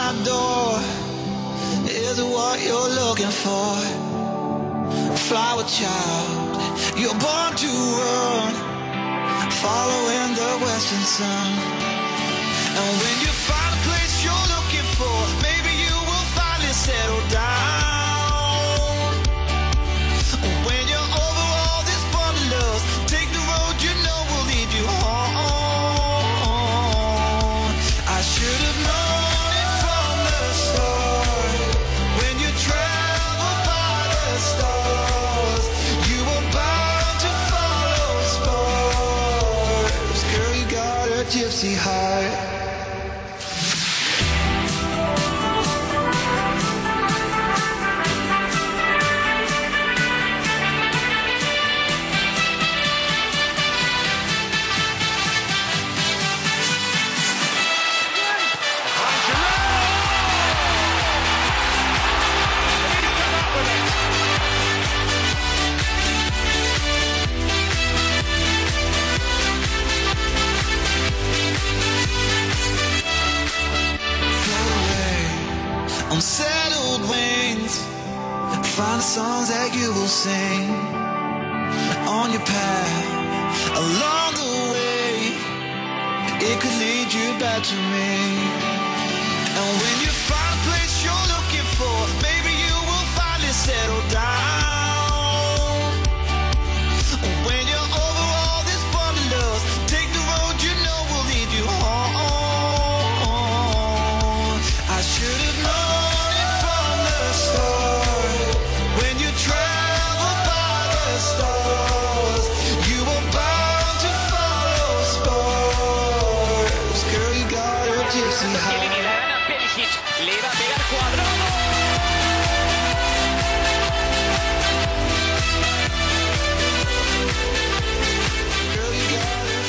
my door. Is it what you're looking for? Flower child, you're born to run, following the western sun. And when you find a place you're looking for, maybe you will finally settle down. When you're over all this wanderlust, take the road you know will lead you home. I should have known it from the start. When you travel by the stars, you were bound to follow stars. Girl, you got a gypsy heart. float away on settled wings. Find the songs that you will sing on your path along the way. It could lead you back to me. And when you find a place you're looking for, maybe you will finally settle down. When you're over all this wanderlust, take the road you know will lead you home. I should have known it from the start. When you travel by the stars, you were bound to follow stars. Girl, you got a gypsy heart. Eliminerán a Pelicic. Le va a pegar cuadrado. Girl, you got a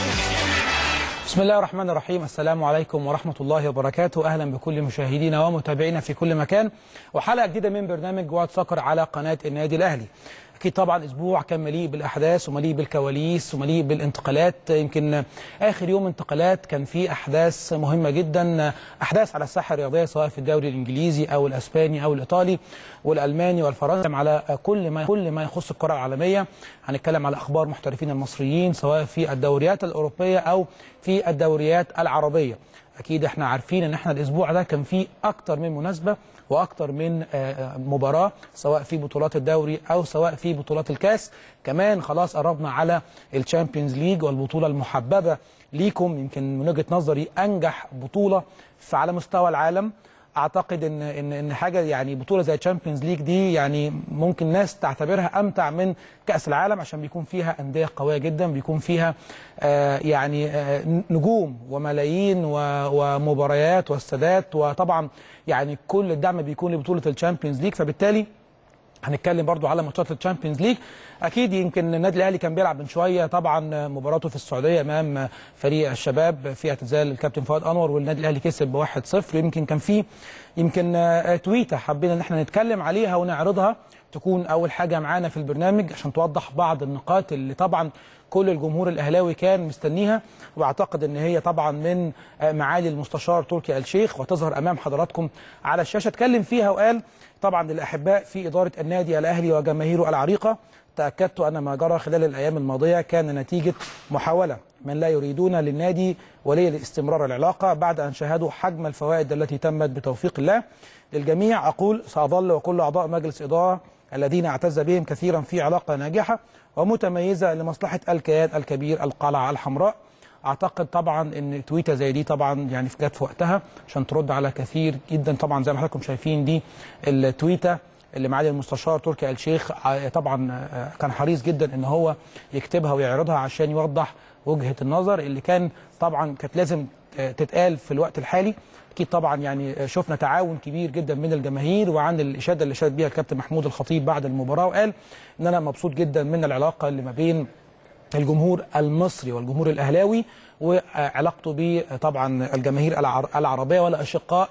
gypsy بسم الله الرحمن الرحيم السلام عليكم ورحمة الله وبركاته أهلا بكل مشاهدينا ومتابعينا في كل مكان وحلقة جديدة من برنامج واد سكر على قناة النادي الأهلي أكيد طبعا أسبوع كان مليء بالأحداث ومليء بالكواليس ومليء بالانتقالات يمكن آخر يوم انتقالات كان فيه أحداث مهمة جدا أحداث على الساحة الرياضية سواء في الدوري الإنجليزي أو الأسباني أو الإيطالي والألماني والفرنسي على كل ما كل ما يخص الكرة العالمية هنتكلم على أخبار محترفين المصريين سواء في الدوريات الأوروبية أو في الدوريات العربية اكيد احنا عارفين ان احنا الاسبوع ده كان فيه اكتر من مناسبه واكتر من آه، آه، مباراه سواء في بطولات الدوري او سواء في بطولات الكاس كمان خلاص قربنا على الشامبيونز ليج والبطوله المحببه ليكم يمكن من وجهه نظري انجح بطوله في على مستوى العالم اعتقد ان ان ان حاجه يعني بطوله زي تشامبيونز ليج دي يعني ممكن ناس تعتبرها امتع من كاس العالم عشان بيكون فيها انديه قويه جدا بيكون فيها آه يعني آه نجوم وملايين و- ومباريات واستادات وطبعا يعني كل الدعم بيكون لبطوله الشامبيونز ليج فبالتالي هنتكلم برضو على ماتشات الشامبيونز ليج اكيد يمكن النادي الاهلي كان بيلعب من شويه طبعا مباراته في السعوديه امام فريق الشباب في اعتزال الكابتن فؤاد انور والنادي الاهلي كسب ب 1-0 يمكن كان في يمكن آه، تويته حبينا ان احنا نتكلم عليها ونعرضها تكون اول حاجه معانا في البرنامج عشان توضح بعض النقاط اللي طبعا كل الجمهور الاهلاوي كان مستنيها واعتقد ان هي طبعا من آه، معالي المستشار تركي آل الشيخ وتظهر امام حضراتكم على الشاشه اتكلم فيها وقال طبعا للاحباء في اداره النادي الاهلي وجماهيره العريقه تاكدت ان ما جرى خلال الايام الماضيه كان نتيجه محاوله من لا يريدون للنادي ولي لاستمرار العلاقه بعد ان شاهدوا حجم الفوائد التي تمت بتوفيق الله للجميع اقول ساظل وكل اعضاء مجلس اداره الذين اعتز بهم كثيرا في علاقه ناجحه ومتميزه لمصلحه الكيان الكبير القلعه الحمراء اعتقد طبعا ان تويته زي دي طبعا يعني جت في وقتها عشان ترد على كثير جدا طبعا زي ما حضراتكم شايفين دي التويته اللي معالي المستشار تركي آل الشيخ ع- طبعا آه، كان حريص جدا ان هو يكتبها ويعرضها عشان يوضح وجهه النظر اللي كان طبعا كانت لازم آه، تتقال في الوقت الحالي اكيد طبعا يعني شفنا تعاون كبير جدا من الجماهير وعن الاشاده اللي شاد بيها الكابتن محمود الخطيب بعد المباراه وقال ان انا مبسوط جدا من العلاقه اللي ما بين الجمهور المصري والجمهور الاهلاوي وعلاقته بطبعا الجماهير العر- العربيه والاشقاء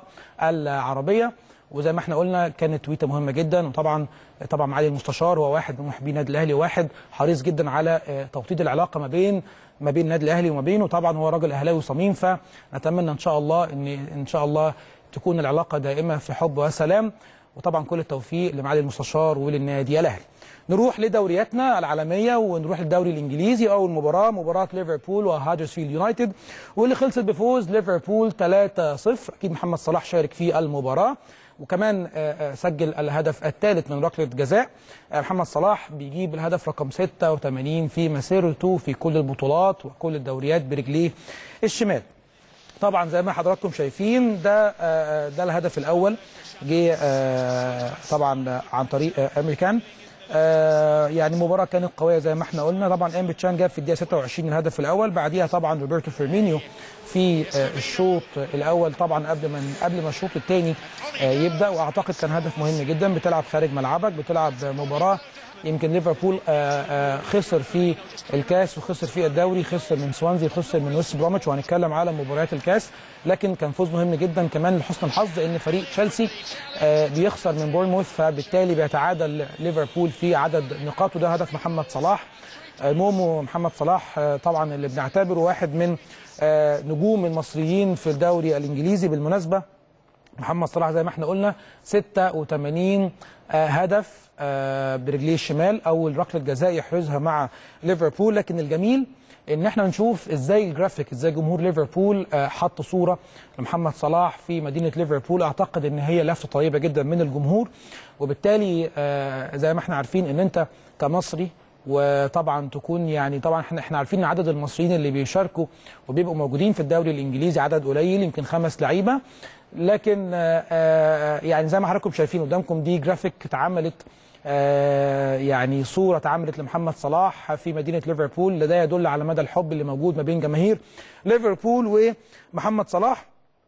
العربيه وزي ما احنا قلنا كانت تويته مهمه جدا وطبعا طبعا معالي المستشار هو واحد من محبين النادي الاهلي واحد حريص جدا على آه، توطيد العلاقه ما بين ما بين النادي الاهلي وما بينه طبعا هو راجل اهلاوي صميم فنتمنى ان شاء الله ان ان شاء الله تكون العلاقه دائمه في حب وسلام وطبعا كل التوفيق لمعالي المستشار وللنادي الاهلي نروح لدورياتنا العالميه ونروح للدوري الانجليزي اول مباراه مباراه ليفربول وهادرسفيلد يونايتد واللي خلصت بفوز ليفربول 3-0 اكيد محمد صلاح شارك في المباراه وكمان آه، آه، سجل الهدف الثالث من ركله جزاء آه، محمد صلاح بيجيب الهدف رقم 86 في مسيرته في كل البطولات وكل الدوريات برجليه الشمال طبعا زي ما حضراتكم شايفين ده آه، آه، ده الهدف الاول جه آه، طبعا عن طريق آه، امريكان آه، يعني مباراه كانت قويه زي ما احنا قلنا طبعا امبي تشان جاب في الدقيقه 26 الهدف الاول بعديها طبعا روبرتو فيرمينيو في آه، الشوط الاول طبعا قبل ما قبل ما الشوط الثاني يبدا واعتقد كان هدف مهم جدا بتلعب خارج ملعبك بتلعب مباراه يمكن ليفربول آه، آه، خسر في الكاس وخسر في الدوري خسر من سوانزي خسر من ويست بروميتش وهنتكلم على مباريات الكاس لكن كان فوز مهم جدا كمان لحسن الحظ ان فريق تشيلسي آه، بيخسر من بورنموث فبالتالي بيتعادل ليفربول في عدد نقاط وده هدف محمد صلاح آه، مومو محمد صلاح آه، طبعا اللي بنعتبره واحد من آه، نجوم المصريين في الدوري الانجليزي بالمناسبه محمد صلاح زي ما احنا قلنا 86 آه، هدف آه، برجليه الشمال اول ركله جزاء يحرزها مع ليفربول لكن الجميل ان احنا نشوف ازاي الجرافيك ازاي جمهور ليفربول آه، حط صوره لمحمد صلاح في مدينه ليفربول اعتقد ان هي لفته طيبه جدا من الجمهور وبالتالي آه، زي ما احنا عارفين ان انت كمصري وطبعا تكون يعني طبعا احنا احنا عارفين ان عدد المصريين اللي بيشاركوا وبيبقوا موجودين في الدوري الانجليزي عدد قليل يمكن خمس لعيبه لكن آه، آه، يعني زي ما حضراتكم شايفين قدامكم دي جرافيك اتعملت آه، يعني صوره اتعملت لمحمد صلاح في مدينه ليفربول ده يدل على مدى الحب اللي موجود ما بين جماهير ليفربول ومحمد صلاح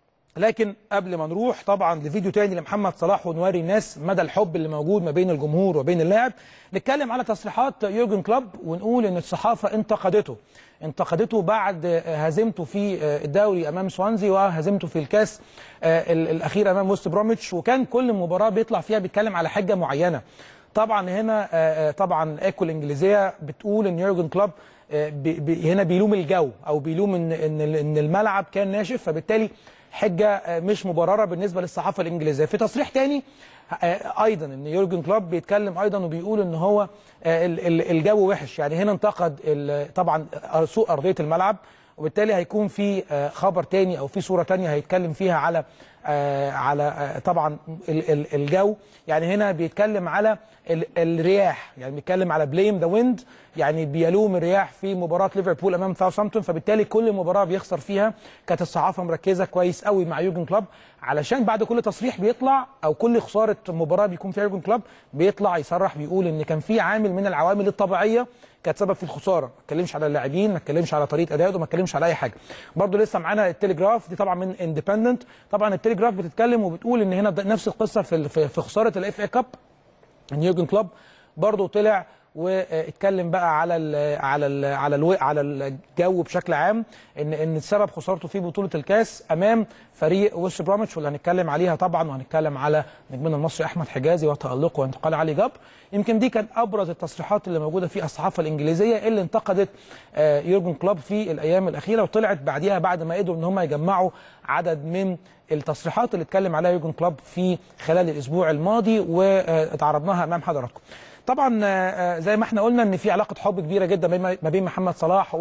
لكن قبل ما نروح طبعا لفيديو تاني لمحمد صلاح ونوري الناس مدى الحب اللي موجود ما بين الجمهور وبين اللاعب نتكلم على تصريحات يورجن كلوب ونقول ان الصحافه انتقدته انتقدته بعد هزيمته في الدوري امام سوانزي وهزيمته في الكاس ال- الاخير امام وست بروميتش وكان كل مباراه بيطلع فيها بيتكلم على حجه معينه طبعا هنا آه، آه، طبعا ايكو الانجليزيه بتقول ان يورجن كلوب آه، بي- بي- هنا بيلوم الجو او بيلوم ان ان ان الملعب كان ناشف فبالتالي حجه آه، مش مبرره بالنسبه للصحافه الانجليزيه في تصريح تاني آه، ايضا ان يورجن كلوب بيتكلم ايضا وبيقول ان هو آه، ال- ال- الجو وحش يعني هنا انتقد ال- طبعا سوء ارضيه الملعب وبالتالي هيكون في آه، خبر تاني او في صوره تانية هيتكلم فيها على آه، على آه، طبعا ال- ال- الجو يعني هنا بيتكلم على ال- الرياح يعني بيتكلم على بليم ذا ويند يعني بيلوم الرياح في مباراه ليفربول امام ساوثهامبتون فبالتالي كل مباراه بيخسر فيها كانت الصحافه مركزه كويس قوي مع يورجن كلوب علشان بعد كل تصريح بيطلع او كل خساره مباراه بيكون فيها يورجن كلوب بيطلع يصرح بيقول ان كان في عامل من العوامل الطبيعيه كانت سبب في الخساره ما اتكلمش على اللاعبين ما اتكلمش على طريقه ادائه ما اتكلمش على اي حاجه برضه لسه معانا التليجراف دي طبعا من اندبندنت طبعا التليجراف بتتكلم وبتقول ان هنا ده نفس القصه في ال- في في خساره الاف اي كاب ان يورجن كلوب برضه طلع واتكلم بقى على ال على ال على الو على الجو بشكل عام ان ان سبب خسارته في بطوله الكاس امام فريق ويست بروميتش واللي هنتكلم عليها طبعا وهنتكلم على نجمنا المصري احمد حجازي وتالقه وانتقال علي جبر يمكن دي كان ابرز التصريحات اللي موجوده في الصحافه الانجليزيه اللي انتقدت آه، يورجن كلوب في الايام الاخيره وطلعت بعديها بعد ما قدروا ان هم يجمعوا عدد من التصريحات اللي اتكلم عليها يورجن كلوب في خلال الاسبوع الماضي واتعرضناها امام حضراتكم. طبعا آه، آه، زي ما احنا قلنا ان في علاقه حب كبيره جدا بين- ما بين محمد صلاح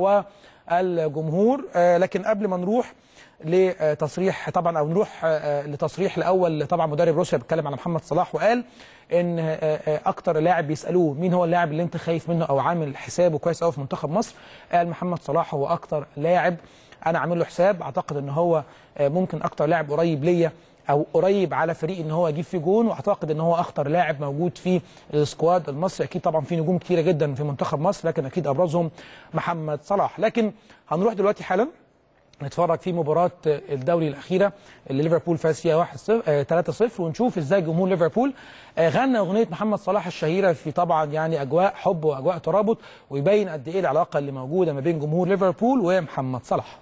والجمهور آه، لكن قبل ما نروح لتصريح طبعا او نروح آه، آه، لتصريح الاول طبعا مدرب روسيا بيتكلم على محمد صلاح وقال ان آه، آه، اكتر لاعب بيسالوه مين هو اللاعب اللي انت خايف منه او عامل حسابه كويس قوي في منتخب مصر قال محمد صلاح هو اكتر لاعب انا عامل له حساب اعتقد ان هو آه، ممكن اكتر لاعب قريب ليا او قريب على فريق ان هو يجيب فيه جون واعتقد ان هو اخطر لاعب موجود في السكواد المصري اكيد طبعا في نجوم كتيره جدا في منتخب مصر لكن اكيد ابرزهم محمد صلاح لكن هنروح دلوقتي حالا نتفرج في مباراة الدوري الأخيرة اللي ليفربول فاز فيها 1 3-0 ونشوف ازاي جمهور ليفربول آه، غنى أغنية محمد صلاح الشهيرة في طبعا يعني أجواء حب وأجواء ترابط ويبين قد إيه العلاقة اللي موجودة ما بين جمهور ليفربول ومحمد صلاح.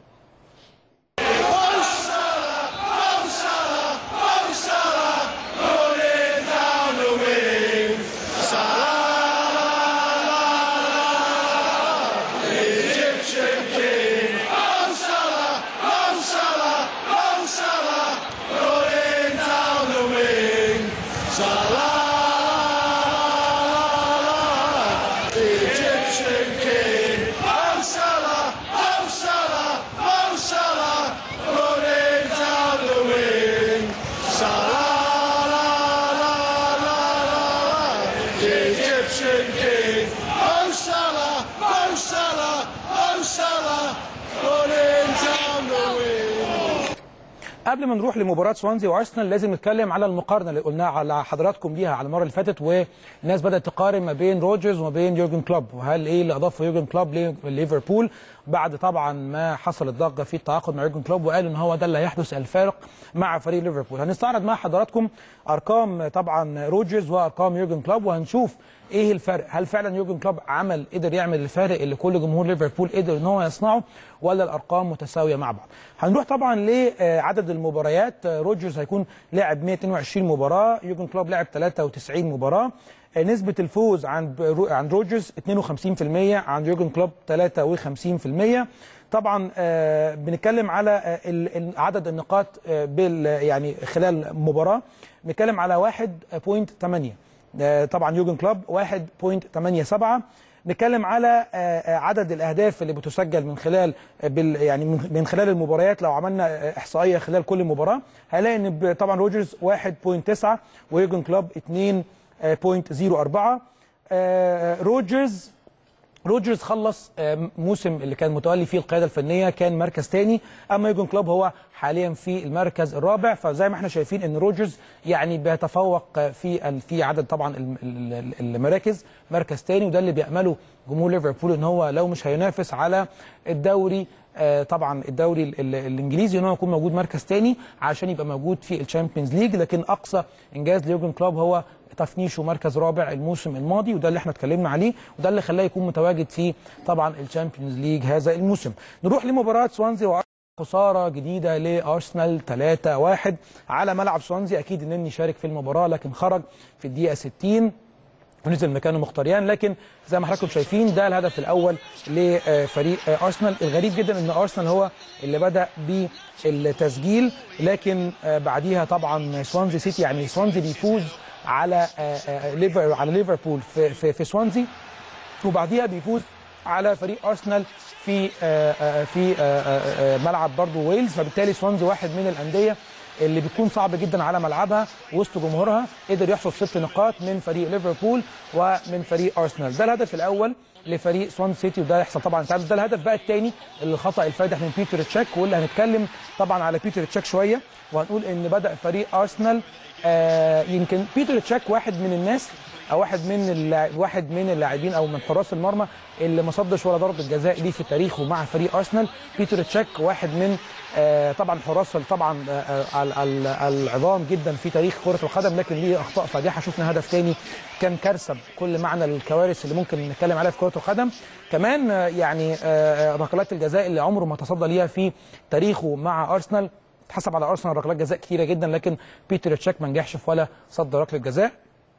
Salah, Mo Salah, running down the wing. قبل ما نروح لمباراه سوانزي وارسنال لازم نتكلم على المقارنه اللي قلناها على حضراتكم ليها على المره اللي فاتت والناس بدات تقارن ما بين روجرز وما بين يورجن كلوب وهل ايه اللي اضافه يورجن كلوب لليفربول بعد طبعا ما حصلت ضجه في التعاقد مع يورجن كلوب وقال ان هو ده اللي هيحدث الفارق مع فريق ليفربول هنستعرض مع حضراتكم ارقام طبعا روجرز وارقام يورجن كلوب وهنشوف ايه الفرق هل فعلا يورجن كلوب عمل قدر يعمل الفارق اللي كل جمهور ليفربول قدر ان هو يصنعه ولا الارقام متساويه مع بعض هنروح طبعا لعدد المباريات روجرز هيكون لعب 122 مباراه يورجن كلوب لعب 93 مباراه نسبة الفوز عند رو- عند روجرز 52% عند يورجن كلوب 53% طبعا آه، بنتكلم على آه، ال- ال- عدد النقاط آه، بال يعني خلال مباراة بنتكلم على 1.8 آه، طبعا يورجن كلوب 1.87 نتكلم على آه، آه، عدد الاهداف اللي بتسجل من خلال آه، بال يعني من من خلال المباريات لو عملنا آه، احصائيه خلال كل مباراه هنلاقي ان ب- طبعا روجرز 1.9 ويورجن كلوب 2.04 آه، روجرز روجرز خلص آه، موسم اللي كان متولي فيه القياده الفنيه كان مركز تاني اما يورجن كلوب هو حاليا في المركز الرابع فزي ما احنا شايفين ان روجرز يعني بيتفوق آه، في ال- في عدد طبعا الم- ال- ال- المراكز مركز تاني وده اللي بيامله جمهور ليفربول ان هو لو مش هينافس على الدوري آه، طبعا الدوري ال- ال- الانجليزي ان هو يكون موجود مركز تاني عشان يبقى موجود في الشامبيونز ليج لكن اقصى انجاز ليورجن كلوب هو تفنيشه مركز رابع الموسم الماضي وده اللي احنا اتكلمنا عليه وده اللي خلاه يكون متواجد في طبعا الشامبيونز ليج هذا الموسم نروح لمباراه سوانزي و خسارة جديدة لأرسنال 3-1 على ملعب سوانزي أكيد إنني شارك في المباراة لكن خرج في الدقيقة 60 ونزل مكانه مختاريان لكن زي ما حضراتكم شايفين ده الهدف الاول لفريق ارسنال الغريب جدا ان ارسنال هو اللي بدا بالتسجيل لكن بعديها طبعا سوانزي سيتي يعني سوانزي بيفوز على ليفر على ليفربول في في, في سوانزي وبعديها بيفوز على فريق ارسنال في في ملعب برضو ويلز فبالتالي سوانزي واحد من الانديه اللي بيكون صعب جدا على ملعبها وسط جمهورها قدر يحصد ست نقاط من فريق ليفربول ومن فريق ارسنال ده الهدف الاول لفريق سوان سيتي وده يحصل طبعا تعرف ده الهدف بقى الثاني اللي الخطا الفادح من بيتر تشيك واللي هنتكلم طبعا على بيتر تشيك شويه وهنقول ان بدا فريق ارسنال آه يمكن بيتر تشيك واحد من الناس او واحد من اللاعب واحد من اللاعبين او من حراس المرمى اللي ما صدش ولا ضربه جزاء ليه في تاريخه مع فريق ارسنال بيتر تشيك واحد من آه طبعا حراس طبعا آه ال- ال- العظام جدا في تاريخ كره القدم لكن ليه اخطاء فادحه شفنا هدف تاني كان كارثه بكل معنى الكوارث اللي ممكن نتكلم عليها في كره القدم كمان آه يعني آه، ركلات الجزاء اللي عمره ما تصدى ليها في تاريخه مع ارسنال اتحسب على ارسنال ركلات جزاء كتيره جدا لكن بيتر تشيك ما نجحش في ولا صد ركله جزاء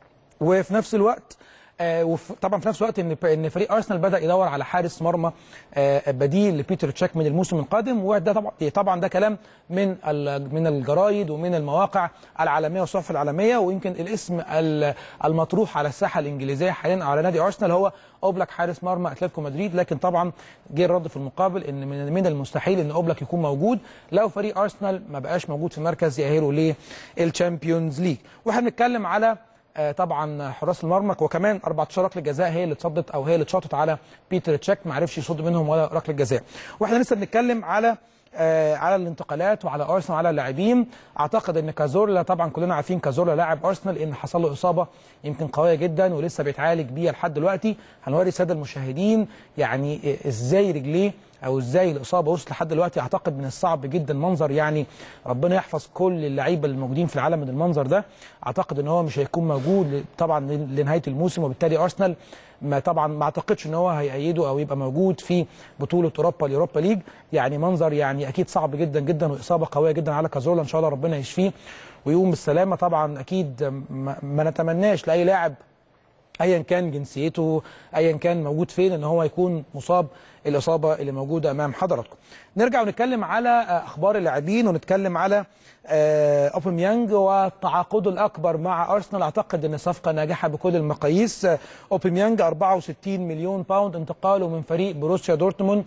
وفي نفس الوقت آه وف- طبعا في نفس الوقت ان ان فريق ارسنال بدا يدور على حارس مرمى آه بديل لبيتر تشيك من الموسم القادم وده طبعا طبعا ده كلام من ال- من الجرايد ومن المواقع العالميه والصحف العالميه ويمكن الاسم ال- المطروح على الساحه الانجليزيه حاليا على نادي ارسنال هو اوبلاك حارس مرمى اتلتيكو مدريد لكن طبعا جه الرد في المقابل ان من من المستحيل ان اوبلاك يكون موجود لو فريق ارسنال ما بقاش موجود في مركز يأهله للشامبيونز ليج واحنا بنتكلم على آه، طبعا حراس المرمى وكمان 14 ركله جزاء هي اللي اتصدت او هي اللي اتشاطت على بيتر تشيك ما عرفش يصد منهم ولا ركله جزاء واحنا لسه بنتكلم على آه على الانتقالات وعلى ارسنال وعلى اللاعبين اعتقد ان كازورلا طبعا كلنا عارفين كازورلا لاعب ارسنال ان حصل له اصابه يمكن قويه جدا ولسه بيتعالج بيها لحد دلوقتي هنوري الساده المشاهدين يعني آه، ازاي رجليه او ازاي الاصابه وصلت لحد دلوقتي اعتقد من الصعب جدا منظر يعني ربنا يحفظ كل اللعيبه الموجودين في العالم من المنظر ده اعتقد ان هو مش هيكون موجود ل- طبعا ل- لنهايه الموسم وبالتالي ارسنال ما طبعا ما اعتقدش ان هو هيأيده او يبقى موجود في بطوله اوروبا اليوروبا ليج يعني منظر يعني اكيد صعب جدا جدا واصابه قويه جدا على كازولا ان شاء الله ربنا يشفيه ويقوم بالسلامه طبعا اكيد ما, ما نتمناش لاي لاعب ايا كان جنسيته ايا كان موجود فين ان هو يكون مصاب الاصابه اللي موجوده امام حضراتكم. نرجع ونتكلم على آه، اخبار اللاعبين ونتكلم على آه، اوباميانج والتعاقد الاكبر مع ارسنال اعتقد ان صفقه ناجحه بكل المقاييس آه، اوباميانج 64 مليون باوند انتقاله من فريق بروسيا دورتموند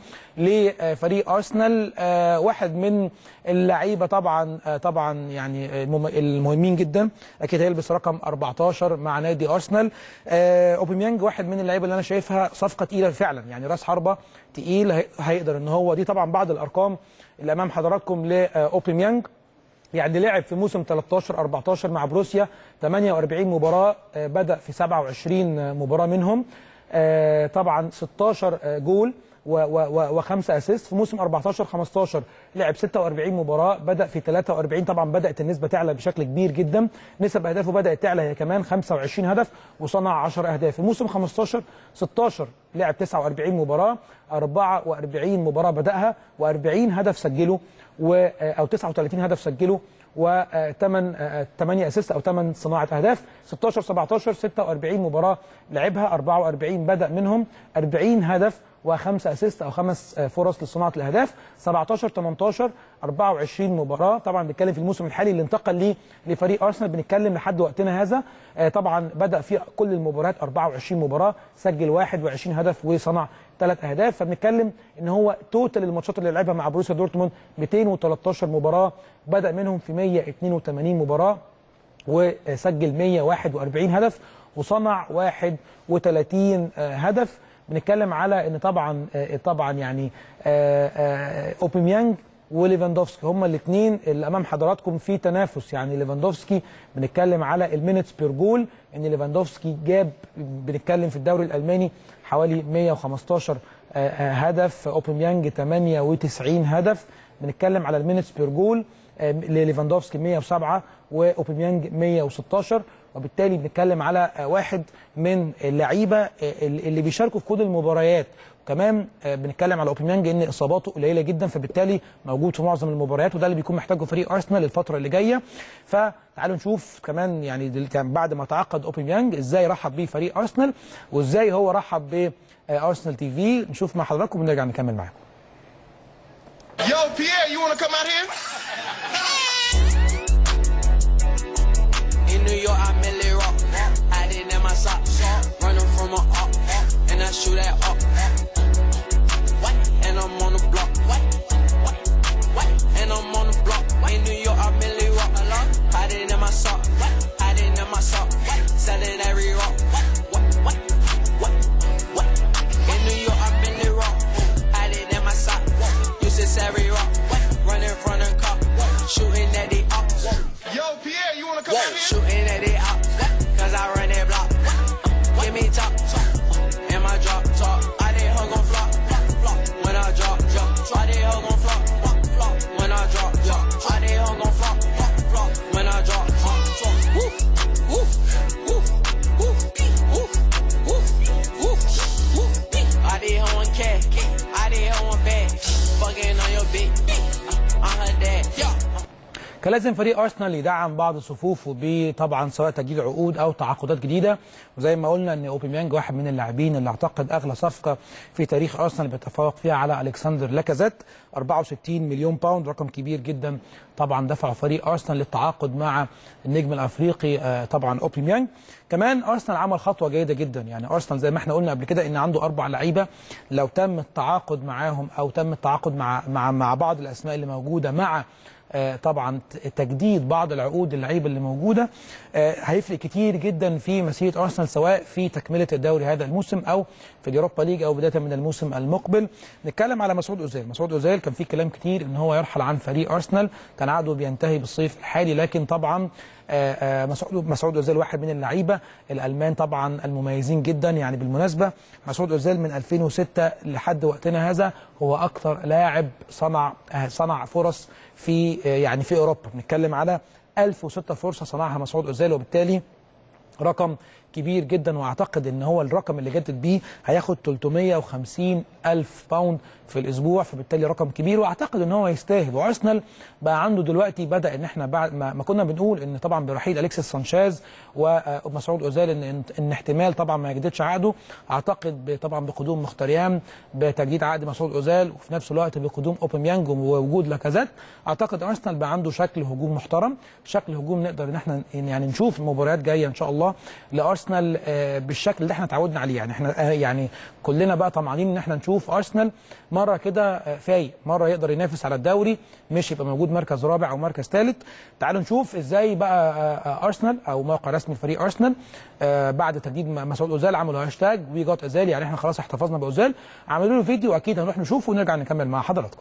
لفريق ارسنال آه، واحد من اللعيبه طبعا آه، طبعا يعني المم- المهمين جدا اكيد هيلبس رقم 14 مع نادي ارسنال آه، آه، اوباميانج واحد من اللعيبه اللي انا شايفها صفقه تقيله فعلا يعني راس حربه تقيل هي- هيقدر ان هو دي طبعا بعض الارقام اللي امام حضراتكم لاوباميانج يعني لعب في موسم 13 14 مع بروسيا 48 مباراه آه، بدا في 27 مباراه منهم آه، طبعا 16 آه، جول و- و- و- وخمسه اسيست في موسم 14 15 لعب 46 مباراه بدا في 43 طبعا بدات النسبه تعلى بشكل كبير جدا نسب اهدافه بدات تعلى هي كمان 25 هدف وصنع 10 اهداف في موسم 15 16 لعب 49 مباراه 44 مباراه بداها و40 هدف سجله و او 39 هدف سجله و8 8 اسيست او 8 صناعه اهداف 16 17 46 مباراه لعبها 44 بدا منهم 40 هدف وخمسه اسيست او خمس آه، فرص لصناعه الاهداف 17 18 24 مباراه طبعا بنتكلم في الموسم الحالي اللي انتقل ليه لفريق ارسنال بنتكلم لحد وقتنا هذا آه، طبعا بدا في كل المباريات 24 مباراه سجل 21 هدف وصنع ثلاث اهداف فبنتكلم ان هو توتال الماتشات اللي لعبها مع بروسيا دورتموند 213 مباراه بدا منهم في 182 مباراه وسجل 141 هدف وصنع 31 آه، هدف بنتكلم على ان طبعا آه، طبعا يعني آه، آه، اوباميانج وليفاندوفسكي هما الاثنين اللي امام حضراتكم في تنافس يعني ليفاندوفسكي بنتكلم على المينتس بير جول ان ليفاندوفسكي جاب بنتكلم في الدوري الالماني حوالي 115 آه، آه، هدف اوباميانج 98 هدف بنتكلم على المينتس بير جول آه، لليفاندوفسكي 107 واوباميانج 116 وبالتالي بنتكلم على آه، واحد من اللعيبه آه، اللي بيشاركوا في كل المباريات كمان آه، بنتكلم على اوباميانج ان اصاباته قليله جدا فبالتالي موجود في معظم المباريات وده اللي بيكون محتاجه فريق ارسنال الفتره اللي جايه فتعالوا نشوف كمان يعني دل- كان بعد ما تعاقد اوباميانج ازاي رحب بيه فريق ارسنال وازاي هو رحب بارسنال تي في نشوف مع حضراتكم ونرجع نكمل معاكم Yo, Pierre, you wanna come out here? In New York, I merely rock. Hiding in my socks. Running from a up. And I shoot that up. What? And I'm on the block. What? What? What? And I'm on the block. In New York, I merely rock. Hiding in my sock. Hiding in my sock. Selling every rock. What? What? What? What? What? In New York, I merely rock. Hiding in my sock. Used to every rock. Running from the cop. Shooting at the ops. Yo, Pierre, you wanna come Whoa, out here? shooting at it out, cause I run that block. Give me top, and my drop top. I did hug on flop, flop. When I drop, drop. I did hug on flop, flop, flop. When I drop, drop. I did hug on flop, flop, flop. When I drop, drop, drop. Woo, woo, woo, woo, woo, woo, woo, woo. I did hug on cat, I did hug on bag. Fucking on your bitch, I'm her dad. Yeah. كان لازم فريق ارسنال يدعم بعض صفوفه بطبعا سواء تجديد عقود او تعاقدات جديده وزي ما قلنا ان اوباميانج واحد من اللاعبين اللي اعتقد اغلى صفقه في تاريخ ارسنال بيتفوق فيها على الكسندر لاكازيت 64 مليون باوند رقم كبير جدا طبعا دفعه فريق ارسنال للتعاقد مع النجم الافريقي آه، طبعا اوباميانج كمان ارسنال عمل خطوه جيده جدا يعني ارسنال زي ما احنا قلنا قبل كده ان عنده اربع لعيبه لو تم التعاقد معاهم او تم التعاقد مع مع مع بعض الاسماء اللي موجوده مع آه، طبعا ت- تجديد بعض العقود اللعيبه اللي موجوده آه، هيفرق كتير جدا في مسيره ارسنال سواء في تكمله الدوري هذا الموسم او في اليوروبا ليج او بدايه من الموسم المقبل نتكلم على مسعود اوزيل مسعود اوزيل كان في كلام كتير ان هو يرحل عن فريق ارسنال كان عقده بينتهي بالصيف الحالي لكن طبعا آه، آه، مسعود مسعود اوزيل واحد من اللعيبه الالمان طبعا المميزين جدا يعني بالمناسبه مسعود اوزيل من 2006 لحد وقتنا هذا هو اكثر لاعب صنع آه، صنع فرص في آه، يعني في اوروبا بنتكلم على 1006 فرصه صنعها مسعود اوزيل وبالتالي رقم كبير جدا واعتقد ان هو الرقم اللي جدد بيه هياخد 350 الف باوند في الاسبوع فبالتالي رقم كبير واعتقد ان هو يستاهل وارسنال بقى عنده دلوقتي بدا ان احنا بعد ما, ما كنا بنقول ان طبعا برحيل اليكسيس سانشاز ومسعود اوزيل ان ان, إن احتمال طبعا ما يجددش عقده اعتقد ب- طبعا بقدوم مختاريان بتجديد عقد مسعود اوزيل وفي نفس الوقت بقدوم اوباميانج ووجود لاكازيت اعتقد ارسنال بقى عنده شكل هجوم محترم شكل هجوم نقدر ان احنا يعني نشوف مباريات جايه ان شاء الله لارسنال ارسنال آه، بالشكل اللي احنا اتعودنا عليه يعني احنا آه، يعني كلنا بقى طمعانين ان احنا نشوف ارسنال مره كده آه، فايق مره يقدر ينافس على الدوري مش يبقى موجود مركز رابع او مركز ثالث تعالوا نشوف ازاي بقى آه، آه، ارسنال او موقع رسمي فريق ارسنال آه، بعد تجديد م- مسعود اوزيل عملوا هاشتاج وي جوت اوزيل يعني احنا خلاص احتفظنا باوزيل عملوا له فيديو اكيد هنروح نشوفه ونرجع نكمل مع حضراتكم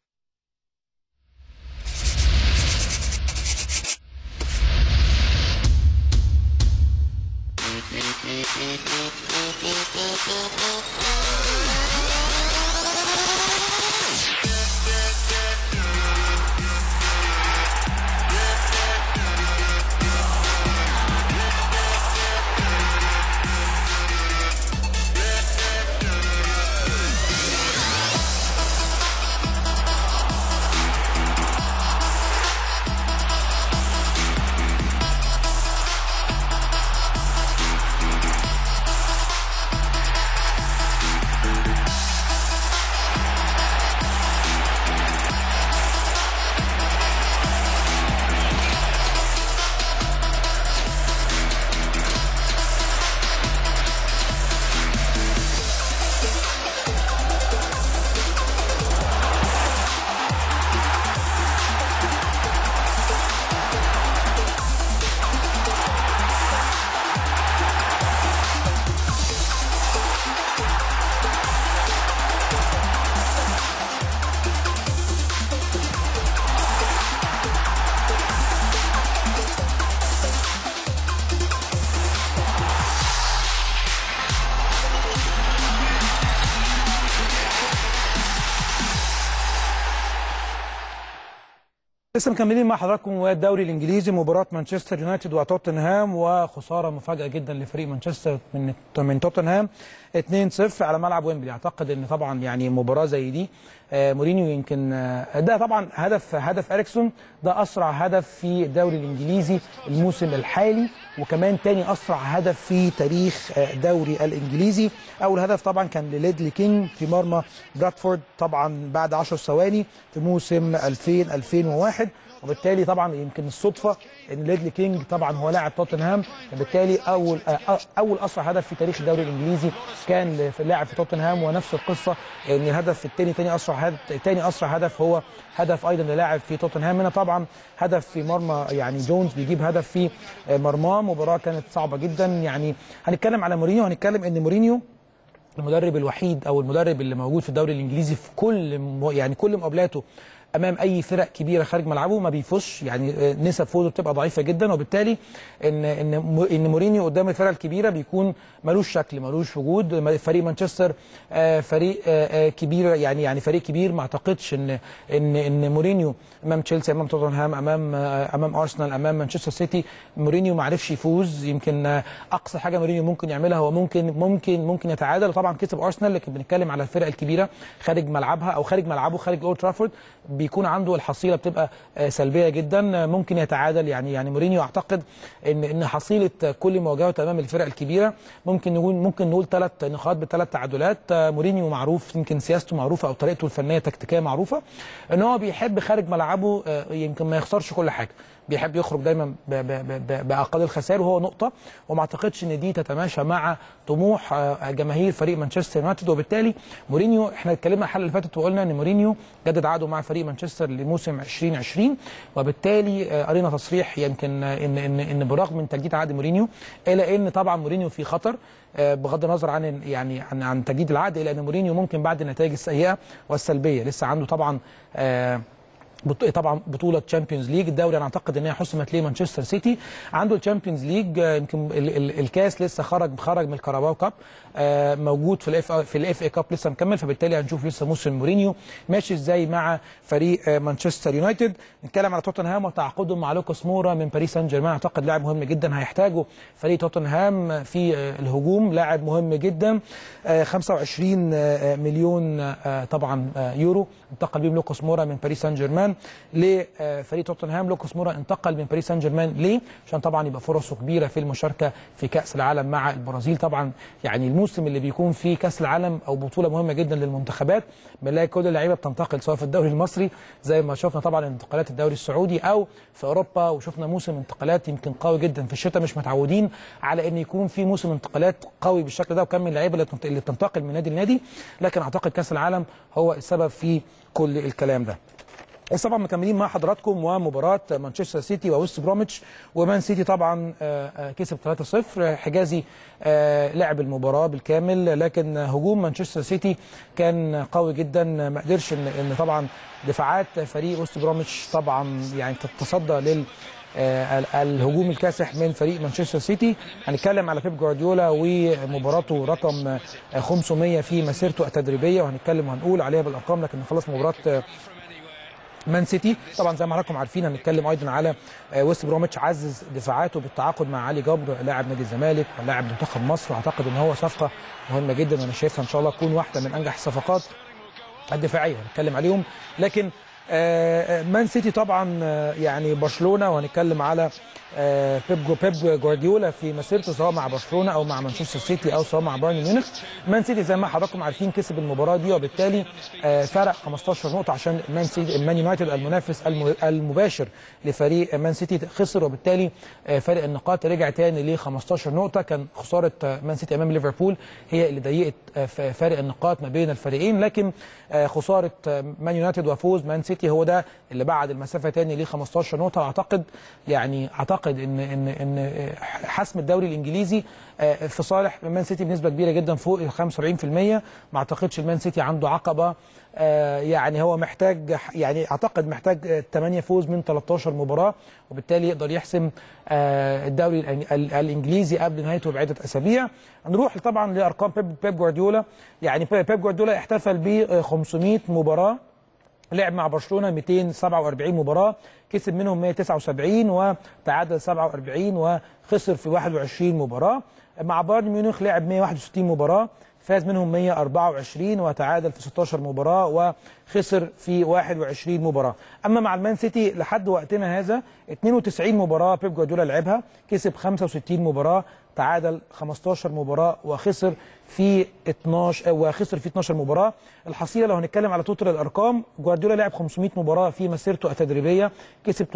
لسه مكملين مع حضراتكم والدوري الانجليزي مباراه مانشستر يونايتد وتوتنهام وخساره مفاجاه جدا لفريق مانشستر من من توتنهام 2-0 على ملعب ويمبلي اعتقد ان طبعا يعني مباراه زي دي آه، مورينيو يمكن آه، ده طبعا هدف هدف اريكسون ده اسرع هدف في الدوري الانجليزي الموسم الحالي وكمان تاني اسرع هدف في تاريخ آه، الدوري الانجليزي اول هدف طبعا كان لليدلي كينج في مرمى برادفورد طبعا بعد 10 ثواني في موسم 2000 2001 وبالتالي طبعا يمكن الصدفه ان ليدلي كينج طبعا هو لاعب توتنهام فبالتالي اول آه، اول اسرع هدف في تاريخ الدوري الانجليزي كان في اللاعب في توتنهام ونفس القصه ان الهدف الثاني ثاني اسرع هدف ثاني اسرع هدف هو هدف ايضا للاعب في توتنهام هنا طبعا هدف في مرمى يعني جونز بيجيب هدف في آه، مرماه مباراه كانت صعبه جدا يعني هنتكلم على مورينيو هنتكلم ان مورينيو المدرب الوحيد او المدرب اللي موجود في الدوري الانجليزي في كل م- يعني كل مقابلاته امام اي فرق كبيره خارج ملعبه ما بيفوزش يعني آه، نسب فوزه بتبقى ضعيفه جدا وبالتالي ان ان م- ان مورينيو قدام الفرق الكبيره بيكون ملوش شكل ملوش وجود م- فريق مانشستر آه، فريق آه، آه، كبير يعني يعني فريق كبير ما اعتقدش ان ان ان مورينيو امام تشيلسي امام توتنهام امام آه، امام ارسنال امام مانشستر سيتي مورينيو ما عرفش يفوز يمكن آه، اقصى حاجه مورينيو ممكن يعملها هو ممكن ممكن ممكن يتعادل وطبعا كسب ارسنال لكن بنتكلم على الفرق الكبيره خارج ملعبها او خارج ملعبه خارج اولد ترافورد بيكون عنده الحصيله بتبقى آه، سلبيه جدا آه، ممكن يتعادل يعني يعني مورينيو اعتقد ان ان حصيله كل مواجهاته امام الفرق الكبيره ممكن نقول ممكن نقول ثلاث نقاط بثلاث تعادلات آه، مورينيو معروف يمكن سياسته معروفه او طريقته الفنيه التكتيكيه معروفه ان هو بيحب خارج ملعبه آه، يمكن ما يخسرش كل حاجه بيحب يخرج دايما ب- ب- ب- ب- باقل الخسائر وهو نقطه وما اعتقدش ان دي تتماشى مع طموح آه، جماهير فريق مانشستر يونايتد وبالتالي مورينيو احنا اتكلمنا الحلقه اللي فاتت وقلنا ان مورينيو جدد عقده مع فريق مانشستر لموسم 2020 وبالتالي آه، قرينا تصريح يمكن آه، ان ان ان برغم من تجديد عقد مورينيو الا ان طبعا مورينيو في خطر آه، بغض النظر عن يعني عن عن تجديد العقد الا ان مورينيو ممكن بعد النتائج السيئه والسلبيه لسه عنده طبعا آه بط- طبعا بطوله تشامبيونز ليج الدوري انا اعتقد ان هي حسمت ليه مانشستر سيتي عنده الشامبيونز ليج آه، يمكن ال- ال- الكاس لسه خرج خرج من الكاراباو كاب آه، موجود في الاف في الاف اي كاب لسه مكمل فبالتالي هنشوف لسه موسم مورينيو ماشي ازاي مع فريق آه، مانشستر يونايتد نتكلم على توتنهام وتعاقدهم مع لوكاس مورا من باريس سان جيرمان اعتقد لاعب مهم جدا هيحتاجه فريق توتنهام في آه، الهجوم لاعب مهم جدا آه، 25 آه، مليون آه، طبعا آه، يورو انتقل بيهم لوكاس مورا من باريس سان جيرمان كمان لفريق توتنهام لوكاس مورا انتقل من باريس سان جيرمان ليه عشان طبعا يبقى فرصه كبيره في المشاركه في كاس العالم مع البرازيل طبعا يعني الموسم اللي بيكون فيه كاس العالم او بطوله مهمه جدا للمنتخبات بنلاقي كل اللعيبه بتنتقل سواء في الدوري المصري زي ما شفنا طبعا انتقالات الدوري السعودي او في اوروبا وشفنا موسم انتقالات يمكن قوي جدا في الشتاء مش متعودين على ان يكون في موسم انتقالات قوي بالشكل ده وكم من اللعيبه اللي تنت- اللي بتنتقل من نادي لنادي لكن اعتقد كاس العالم هو السبب في كل الكلام ده بس طبعا مكملين مع حضراتكم ومباراه مانشستر سيتي وويست بروميتش ومان سيتي طبعا آه، آه، كسب 3-0 حجازي آه، لعب المباراه بالكامل لكن هجوم مانشستر سيتي كان قوي جدا ما قدرش ان إن طبعا دفاعات فريق ويست بروميتش طبعا يعني تتصدى لل آه، ال- الهجوم الكاسح من فريق مانشستر سيتي هنتكلم على بيب جوارديولا ومباراته رقم آه، 500 في مسيرته التدريبيه وهنتكلم وهنقول عليها بالارقام لكن نخلص مباراه آه، مان سيتي طبعا زي ما حضراتكم عارفين هنتكلم ايضا على آه، ويست بروميتش عزز دفاعاته بالتعاقد مع علي جبر لاعب نادي الزمالك ولاعب منتخب مصر واعتقد ان هو صفقه مهمه جدا وانا شايفها ان شاء الله تكون واحده من انجح الصفقات الدفاعيه هنتكلم عليهم لكن آه، آه، مان سيتي طبعا آه، يعني برشلونه وهنتكلم على آه، بيب جو- بيب جوارديولا في مسيرته سواء مع برشلونه او مع مانشستر سيتي او سواء مع بايرن ميونخ مان سيتي زي ما حضراتكم عارفين كسب المباراه دي وبالتالي آه، فرق 15 نقطه عشان مان سيتي مان يونايتد المنافس الم- المباشر لفريق مان سيتي خسر وبالتالي آه، فرق النقاط رجع تاني ل 15 نقطه كان خساره آه، مان سيتي امام ليفربول هي اللي ضيقت آه، ف- فارق النقاط ما بين الفريقين لكن آه، خساره آه، مان يونايتد وفوز مان سيتي هو ده اللي بعد المسافه تاني ل 15 نقطه اعتقد يعني اعتقد ان ان ان آه، حسم الدوري الانجليزي آه، في صالح مان سيتي بنسبه كبيره جدا فوق ال 75% ما اعتقدش المان سيتي عنده عقبه آه، يعني هو محتاج يعني اعتقد محتاج 8 فوز من 13 مباراه وبالتالي يقدر يحسم آه، الدوري الأن- ال- الانجليزي قبل نهايته بعده اسابيع نروح طبعا لارقام بيب بيب جوارديولا يعني بيب بيب جوارديولا احتفل ب 500 مباراه لعب مع برشلونه 247 مباراه كسب منهم 179 وتعادل 47 وخسر في 21 مباراه مع بايرن ميونخ لعب 161 مباراه فاز منهم 124 وتعادل في 16 مباراه وخسر في 21 مباراه اما مع المان سيتي لحد وقتنا هذا 92 مباراه بيب جوارديولا لعبها كسب 65 مباراه تعادل 15 مباراه وخسر في 12 وخسر في 12 مباراه الحصيله لو هنتكلم على توتال الارقام جوارديولا لعب 500 مباراه في مسيرته التدريبيه كسب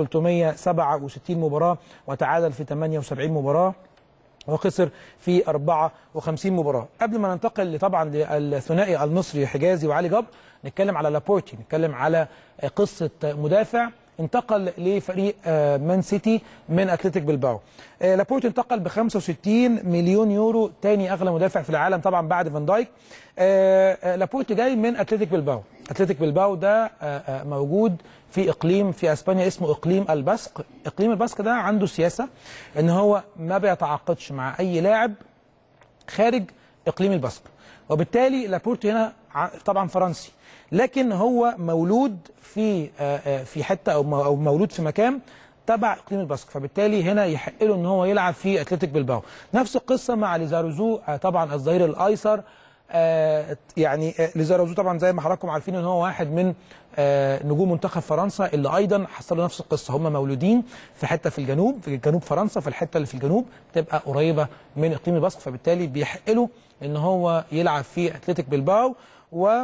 367 مباراه وتعادل في 78 مباراه وخسر في 54 مباراه قبل ما ننتقل طبعا للثنائي المصري حجازي وعلي جبر نتكلم على لابورتي نتكلم على قصه مدافع انتقل لفريق آه، مان سيتي من اتلتيك بلباو آه، لابورتي انتقل ب 65 مليون يورو تاني اغلى مدافع في العالم طبعا بعد فان دايك آه، آه، لابورتي جاي من اتلتيك بلباو اتلتيك بلباو ده آه، آه، موجود في اقليم في اسبانيا اسمه اقليم البسق اقليم البسق ده عنده سياسه ان هو ما بيتعاقدش مع اي لاعب خارج اقليم البسق وبالتالي لابورت هنا ع- طبعا فرنسي لكن هو مولود في آه، آه، في حته او م- او مولود في مكان تبع اقليم البسق فبالتالي هنا يحق له ان هو يلعب في اتلتيك بلباو نفس القصه مع ليزاروزو آه، طبعا الظهير الايسر آه، يعني آه، ليزاروزو طبعا زي ما حضراتكم عارفين ان هو واحد من آه، نجوم منتخب فرنسا اللي ايضا حصلوا نفس القصه هم مولودين في حته في الجنوب في جنوب فرنسا في الحته اللي في الجنوب بتبقى قريبه من اقليم البسق فبالتالي بيحق له ان هو يلعب في اتلتيك بلباو و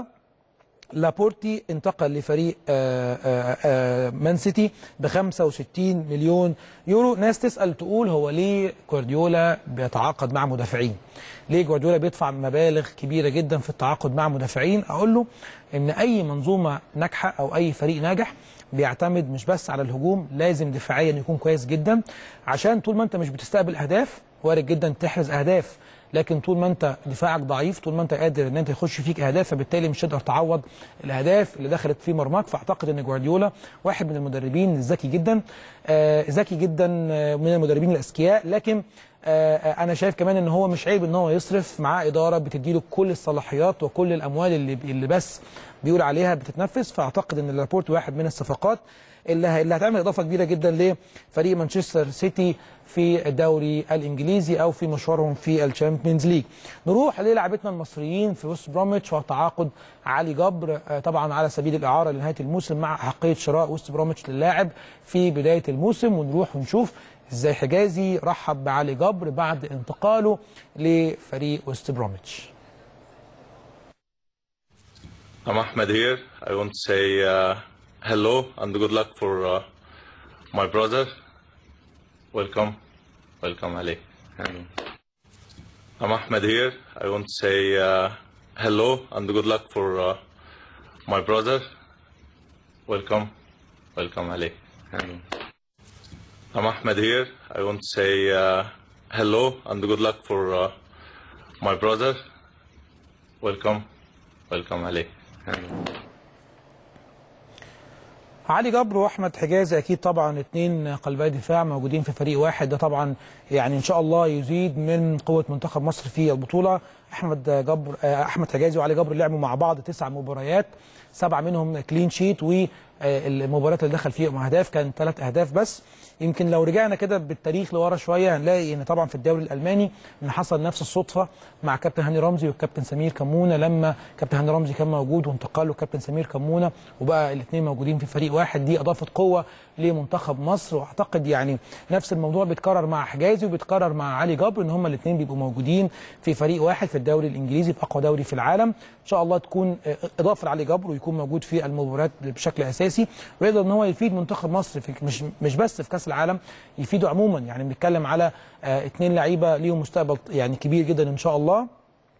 لابورتي انتقل لفريق آه، آه، آه، مان سيتي ب 65 مليون يورو ناس تسال تقول هو ليه جوارديولا بيتعاقد مع مدافعين ليه جوارديولا بيدفع مبالغ كبيره جدا في التعاقد مع مدافعين اقول له ان اي منظومه ناجحه او اي فريق ناجح بيعتمد مش بس على الهجوم لازم دفاعيا يكون كويس جدا عشان طول ما انت مش بتستقبل اهداف وارد جدا تحرز اهداف لكن طول ما انت دفاعك ضعيف طول ما انت قادر ان انت يخش فيك اهداف فبالتالي مش تقدر تعوض الاهداف اللي دخلت في مرماك فاعتقد ان جوارديولا واحد من المدربين الذكي جدا آه ذكي جدا آه، من المدربين الاذكياء لكن آه، آه، انا شايف كمان ان هو مش عيب ان هو يصرف معاه اداره بتديله كل الصلاحيات وكل الاموال اللي اللي بس بيقول عليها بتتنفذ فاعتقد ان لابورت واحد من الصفقات اللي ه- اللي هتعمل اضافه كبيره جدا لفريق مانشستر سيتي في الدوري الانجليزي او في مشوارهم في الشامبيونز ليج. نروح للاعبتنا المصريين في وست بروميتش وتعاقد علي جبر آه، طبعا على سبيل الاعاره لنهايه الموسم مع احقيه شراء وست بروميتش للاعب في بدايه الموسم ونروح ونشوف ازاي حجازي رحب بعلي جبر بعد انتقاله لفريق وست بروميتش. I'm Ahmed here. I want to say uh, hello and good luck for uh, my brother. Welcome. Welcome, Ali. I'm Ahmed here. I want to say uh, hello and good luck for uh, my brother. Welcome. Welcome, Ali. I'm Ahmed here. I want to say uh, hello and good luck for uh, my brother. Welcome. Welcome, Ali. علي جبر واحمد حجازي اكيد طبعا اثنين قلبي دفاع موجودين في فريق واحد ده طبعا يعني ان شاء الله يزيد من قوه منتخب مصر في البطوله احمد جبر آه، احمد حجازي وعلي جبر لعبوا مع بعض تسع مباريات سبعه منهم كلين شيت والمباريات اللي دخل فيهم اهداف كان ثلاث اهداف بس يمكن لو رجعنا كده بالتاريخ لورا شويه هنلاقي ان طبعا في الدوري الالماني ان حصل نفس الصدفه مع كابتن هاني رمزي والكابتن سمير كمونه لما كابتن هاني رمزي كان موجود وانتقل له كابتن سمير كمونه وبقى الاثنين موجودين في فريق واحد دي اضافت قوه لمنتخب مصر واعتقد يعني نفس الموضوع بيتكرر مع حجازي وبيتكرر مع علي جبر ان هما الاثنين بيبقوا موجودين في فريق واحد في الدوري الانجليزي في اقوى دوري في العالم ان شاء الله تكون آه، اضافه لعلي جبر ويكون موجود في المباريات بشكل اساسي ويقدر ان هو يفيد منتخب مصر في مش مش بس في كاس العالم يفيده عموما يعني بنتكلم على آه، اثنين لعيبه ليهم مستقبل يعني كبير جدا ان شاء الله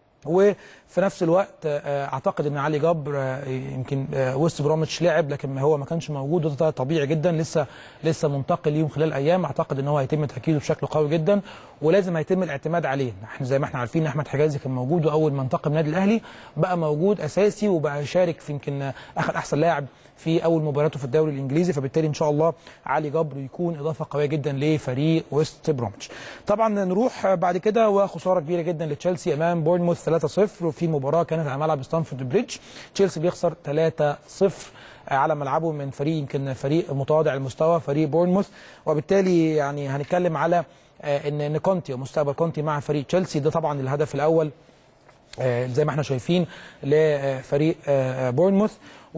وفي نفس الوقت آه، اعتقد ان علي جبر آه، يمكن آه، وست بروميتش لعب لكن ما هو ما كانش موجود وده طبيعي جدا لسه لسه منتقل ليهم خلال ايام اعتقد ان هو هيتم تاكيده بشكل قوي جدا ولازم هيتم الاعتماد عليه احنا زي ما احنا عارفين ان احمد حجازي كان موجود واول ما انتقل النادي الاهلي بقى موجود اساسي وبقى يشارك في يمكن آه، اخذ احسن لاعب في اول مباراته في الدوري الانجليزي فبالتالي ان شاء الله علي جبر يكون اضافه قويه جدا لفريق ويست بروميتش. طبعا نروح بعد كده وخساره كبيره جدا لتشيلسي امام بورنموث 3-0 وفي مباراه كانت على ملعب ستانفورد بريدج تشيلسي بيخسر 3-0 على ملعبه من فريق يمكن فريق متواضع المستوى فريق بورنموث وبالتالي يعني هنتكلم على آه، ان ان كونتي ومستقبل كونتي مع فريق تشيلسي ده طبعا الهدف الاول آه، زي ما احنا شايفين لفريق آه، بورنموث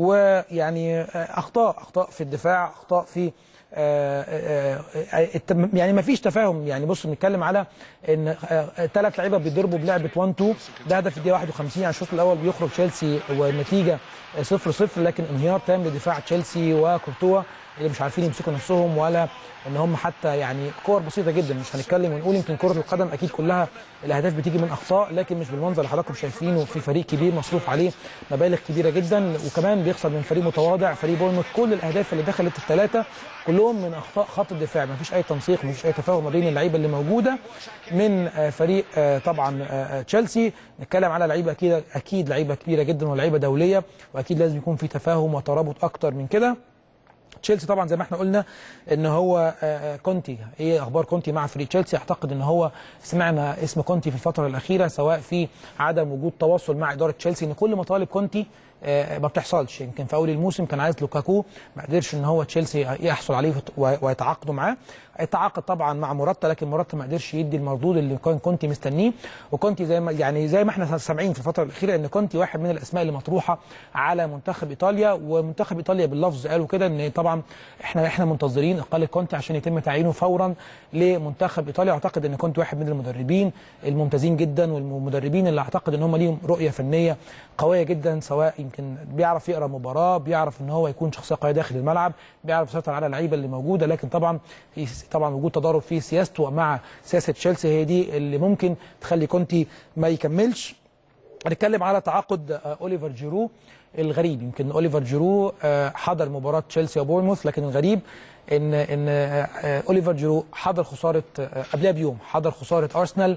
ويعني آه، اخطاء اخطاء في الدفاع اخطاء في آه، آه، آه، التم- يعني ما فيش تفاهم يعني بص بنتكلم على ان ثلاث لعيبه بيضربوا بلعبه 1 2 ده هدف الدقيقه 51 على الشوط الاول بيخرج تشيلسي والنتيجه 0 0 لكن انهيار تام لدفاع تشيلسي وكورتوا اللي مش عارفين يمسكوا نفسهم ولا ان هم حتى يعني كور بسيطه جدا مش هنتكلم ونقول يمكن كره القدم اكيد كلها الاهداف بتيجي من اخطاء لكن مش بالمنظر اللي حضراتكم شايفينه في فريق كبير مصروف عليه مبالغ كبيره جدا وكمان بيخسر من فريق متواضع فريق بورنموث كل الاهداف اللي دخلت الثلاثه كلهم من اخطاء خط الدفاع ما فيش اي تنسيق ما فيش اي تفاهم ما بين اللعيبه اللي موجوده من آه، فريق آه، طبعا آه، آه، تشيلسي نتكلم على لعيبه اكيد اكيد لعيبه كبيره جدا ولعيبه دوليه واكيد لازم يكون في تفاهم وترابط اكتر من كده تشيلسي طبعا زي ما احنا قلنا ان هو آه، آه، كونتي ايه اخبار كونتي مع فريق تشيلسي اعتقد ان هو سمعنا اسم كونتي في الفتره الاخيره سواء في عدم وجود تواصل مع اداره تشيلسي ان كل مطالب كونتي آه، ما بتحصلش يمكن في اول الموسم كان عايز لوكاكو ما قدرش ان هو تشيلسي يحصل عليه وت- ويتعاقدوا معاه اتعاقد طبعا مع موراتا لكن موراتا ما قدرش يدي المردود اللي كان كونتي مستنيه وكونتي زي ما يعني زي ما احنا سامعين في الفتره الاخيره ان كونتي واحد من الاسماء اللي مطروحه على منتخب ايطاليا ومنتخب ايطاليا باللفظ قالوا كده ان طبعا احنا احنا منتظرين اقاله كونتي عشان يتم تعيينه فورا لمنتخب ايطاليا اعتقد ان كونتي واحد من المدربين الممتازين جدا والمدربين اللي اعتقد ان هم ليهم رؤيه فنيه قويه جدا سواء يمكن بيعرف يقرا مباراه بيعرف ان هو يكون شخصيه قويه داخل الملعب بيعرف يسيطر على اللعيبه اللي موجوده لكن طبعا في طبعا وجود تضارب في سياسته مع سياسه تشيلسي هي دي اللي ممكن تخلي كونتي ما يكملش هنتكلم على تعاقد آه، اوليفر جيرو الغريب يمكن اوليفر جيرو آه، حضر مباراه تشيلسي وبورنموث لكن الغريب ان ان آه، آه، اوليفر جيرو حضر خساره آه، قبلها بيوم حضر خساره ارسنال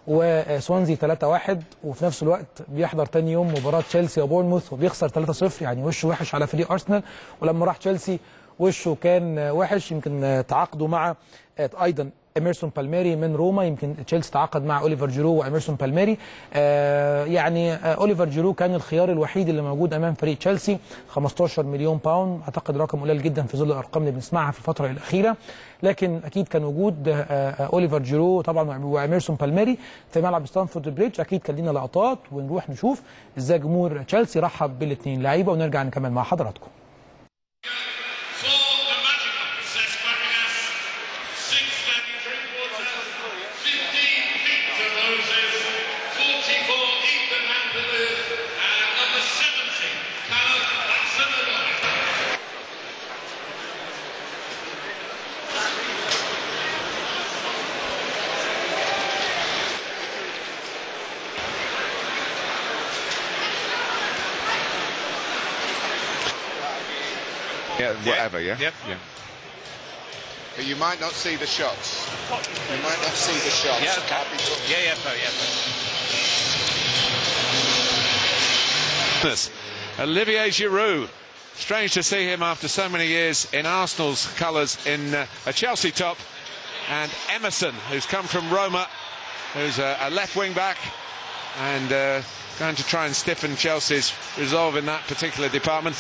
وسوانزي 3-1 وفي نفس الوقت بيحضر تاني يوم مباراه تشيلسي وبورنموث وبيخسر 3-0 يعني وشه وحش على فريق ارسنال ولما راح تشيلسي وشه كان آه، وحش يمكن آه، تعاقده مع آه، ايضا اميرسون بالميري من روما يمكن تشيلسي تعاقد مع اوليفر جيرو واميرسون بالميري آه يعني آه اوليفر جيرو كان الخيار الوحيد اللي موجود امام فريق تشيلسي 15 مليون باوند اعتقد رقم قليل جدا في ظل الارقام اللي بنسمعها في الفتره الاخيره لكن اكيد كان وجود آه آه اوليفر جيرو طبعا واميرسون بالميري في ملعب ستانفورد بريدج اكيد كان لنا لقطات ونروح نشوف ازاي جمهور تشيلسي رحب بالاثنين لعيبه ونرجع نكمل مع حضراتكم For the Magical, says Fabregas. Six Danny Drinkwater, 15 Victor Moses, 44 Ethan Mandaloo, and number 70, Callum Hudson-Odoi. Yeah, whatever, yeah? Yep. Yeah. But you might not see the shots. You might not see the shots. Yeah, okay. I'll be talking- Yeah, yeah, yeah. This, Olivier Giroud. Strange to see him after so many years in Arsenal's colours in uh, a Chelsea top. And Emerson, who's come from Roma, who's a, a left wing back and uh, going to try and stiffen Chelsea's resolve in that particular department.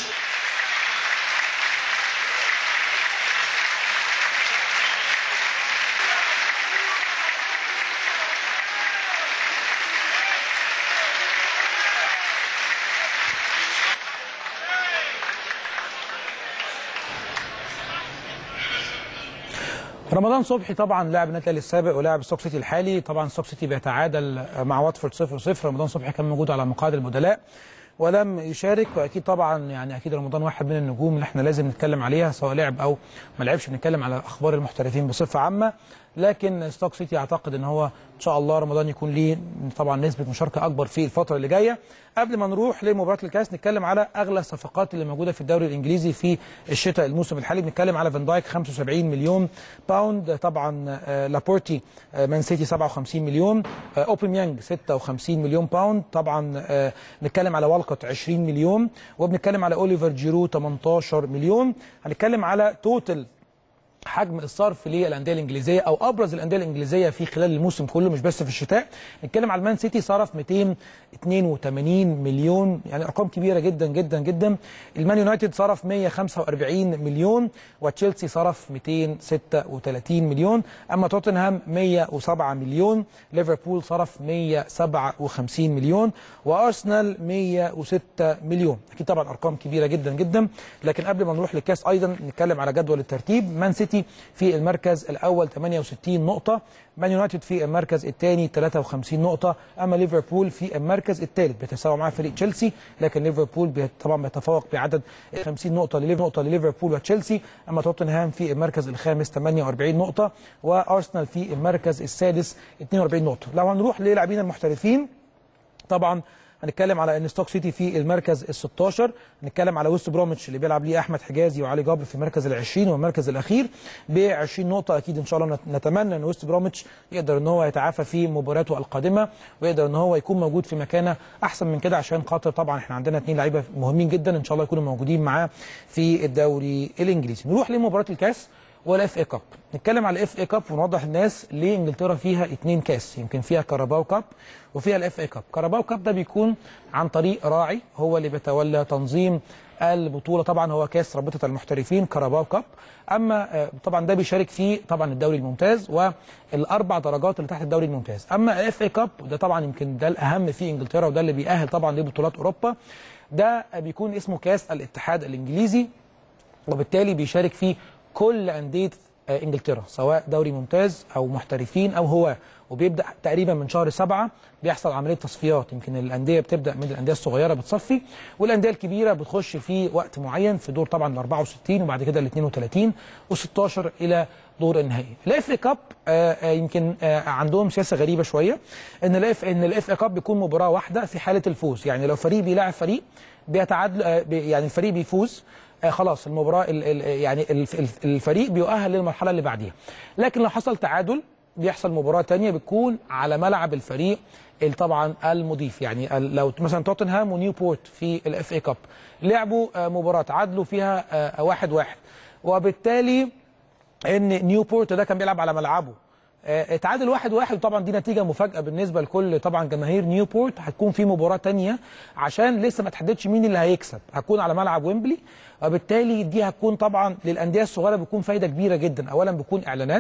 رمضان صبحي طبعا لاعب النادي الاهلي السابق ولاعب ستوك سيتي الحالي طبعا ستوك سيتي بيتعادل مع واتفورد 0 0 رمضان صبحي كان موجود على مقاعد البدلاء ولم يشارك واكيد طبعا يعني اكيد رمضان واحد من النجوم اللي احنا لازم نتكلم عليها سواء لعب او ما لعبش بنتكلم على اخبار المحترفين بصفه عامه لكن ستوك سيتي اعتقد ان هو ان شاء الله رمضان يكون ليه طبعا نسبه مشاركه اكبر في الفتره اللي جايه قبل ما نروح لمباراه الكاس نتكلم على اغلى الصفقات اللي موجوده في الدوري الانجليزي في الشتاء الموسم الحالي بنتكلم على فان دايك 75 مليون باوند طبعا آه، لابورتي آه، مان سيتي 57 مليون آه، اوباميانج 56 مليون باوند طبعا آه، نتكلم على والكوت 20 مليون وبنتكلم على اوليفر جيرو 18 مليون هنتكلم على توتال حجم الصرف للانديه الانجليزيه او ابرز الانديه الانجليزيه في خلال الموسم كله مش بس في الشتاء نتكلم على المان سيتي صرف 282 مليون يعني ارقام كبيره جدا جدا جدا المان يونايتد صرف 145 مليون وتشيلسي صرف 236 مليون اما توتنهام 107 مليون ليفربول صرف 157 مليون وارسنال 106 مليون اكيد طبعا ارقام كبيره جدا جدا لكن قبل ما نروح للكاس ايضا نتكلم على جدول الترتيب مان سيتي في المركز الاول 68 نقطه مان يونايتد في المركز الثاني 53 نقطه اما ليفربول في المركز الثالث بيتساوى مع فريق تشيلسي لكن ليفربول بي- طبعا بيتفوق بعدد 50 نقطه لليف- نقطه لليفربول وتشيلسي اما توتنهام في المركز الخامس 48 نقطه وارسنال في المركز السادس 42 نقطه لو هنروح للاعبين المحترفين طبعا هنتكلم على ان ستوك سيتي في المركز ال 16 هنتكلم على ويست بروميتش اللي بيلعب ليه احمد حجازي وعلي جابر في المركز ال 20 والمركز الاخير ب 20 نقطه اكيد ان شاء الله نت- نتمنى ان ويست بروميتش يقدر ان هو يتعافى في مباراته القادمه ويقدر ان هو يكون موجود في مكانه احسن من كده عشان خاطر طبعا احنا عندنا اثنين لعيبه مهمين جدا ان شاء الله يكونوا موجودين معاه في الدوري الانجليزي نروح لمباراه الكاس والاف اي كاب نتكلم على الاف اي كاب ونوضح الناس ليه انجلترا فيها اتنين كاس يمكن فيها كاراباو كاب وفيها الاف اي كاب كاراباو كاب ده بيكون عن طريق راعي هو اللي بيتولى تنظيم البطوله طبعا هو كاس رابطه المحترفين كاراباو كاب اما آه، طبعا ده بيشارك فيه طبعا الدوري الممتاز والاربع درجات اللي تحت الدوري الممتاز اما الاف اي كاب وده طبعا يمكن ده الاهم في انجلترا وده اللي بيأهل طبعا لبطولات اوروبا ده بيكون اسمه كاس الاتحاد الانجليزي وبالتالي بيشارك فيه كل انديه آه، انجلترا سواء دوري ممتاز او محترفين او هواه وبيبدا تقريبا من شهر سبعة بيحصل عمليه تصفيات يمكن الانديه بتبدا من الانديه الصغيره بتصفي والانديه الكبيره بتخش في وقت معين في دور طبعا ال 64 وبعد كده ال 32 و16 الى دور النهائي الاف اي كاب آه، آه، يمكن آه، عندهم سياسه غريبه شويه ان الاف ان الاف اي كاب بيكون مباراه واحده في حاله الفوز يعني لو فريق بيلاعب فريق بيتعادل آه، بي- يعني الفريق بيفوز آه خلاص المباراه ال ال يعني ال ال الفريق بيؤهل للمرحله اللي بعديها لكن لو حصل تعادل بيحصل مباراه تانية بتكون على ملعب الفريق ال- طبعا المضيف يعني ال- لو مثلا توتنهام ونيوبورت في الاف اي كاب لعبوا آه، مباراه تعادلوا فيها آه، واحد واحد وبالتالي ان نيوبورت ده كان بيلعب على ملعبه آه، اتعادل واحد واحد وطبعا دي نتيجه مفاجاه بالنسبه لكل طبعا جماهير نيوبورت هتكون في مباراه تانية عشان لسه ما تحددش مين اللي هيكسب هتكون على ملعب ويمبلي وبالتالي دي هتكون طبعا للانديه الصغيره بتكون فايده كبيره جدا اولا بيكون اعلانات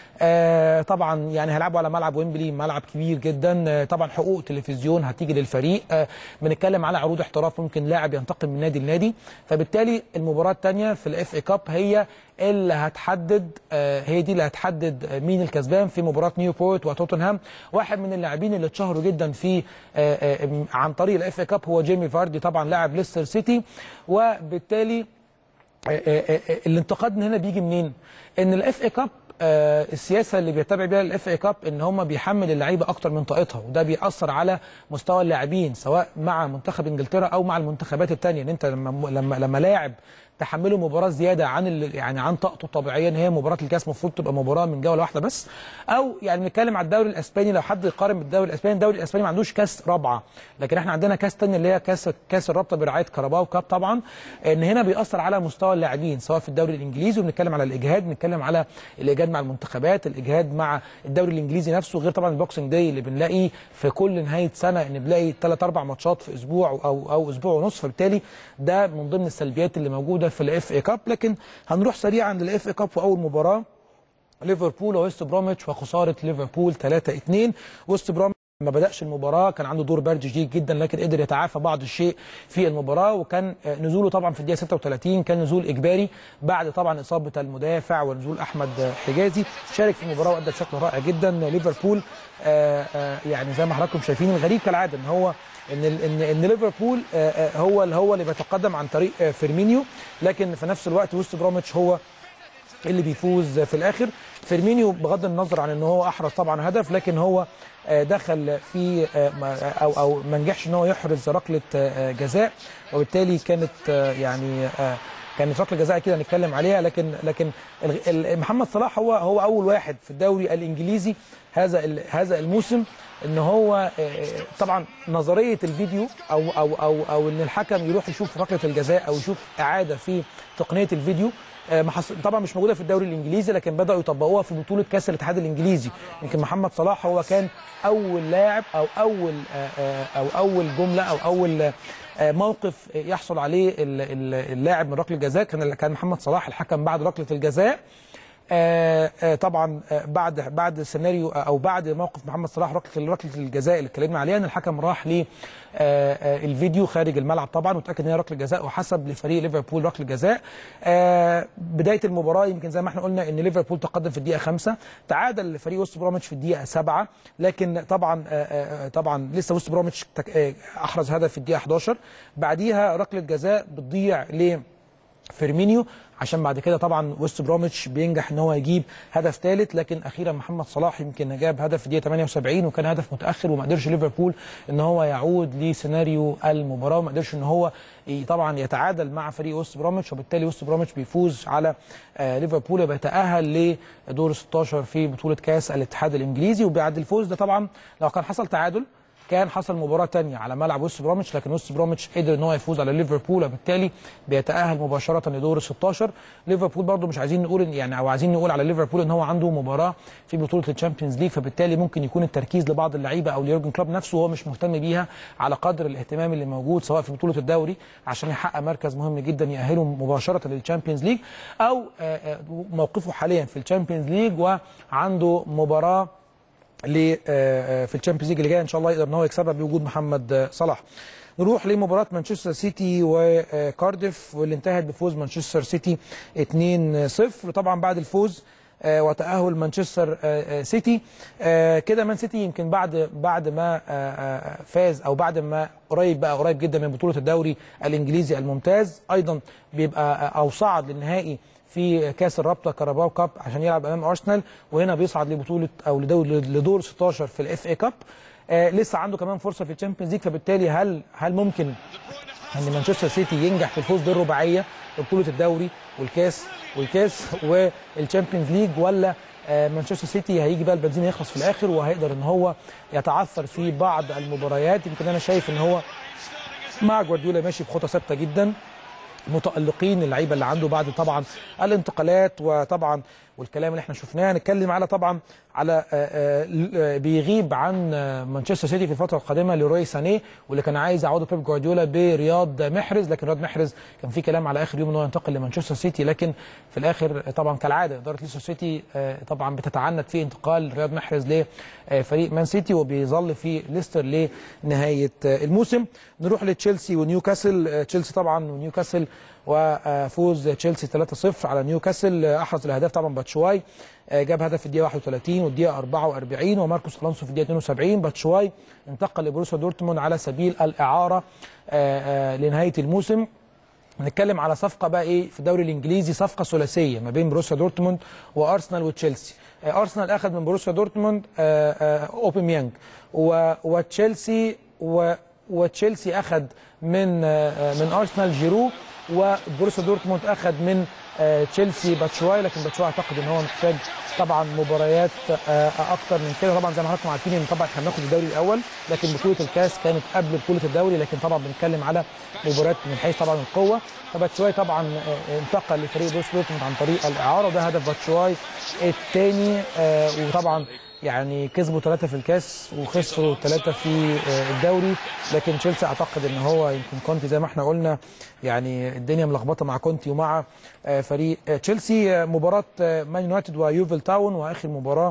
آه طبعا يعني هيلعبوا على ملعب ويمبلي ملعب كبير جدا آه طبعا حقوق تلفزيون هتيجي للفريق آه بنتكلم على عروض احتراف ممكن لاعب ينتقل من نادي لنادي فبالتالي المباراه الثانيه في الاف اي كاب هي اللي هتحدد آه هي دي اللي هتحدد آه، مين الكسبان في مباراه نيوبورت وتوتنهام واحد من اللاعبين اللي اتشهروا جدا في آه آه عن طريق الاف اي كاب هو جيمي فاردي طبعا لاعب ليستر سيتي وبالتالي آه، آه، آه، الانتقاد من هنا بيجي منين؟ ان الاف اي كاب آه، السياسه اللي بيتبع بيها الاف اي كاب ان هم بيحمل اللعيبه اكتر من طاقتها وده بيأثر على مستوى اللاعبين سواء مع منتخب انجلترا او مع المنتخبات الثانيه ان انت لما لما لما لاعب تحمله مباراه زياده عن ال- يعني عن طاقته الطبيعيه ان هي مباراه الكاس المفروض تبقى مباراه من جوله واحده بس او يعني بنتكلم على الدوري الاسباني لو حد يقارن بالدوري الاسباني الدوري الاسباني ما عندوش كاس رابعه لكن احنا عندنا كاس ثانيه اللي هي كاس كاس الرابطه برعايه كاراباو كاب طبعا ان هنا بيأثر على مستوى اللاعبين سواء في الدوري الانجليزي وبنتكلم على الاجهاد بنتكلم على الاجهاد مع المنتخبات الاجهاد مع الدوري الانجليزي نفسه غير طبعا البوكسنج داي اللي بنلاقيه في كل نهايه سنه ان بنلاقي ثلاث اربع ماتشات في اسبوع او او اسبوع ونص فبالتالي ده من ضمن السلبيات اللي موجوده في الاف اي كاب لكن هنروح سريعا للاف اي كاب في اول مباراه ليفربول وويست بروميتش وخساره ليفربول 3-2 ويست بروميتش ما بدأش المباراة كان عنده دور برد شديد جدا لكن قدر يتعافى بعض الشيء في المباراة وكان آه، نزوله طبعا في الدقيقة 36 كان نزول إجباري بعد طبعا إصابة المدافع ونزول أحمد آه، حجازي شارك في المباراة وأدى بشكل رائع جدا ليفربول آه، آه، يعني زي ما حضراتكم شايفين الغريب كالعادة إن هو ان ال- ان ان ليفربول آه، آه، هو اللي هو اللي بيتقدم عن طريق آه، فيرمينيو لكن في نفس الوقت ويست بروميتش هو اللي بيفوز في الاخر فيرمينيو بغض النظر عن ان هو احرز طبعا هدف لكن هو آه، دخل في آه، ما- او او ما نجحش ان هو يحرز ركله آه، جزاء وبالتالي كانت آه، يعني آه، كانت ركله جزاء كده هنتكلم عليها لكن لكن ال- ال- محمد صلاح هو هو اول واحد في الدوري الانجليزي هذا ال- هذا الموسم ان هو آه، طبعا نظريه الفيديو او او او او ان الحكم يروح يشوف ركله الجزاء او يشوف اعاده في تقنيه الفيديو آه، ما حص- طبعا مش موجوده في الدوري الانجليزي لكن بداوا يطبقوها في بطوله كاس الاتحاد الانجليزي يمكن محمد صلاح هو كان اول لاعب او اول آه، آه، او اول جمله او اول آه، موقف يحصل عليه ال- ال- اللاعب من ركله الجزاء كان كان محمد صلاح الحكم بعد ركله الجزاء آه، آه، طبعا آه، بعد بعد سيناريو آه، او بعد موقف محمد صلاح ركله ركله الجزاء اللي اتكلمنا عليها ان الحكم راح ل الفيديو خارج الملعب طبعا وتاكد ان هي ركله جزاء وحسب لفريق ليفربول ركله جزاء آه، بدايه المباراه يمكن زي ما احنا قلنا ان ليفربول تقدم في الدقيقه خمسة تعادل فريق وست بروميتش في الدقيقه سبعة لكن طبعا آه، آه، طبعا لسه وست بروميتش تك- آه، احرز هدف في الدقيقه 11 بعديها ركله جزاء بتضيع ل فيرمينيو عشان بعد كده طبعا ويست بروميتش بينجح ان هو يجيب هدف ثالث لكن اخيرا محمد صلاح يمكن جاب هدف في الدقيقه 78 وكان هدف متاخر وما قدرش ليفربول ان هو يعود لسيناريو المباراه وما قدرش ان هو ي- طبعا يتعادل مع فريق ويست بروميتش وبالتالي ويست بروميتش بيفوز على آه، ليفربول وبيتاهل لدور 16 في بطوله كاس الاتحاد الانجليزي وبعد الفوز ده طبعا لو كان حصل تعادل كان حصل مباراة تانية على ملعب وست بروميتش لكن وست بروميتش قدر ان هو يفوز على ليفربول وبالتالي بيتأهل مباشرة لدور ال 16 ليفربول برضو مش عايزين نقول إن يعني او عايزين نقول على ليفربول ان هو عنده مباراة في بطولة الشامبيونز ليج فبالتالي ممكن يكون التركيز لبعض اللعيبة او ليورجن كلوب نفسه هو مش مهتم بيها على قدر الاهتمام اللي موجود سواء في بطولة الدوري عشان يحقق مركز مهم جدا يأهله مباشرة للشامبيونز ليج او آه، آه، موقفه حاليا في الشامبيونز ليج وعنده مباراة ل آه، في الشامبيونز ليج اللي جايه ان شاء الله يقدر ان هو يكسبها بوجود محمد آه، صلاح. نروح لمباراة مانشستر سيتي وكارديف واللي انتهت بفوز مانشستر سيتي 2-0 طبعا بعد الفوز آه، وتأهل مانشستر آه، آه، سيتي آه، كده مان سيتي يمكن بعد بعد ما آه، آه، فاز او بعد ما قريب بقى قريب جدا من بطولة الدوري الانجليزي الممتاز ايضا بيبقى آه، او صعد للنهائي في كاس الرابطه كاراباو كاب عشان يلعب امام ارسنال وهنا بيصعد لبطوله او لدور لدور 16 في الاف اي كاب آه لسه عنده كمان فرصه في الشامبيونز ليج فبالتالي هل هل ممكن ان مانشستر سيتي ينجح في الفوز بالرباعيه ببطوله الدوري والكاس والكاس والشامبيونز ليج ولا آه، مانشستر سيتي هيجي بقى البنزين يخلص في الاخر وهيقدر ان هو يتعثر في بعض المباريات يمكن انا شايف ان هو مع جوارديولا ماشي بخطى ثابته جدا متألقين اللعيبه اللي عنده بعد طبعا الانتقالات وطبعا والكلام اللي احنا شفناه هنتكلم على طبعا على آه، آه، آه، بيغيب عن آه، مانشستر سيتي في الفتره القادمه لروي سانيه واللي كان عايز يعوضه بيب جوارديولا برياض محرز لكن رياض محرز كان في كلام على اخر يوم ان هو ينتقل لمانشستر سيتي لكن في الاخر آه، طبعا كالعاده اداره ليستر سيتي آه، طبعا بتتعنت في انتقال رياض محرز لفريق مان سيتي وبيظل في ليستر لنهايه آه، الموسم نروح لتشيلسي ونيوكاسل آه، تشيلسي طبعا ونيوكاسل وفوز تشيلسي 3-0 على نيوكاسل آه، احرز الاهداف طبعا باتشواي آه، جاب هدف في الدقيقه 31 والدقيقه 44 وماركوس الونسو في الدقيقه 72 باتشواي انتقل لبروسيا دورتموند على سبيل الاعاره آه، آه، لنهايه الموسم نتكلم على صفقه بقى ايه في الدوري الانجليزي صفقه ثلاثيه ما بين بروسيا دورتموند وارسنال وتشيلسي آه، ارسنال اخذ من بروسيا دورتموند آه، آه، اوباميانج و- وتشيلسي و- وتشيلسي اخذ من آه، آه، من ارسنال جيرو وبروسيا دورتموند اخذ من آه، تشيلسي باتشواي لكن باتشواي اعتقد ان هو محتاج طبعا مباريات آه، اكتر من كده طبعا زي ما حضراتكم عارفين ان طبعا احنا بناخد الدوري الاول لكن بطوله الكاس كانت قبل بطوله الدوري لكن طبعا بنتكلم على مباريات من حيث طبعا القوه فباتشواي طبعا آه، انتقل لفريق بروسيا دورتموند عن طريق الاعاره وده هدف باتشواي الثاني وطبعا يعني كسبوا ثلاثة في الكاس وخسروا ثلاثة في آه، الدوري لكن تشيلسي اعتقد ان هو يمكن كونتي زي ما احنا قلنا يعني الدنيا ملخبطه مع كونتي ومع آه، فريق آه، تشيلسي آه، مباراه آه، مان يونايتد ويوفل تاون واخر مباراه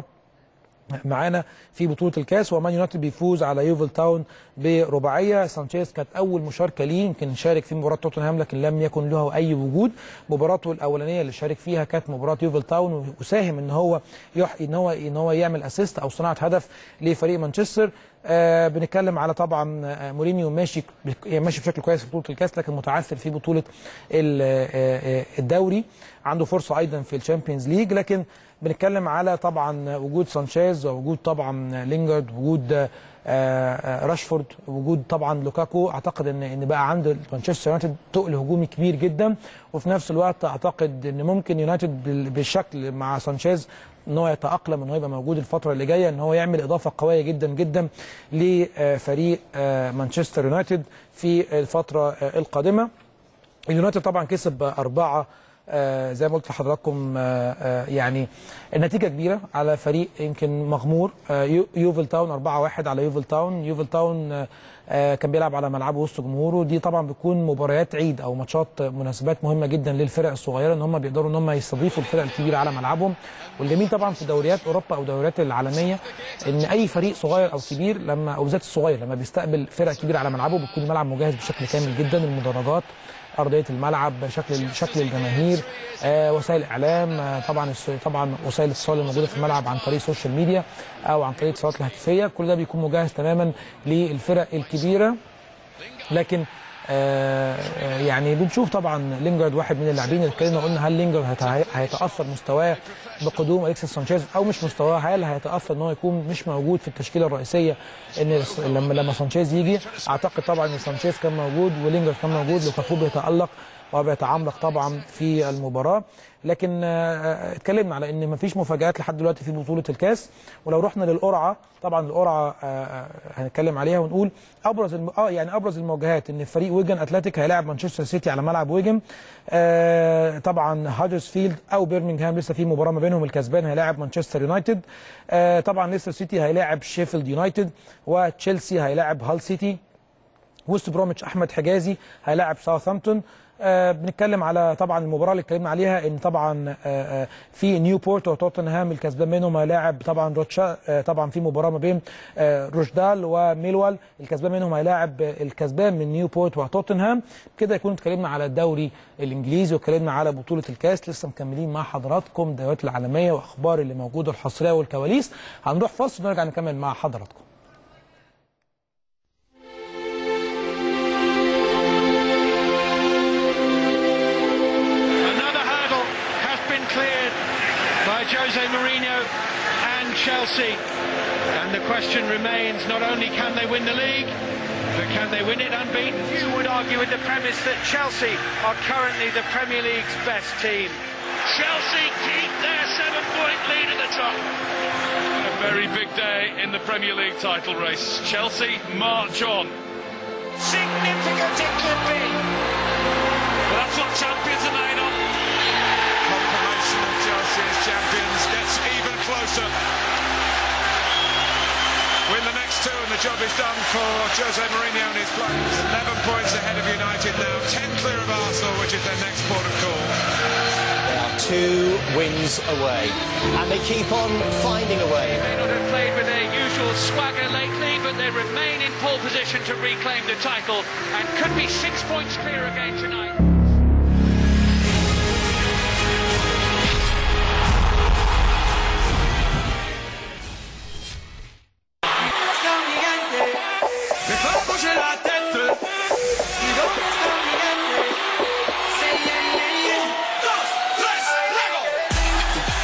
معانا في بطوله الكاس ومان يونايتد بيفوز على يوفل تاون برباعيه سانشيز كانت اول مشاركه ليه يمكن شارك في مباراه توتنهام لكن لم يكن له اي وجود مباراته الاولانيه اللي شارك فيها كانت مباراه يوفل تاون وساهم ان هو يح... ان هو ان هو يعمل اسيست او صناعه هدف لفريق مانشستر آه بنتكلم على طبعا آه، مورينيو ماشي يعني ماشي بشكل كويس في بطوله الكاس لكن متعثر في بطوله ال- آه، آه، الدوري عنده فرصه ايضا في الشامبيونز ليج لكن بنتكلم على طبعا وجود سانشيز ووجود طبعا لينجارد وجود آه، آه، راشفورد وجود طبعا لوكاكو اعتقد ان ان بقى عند مانشستر يونايتد تقل هجومي كبير جدا وفي نفس الوقت اعتقد ان ممكن يونايتد بال- بالشكل مع سانشيز ان هو يتاقلم ان هو يبقى موجود الفتره اللي جايه ان هو يعمل اضافه قويه جدا جدا لفريق آه، مانشستر يونايتد في الفتره آه، القادمه اليونايتد طبعا كسب أربعة آه زي ما قلت لحضراتكم آه آه يعني النتيجة كبيرة على فريق يمكن مغمور آه يو- يوفل تاون 4-1 على يوفل تاون يوفل تاون آه آه كان بيلعب على ملعبه وسط جمهوره دي طبعا بتكون مباريات عيد او ماتشات آه، مناسبات مهمه جدا للفرق الصغيره ان هم بيقدروا ان هم يستضيفوا الفرق الكبيره على ملعبهم والجميل طبعا في دوريات اوروبا او دوريات العالميه ان اي فريق صغير او كبير لما او بالذات الصغير لما بيستقبل فرق كبيره على ملعبه بيكون الملعب مجهز بشكل كامل جدا المدرجات ارضيه الملعب شكل شكل الجماهير آه وسائل الاعلام آه طبعا الس- طبعا وسائل الاتصال الموجوده في الملعب عن طريق السوشيال ميديا او عن طريق الاتصالات الهاتفيه كل ده بيكون مجهز تماما للفرق الكبيره لكن آه آه، يعني بنشوف طبعا لينجارد واحد من اللاعبين اللي اتكلمنا قلنا هل لينجارد هيت- هيتاثر مستواه بقدوم اليكسيس سانشيز او مش مستواه هل هيتاثر ان هو يكون مش موجود في التشكيله الرئيسيه ان الس- لما لما سانشيز يجي اعتقد طبعا ان سانشيز كان موجود ولينجارد كان موجود لوكاكو بيتالق وبيتعمق طبعا في المباراه لكن آه، آه، اتكلمنا على ان مفيش مفاجات لحد دلوقتي في بطوله الكاس ولو رحنا للقرعه طبعا القرعه آه، آه، هنتكلم عليها ونقول ابرز الم... اه يعني ابرز المواجهات ان فريق ويجن اتلتيك هيلاعب مانشستر سيتي على ملعب ويجن آه طبعا هادرسفيلد او بيرمنغهام لسه في مباراه ما بينهم الكسبان هيلاعب مانشستر يونايتد آه طبعا ليستر سيتي هيلاعب شيفيلد يونايتد وتشيلسي هيلاعب هال سيتي وست بروميتش احمد حجازي هيلاعب ساوثهامبتون آه بنتكلم على طبعا المباراه اللي اتكلمنا عليها ان طبعا آه آه في نيوبورت وتوتنهام الكسبان منهم هيلاعب طبعا روتشا آه طبعا في مباراه ما بين آه روشدال وميلوال الكسبان منهم هيلاعب آه، الكسبان من نيوبورت وتوتنهام كده يكون اتكلمنا على الدوري الانجليزي واتكلمنا على بطوله الكاس لسه مكملين مع حضراتكم الدوريات العالميه واخبار اللي موجوده الحصريه والكواليس هنروح فاصل ونرجع نكمل مع حضراتكم Another hurdle has been cleared by Jose Mourinho and Chelsea. And the question remains not only can they win the league, but can they win it unbeaten? You would argue with the premise that Chelsea are currently the Premier League's best team. Chelsea keep their seven-point lead at the top. A very big day in the Premier League title race. Chelsea march on. Significant it could be. But that's what champions are made of. Confirmation of Chelsea as champions. the job is done for Jose Mourinho and his players. 11 points ahead of United now, 10 clear of Arsenal, which is their next port of call. They are two wins away, and they keep on finding a way. May not have played with their usual swagger lately, but they remain in pole position to reclaim the title and could be six points clear again tonight. Me fais bouger la tête. Dis donc, C'est yeah, yeah, yeah. Dos, tres, Lego.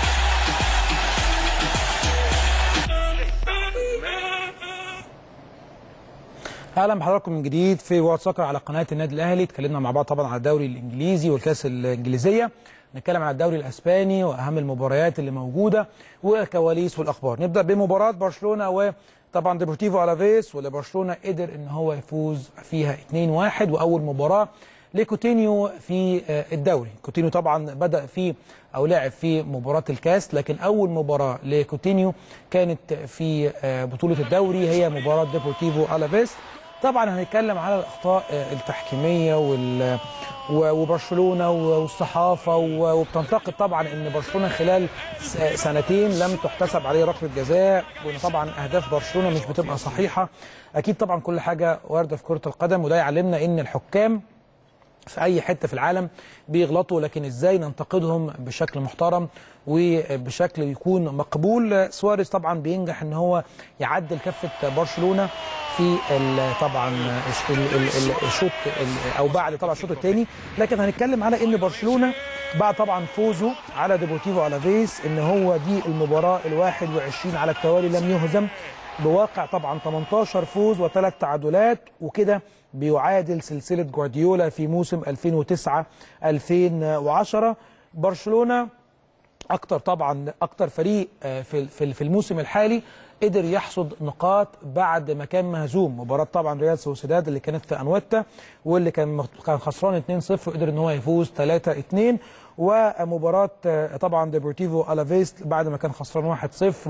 اهلا بحضراتكم من جديد في وقت سكر على قناه النادي الاهلي اتكلمنا مع بعض طبعا على الدوري الانجليزي والكاس الانجليزيه نتكلم على الدوري الاسباني واهم المباريات اللي موجوده والكواليس والاخبار نبدا بمباراه برشلونه وطبعا ديبورتيفو الافيس واللي برشلونه قدر ان هو يفوز فيها 2-1 واول مباراه لكوتينيو في آه، الدوري كوتينيو طبعا بدا في او لعب في مباراه الكاس لكن اول مباراه لكوتينيو كانت في آه، بطوله الدوري هي مباراه ديبورتيفو الافيس طبعا هنتكلم على الاخطاء آه، التحكيميه وال و- وبرشلونه والصحافه و- وبتنتقد طبعا ان برشلونه خلال س- سنتين لم تحتسب عليه ركله جزاء وان طبعا اهداف برشلونه مش بتبقى صحيحه اكيد طبعا كل حاجه وارده في كره القدم وده يعلمنا ان الحكام في اي حته في العالم بيغلطوا لكن ازاي ننتقدهم بشكل محترم وبشكل يكون مقبول سواريز طبعا بينجح ان هو يعدل كفه برشلونه في ال- طبعا ال- ال- ال- الشوط ال- او بعد طبعا الشوط الثاني لكن هنتكلم على ان برشلونه بعد طبعا فوزه على ديبورتيفو الافيس ان هو دي المباراه ال21 على التوالي لم يهزم بواقع طبعا 18 فوز وثلاث تعادلات وكده بيعادل سلسله جوارديولا في موسم 2009 2010 برشلونه اكتر طبعا اكتر فريق آه، في في في الموسم الحالي قدر يحصد نقاط بعد ما كان مهزوم مباراه طبعا ريال سوسيداد اللي كانت في انويتا واللي كان كان خسران 2-0 وقدر ان هو يفوز 3-2 ومباراه آه، طبعا ديبورتيفو الافيس بعد ما كان خسران 1-0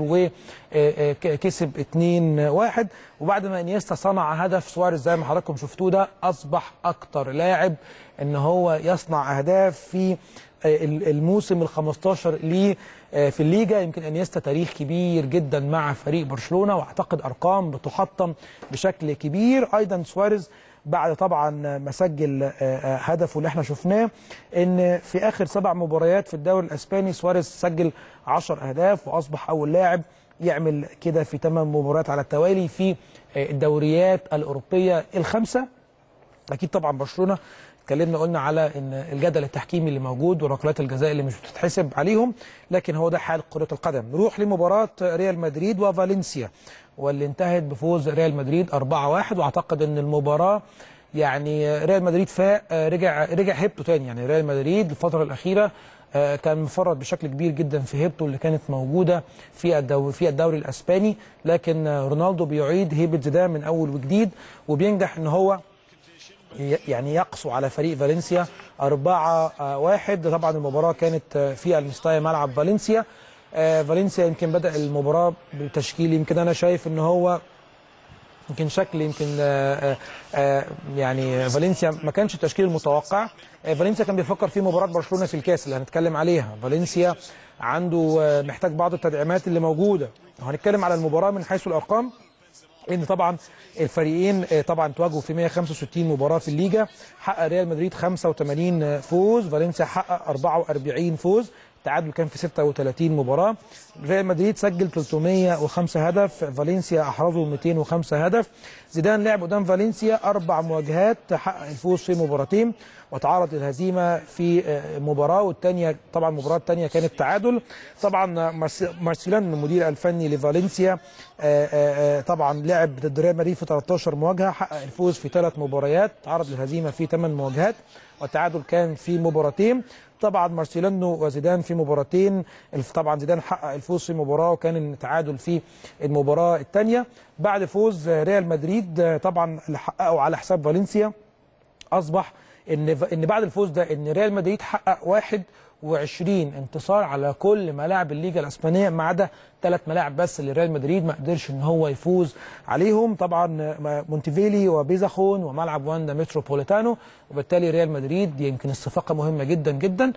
وكسب 2-1 وبعد ما انيستا صنع هدف سواريز زي ما حضراتكم شفتوه ده اصبح اكتر لاعب ان هو يصنع اهداف في الموسم ال 15 ليه في الليجا يمكن انيستا تاريخ كبير جدا مع فريق برشلونه واعتقد ارقام بتحطم بشكل كبير ايضا سواريز بعد طبعا ما سجل هدفه اللي احنا شفناه ان في اخر سبع مباريات في الدوري الاسباني سواريز سجل 10 اهداف واصبح اول لاعب يعمل كده في ثمان مباريات على التوالي في الدوريات الاوروبيه الخمسه اكيد طبعا برشلونه اتكلمنا قلنا على ان الجدل التحكيمي اللي موجود وركلات الجزاء اللي مش بتتحسب عليهم لكن هو ده حال كره القدم نروح لمباراه ريال مدريد وفالنسيا واللي انتهت بفوز ريال مدريد 4-1 واعتقد ان المباراه يعني ريال مدريد فاق رجع رجع هيبته تاني يعني ريال مدريد الفتره الاخيره كان مفرط بشكل كبير جدا في هيبته اللي كانت موجوده في الدوري في الدوري الاسباني لكن رونالدو بيعيد هيبه زيدان من اول وجديد وبينجح ان هو يعني يقسو على فريق فالنسيا 4 1 طبعا المباراه كانت في المستايا ملعب فالنسيا فالنسيا يمكن بدا المباراه بتشكيل يمكن انا شايف ان هو يمكن شكل يمكن آآ آآ يعني فالنسيا ما كانش التشكيل المتوقع فالنسيا كان بيفكر في مباراه برشلونه في الكاس اللي هنتكلم عليها فالنسيا عنده محتاج بعض التدعيمات اللي موجوده وهنتكلم على المباراه من حيث الارقام ان طبعا الفريقين طبعا تواجهوا في 165 مباراه في الليجا حقق ريال مدريد 85 فوز فالنسيا حقق 44 فوز التعادل كان في 36 مباراه ريال مدريد سجل 305 هدف فالنسيا احرزوا 205 هدف زيدان لعب قدام فالنسيا اربع مواجهات حقق الفوز في مباراتين وتعرض للهزيمه في مباراه والثانيه طبعا المباراه الثانيه كانت تعادل طبعا مارسيلان المدير الفني لفالنسيا طبعا لعب ضد ريال مدريد في 13 مواجهه حقق الفوز في ثلاث مباريات تعرض للهزيمه في 8 مواجهات والتعادل كان في مباراتين طبعا مارسيلانو وزيدان في مباراتين طبعا زيدان حقق الفوز في مباراه وكان التعادل في المباراه الثانيه بعد فوز ريال مدريد طبعا اللي حققه على حساب فالنسيا اصبح ان ان بعد الفوز ده ان ريال مدريد حقق انتصار على كل ملاعب الليجا الاسبانيه ما عدا ثلاث ملاعب بس اللي ريال مدريد ما قدرش ان هو يفوز عليهم طبعا مونتيفيلي وبيزاخون وملعب واندا متروبوليتانو وبالتالي ريال مدريد يمكن الصفقه مهمه جدا جدا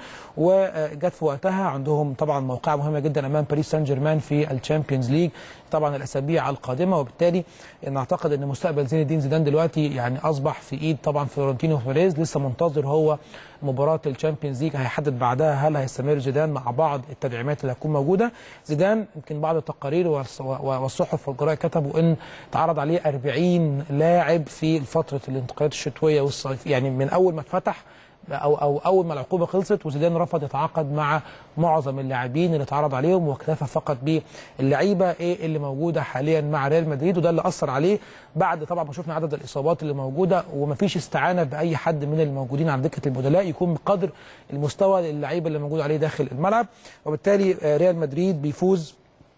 وجت في وقتها عندهم طبعا موقعه مهمه جدا امام باريس سان جيرمان في الشامبيونز ليج طبعا الاسابيع القادمه وبالتالي نعتقد ان مستقبل زين الدين زيدان دلوقتي يعني اصبح في ايد طبعا فلورنتينو بيريز لسه منتظر هو مباراه الشامبيونز ليج هيحدد بعدها هل هيستمر زيدان مع بعض التدعيمات اللي هتكون موجوده زيدان يمكن بعض التقارير والص- والصحف والجرايد كتبوا ان تعرض عليه 40 لاعب في فتره الانتقالات الشتويه والصيف يعني من اول ما اتفتح او او اول ما العقوبه خلصت وزيدان رفض يتعاقد مع معظم اللاعبين اللي اتعرض عليهم واكتفى فقط باللعيبه ايه اللي موجوده حاليا مع ريال مدريد وده اللي اثر عليه بعد طبعا ما شفنا عدد الاصابات اللي موجوده ومفيش استعانه باي حد من الموجودين على دكه البدلاء يكون بقدر المستوى اللعيبه اللي موجود عليه داخل الملعب وبالتالي آه، ريال مدريد بيفوز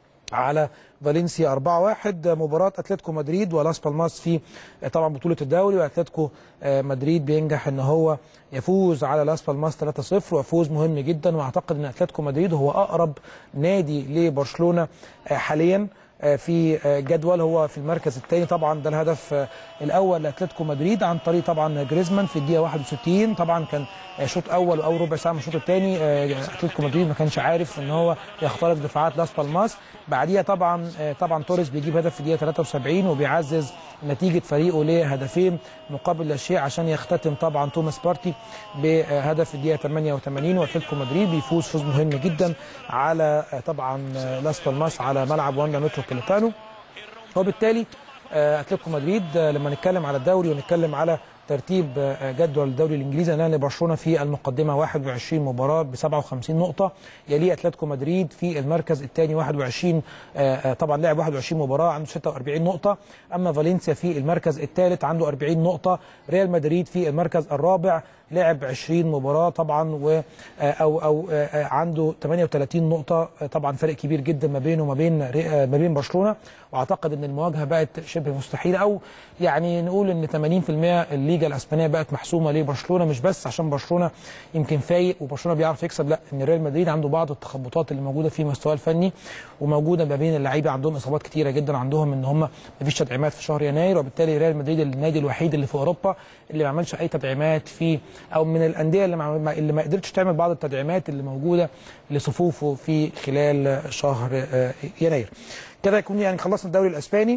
على فالنسيا 4-1 مباراة اتلتيكو مدريد ولاس بالماس في طبعا بطولة الدوري واتلتيكو آه، مدريد بينجح ان هو يفوز على لاس بالماس 3-0 وفوز مهم جدا واعتقد ان اتلتيكو مدريد هو اقرب نادي لبرشلونة آه، حاليا آه، في آه، جدول هو في المركز الثاني طبعا ده الهدف آه، الاول لاتلتيكو مدريد عن طريق طبعا جريزمان في الدقيقه 61 طبعا كان آه، شوط اول واول ربع ساعه من الشوط الثاني اتلتيكو مدريد ما كانش عارف ان هو يخترق دفاعات لاس بالماس بعديها طبعا آه، طبعا توريس بيجيب هدف في الدقيقه 73 وبيعزز نتيجه فريقه لهدفين مقابل لا شيء عشان يختتم طبعا توماس بارتي بهدف في الدقيقه 88 واتلتيكو مدريد بيفوز فوز مهم جدا على آه، طبعا آه، لاس بالماس على ملعب واندا متروبوليتانو وبالتالي آه، اتلتيكو مدريد آه، لما نتكلم على الدوري ونتكلم على ترتيب آه، جدول الدوري الانجليزي هنلاقي برشلونه في المقدمه 21 مباراه ب 57 نقطه يليه اتلتيكو مدريد في المركز الثاني 21 آه، آه، طبعا لعب 21 مباراه عنده 46 نقطه اما فالنسيا في المركز الثالث عنده 40 نقطه ريال مدريد في المركز الرابع لعب 20 مباراه طبعا و آه، او او آه، آه، عنده 38 نقطه آه، طبعا فرق كبير جدا ما بينه وما بين ري- آه، ما بين برشلونه واعتقد ان المواجهه بقت شبه مستحيله او يعني نقول ان 80% الليجا الاسبانيه بقت محسومه لبرشلونه مش بس عشان برشلونه يمكن فايق وبرشلونه بيعرف يكسب لا ان ريال مدريد عنده بعض التخبطات اللي موجوده في مستواه الفني وموجوده ما بين اللعيبه عندهم اصابات كتيره جدا عندهم ان هم ما فيش تدعيمات في شهر يناير وبالتالي ريال مدريد النادي الوحيد اللي في اوروبا اللي ما عملش اي تدعيمات في او من الانديه اللي ما اللي ما قدرتش تعمل بعض التدعيمات اللي موجوده لصفوفه في خلال شهر آه، يناير كده يكون يعني خلصنا الدوري الاسباني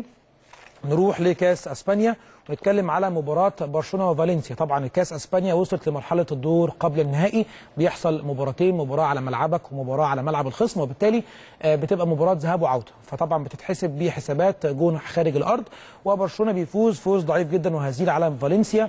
نروح لكاس اسبانيا ونتكلم على مباراه برشلونه وفالنسيا طبعا الكاس اسبانيا وصلت لمرحله الدور قبل النهائي بيحصل مباراتين مباراه على ملعبك ومباراه على ملعب الخصم وبالتالي آه، بتبقى مباراه ذهاب وعوده فطبعا بتتحسب بحسابات جون خارج الارض وبرشلونه بيفوز فوز ضعيف جدا وهزيل على فالنسيا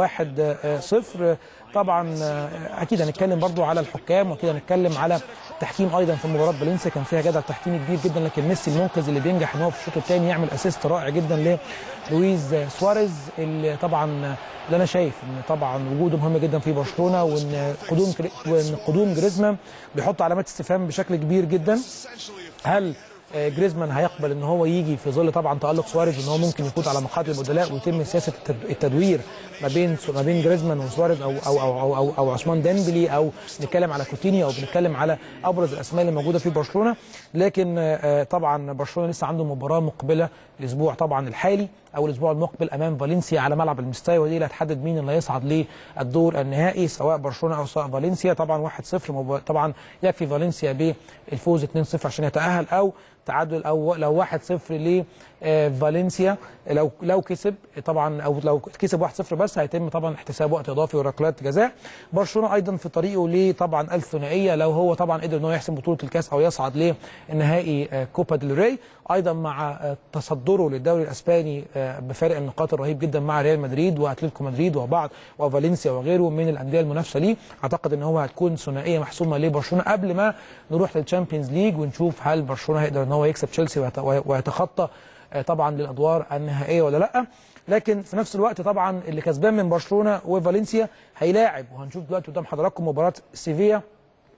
1-0 طبعا آه، اكيد هنتكلم برضو على الحكام واكيد هنتكلم على التحكيم ايضا في مباراه فالنسيا كان فيها جدل تحكيمي كبير جدا لكن ميسي المنقذ اللي بينجح ان هو في الشوط الثاني يعمل اسيست رائع جدا للويز سواريز اللي طبعا اللي انا شايف ان طبعا وجوده مهم جدا في برشلونه وان قدوم كري- وان قدوم جريزمان بيحط علامات استفهام بشكل كبير جدا هل آه، جريزمان هيقبل ان هو يجي في ظل طبعا تالق سواريز ان هو ممكن يفوت على مقاعد البدلاء ويتم سياسه التد- التدوير ما بين ما بين جريزمان وسواريز او او او او, أو, أو عثمان ديمبلي او نتكلم على كوتينيو او بنتكلم على ابرز الاسماء اللي موجوده في برشلونه لكن آه، آه، طبعا برشلونه لسه عنده مباراه مقبله الاسبوع طبعا الحالي او الاسبوع المقبل امام فالنسيا على ملعب المستاي ودي اللي هتحدد مين اللي هيصعد للدور النهائي سواء برشلونه او سواء فالنسيا طبعا 1-0 مب- طبعا يكفي فالنسيا بالفوز 2-0 عشان يتاهل او تعادل او لو 1-0 لفالنسيا لو لو كسب طبعا او لو كسب 1-0 بس هيتم طبعا احتساب وقت اضافي وركلات جزاء برشلونه ايضا في طريقه لطبعا الثنائيه لو هو طبعا قدر ان هو يحسم بطوله الكاس او يصعد للنهائي آه، كوبا ديل ري ايضا مع آه، تصدره للدوري الاسباني آه، بفارق النقاط الرهيب جدا مع ريال مدريد واتلتيكو مدريد وبعض وفالنسيا وغيره من الانديه المنافسه ليه اعتقد ان هو هتكون ثنائيه محسومه لبرشلونه قبل ما نروح للتشامبيونز ليج ونشوف هل برشلونه هيقدر ان هو يكسب تشيلسي ويت- ويتخطى آه، طبعا للادوار النهائيه ولا لا لكن في نفس الوقت طبعا اللي كسبان من برشلونه وفالنسيا هيلاعب وهنشوف دلوقتي قدام حضراتكم مباراه سيفيا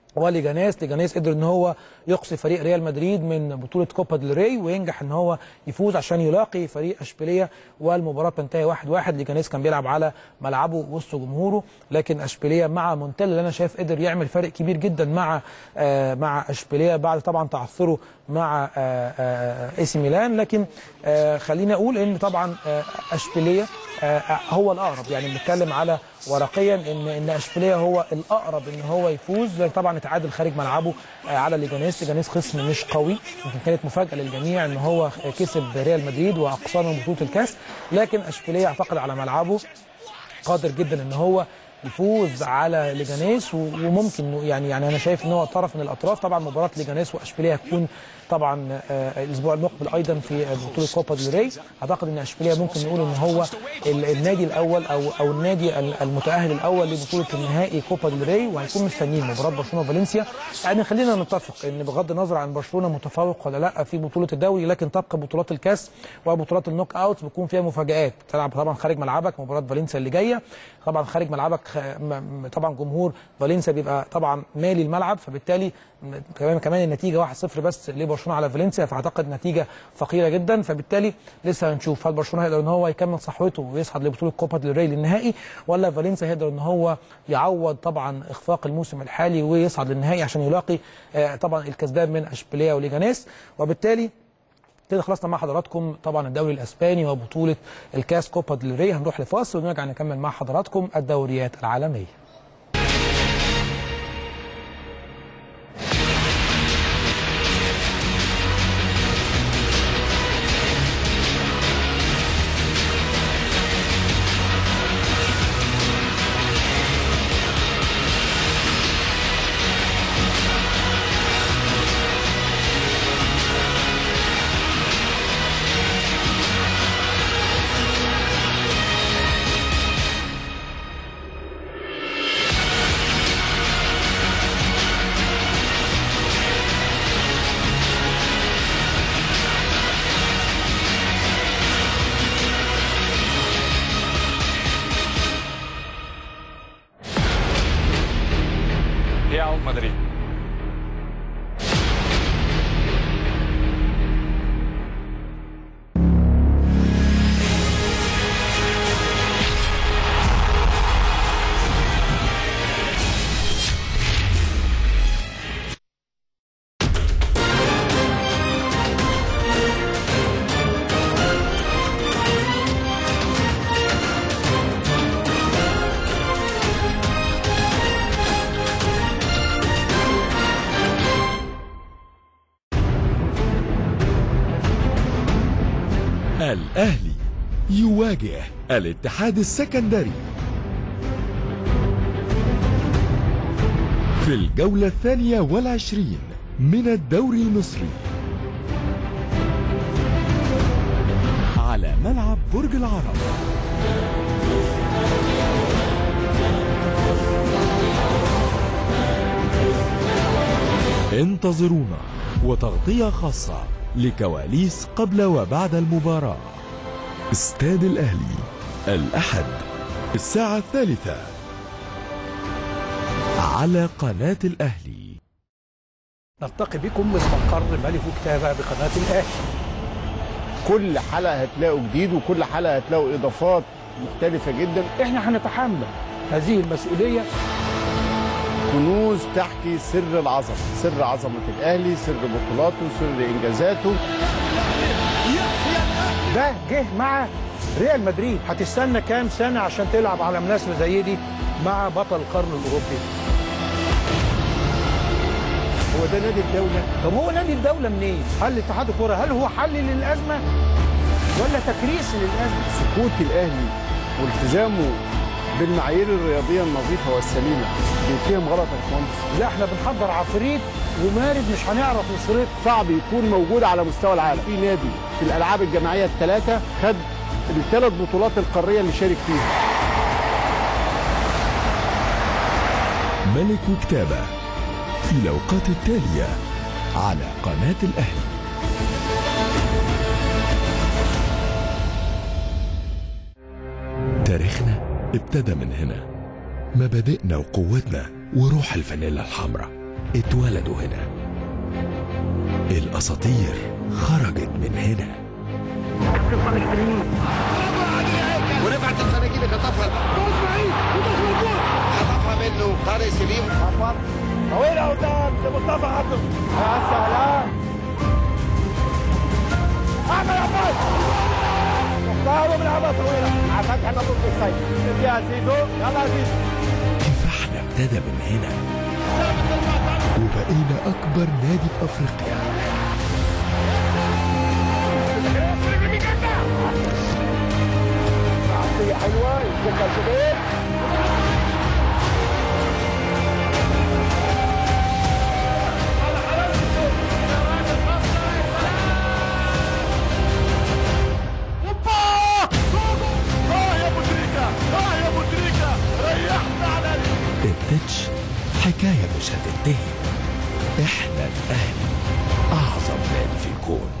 وليجانيس ليجانيس قدر ان هو يقصي فريق ريال مدريد من بطوله كوبا ديل ري وينجح ان هو يفوز عشان يلاقي فريق اشبيليه والمباراه تنتهي 1-1 واحد واحد. ليجانيس كان بيلعب على ملعبه وسط جمهوره لكن اشبيليه مع مونتيل اللي انا شايف قدر يعمل فرق كبير جدا مع آه مع اشبيليه بعد طبعا تعثره مع آه آه اي سي ميلان لكن آه خليني اقول ان طبعا آه اشبيليه آه هو الاقرب يعني بنتكلم على ورقيا ان ان اشبيليه هو الاقرب ان هو يفوز طبعا اتعادل خارج ملعبه آه على ليجانيس ليجانيس خصم مش قوي يمكن كانت مفاجاه للجميع ان هو كسب ريال مدريد واقصاه من بطوله الكاس لكن اشبيليه اعتقد على ملعبه قادر جدا ان هو يفوز على ليجانيس وممكن يعني يعني انا شايف ان هو طرف من الاطراف طبعا مباراه ليجانيس واشبيليه هتكون طبعا آه الاسبوع المقبل ايضا في بطوله كوبا ديل ري اعتقد ان اشبيليه ممكن نقول ان هو النادي الاول او او النادي المتاهل الاول لبطوله النهائي كوبا ديل ري وهيكون مستنيين مباراه برشلونه وفالنسيا يعني خلينا نتفق ان بغض النظر عن برشلونه متفوق ولا لا في بطوله الدوري لكن تبقى بطولات الكاس وبطولات النوك اوت بيكون فيها مفاجات تلعب طبعا خارج ملعبك مباراه فالنسيا اللي جايه طبعا خارج ملعبك طبعا جمهور فالنسيا بيبقى طبعا مالي الملعب فبالتالي كمان كمان النتيجه 1-0 بس لبرشلونه على فالنسيا فاعتقد نتيجه ثقيله جدا فبالتالي لسه هنشوف هل برشلونه هيقدر ان هو يكمل صحوته ويصعد لبطوله كوبا ديل ري للنهائي ولا فالنسيا هيقدر ان هو يعوض طبعا اخفاق الموسم الحالي ويصعد للنهائي عشان يلاقي طبعا الكسبان من اشبيليه وليجانيس وبالتالي كده خلصنا مع حضراتكم طبعا الدوري الاسباني وبطوله الكاس كوبا ديل ري هنروح لفاصل ونرجع نكمل مع حضراتكم الدوريات العالميه ريال مدريد الأهلي يواجه الاتحاد السكندري في الجولة الثانية والعشرين من الدوري المصري على ملعب برج العرب انتظرونا وتغطية خاصة لكواليس قبل وبعد المباراة استاد الأهلي الأحد الساعة الثالثة على قناة الأهلي نلتقي بكم من مقر ملك كتابة بقناة الأهلي كل حلقه هتلاقوا جديد وكل حلقه هتلاقوا اضافات مختلفه جدا احنا هنتحمل هذه المسؤولية كنوز تحكي سر العظمه سر عظمه الاهلي سر بطولاته سر انجازاته ده جه مع ريال مدريد هتستنى كام سنة عشان تلعب على مناسبة زي دي مع بطل القرن الأوروبي هو ده نادي الدوله طب هو نادي الدولة منين؟ هل اتحاد الكرة هل هو حل للأزمة ولا تكريس للأزمة؟ سكوت الاهلي والتزامه بالمعايير الرياضيه النظيفه والسليمه بيتفهم غلط يا باشمهندس لا احنا بنحضر عفريت ومارد مش هنعرف نصرف صعب يكون موجود على مستوى العالم في نادي في الالعاب الجماعيه الثلاثه خد الثلاث بطولات القاريه اللي شارك فيها ملك وكتابة في الأوقات التالية على قناة الأهلي تاريخنا ابتدى من هنا مبادئنا وقوتنا وروح الفانيلا الحمراء اتولدوا هنا الأساطير خرجت من هنا ورفعت الفناجيل خطفها خطفها منه طارق سليم طويلة قدام لمصطفى عبده يا سلام احمد عباس مختار وبلعبها طويلة مع فتحي مبروك بالسيف يا زيزو يلا يا زيزو كفاحنا ابتدى من هنا وبقينا أكبر نادي في أفريقيا عطية حلوة يمسكها شبيب التتش حكاية مش هتنتهي احنا الأهلي أعظم نادي في الكون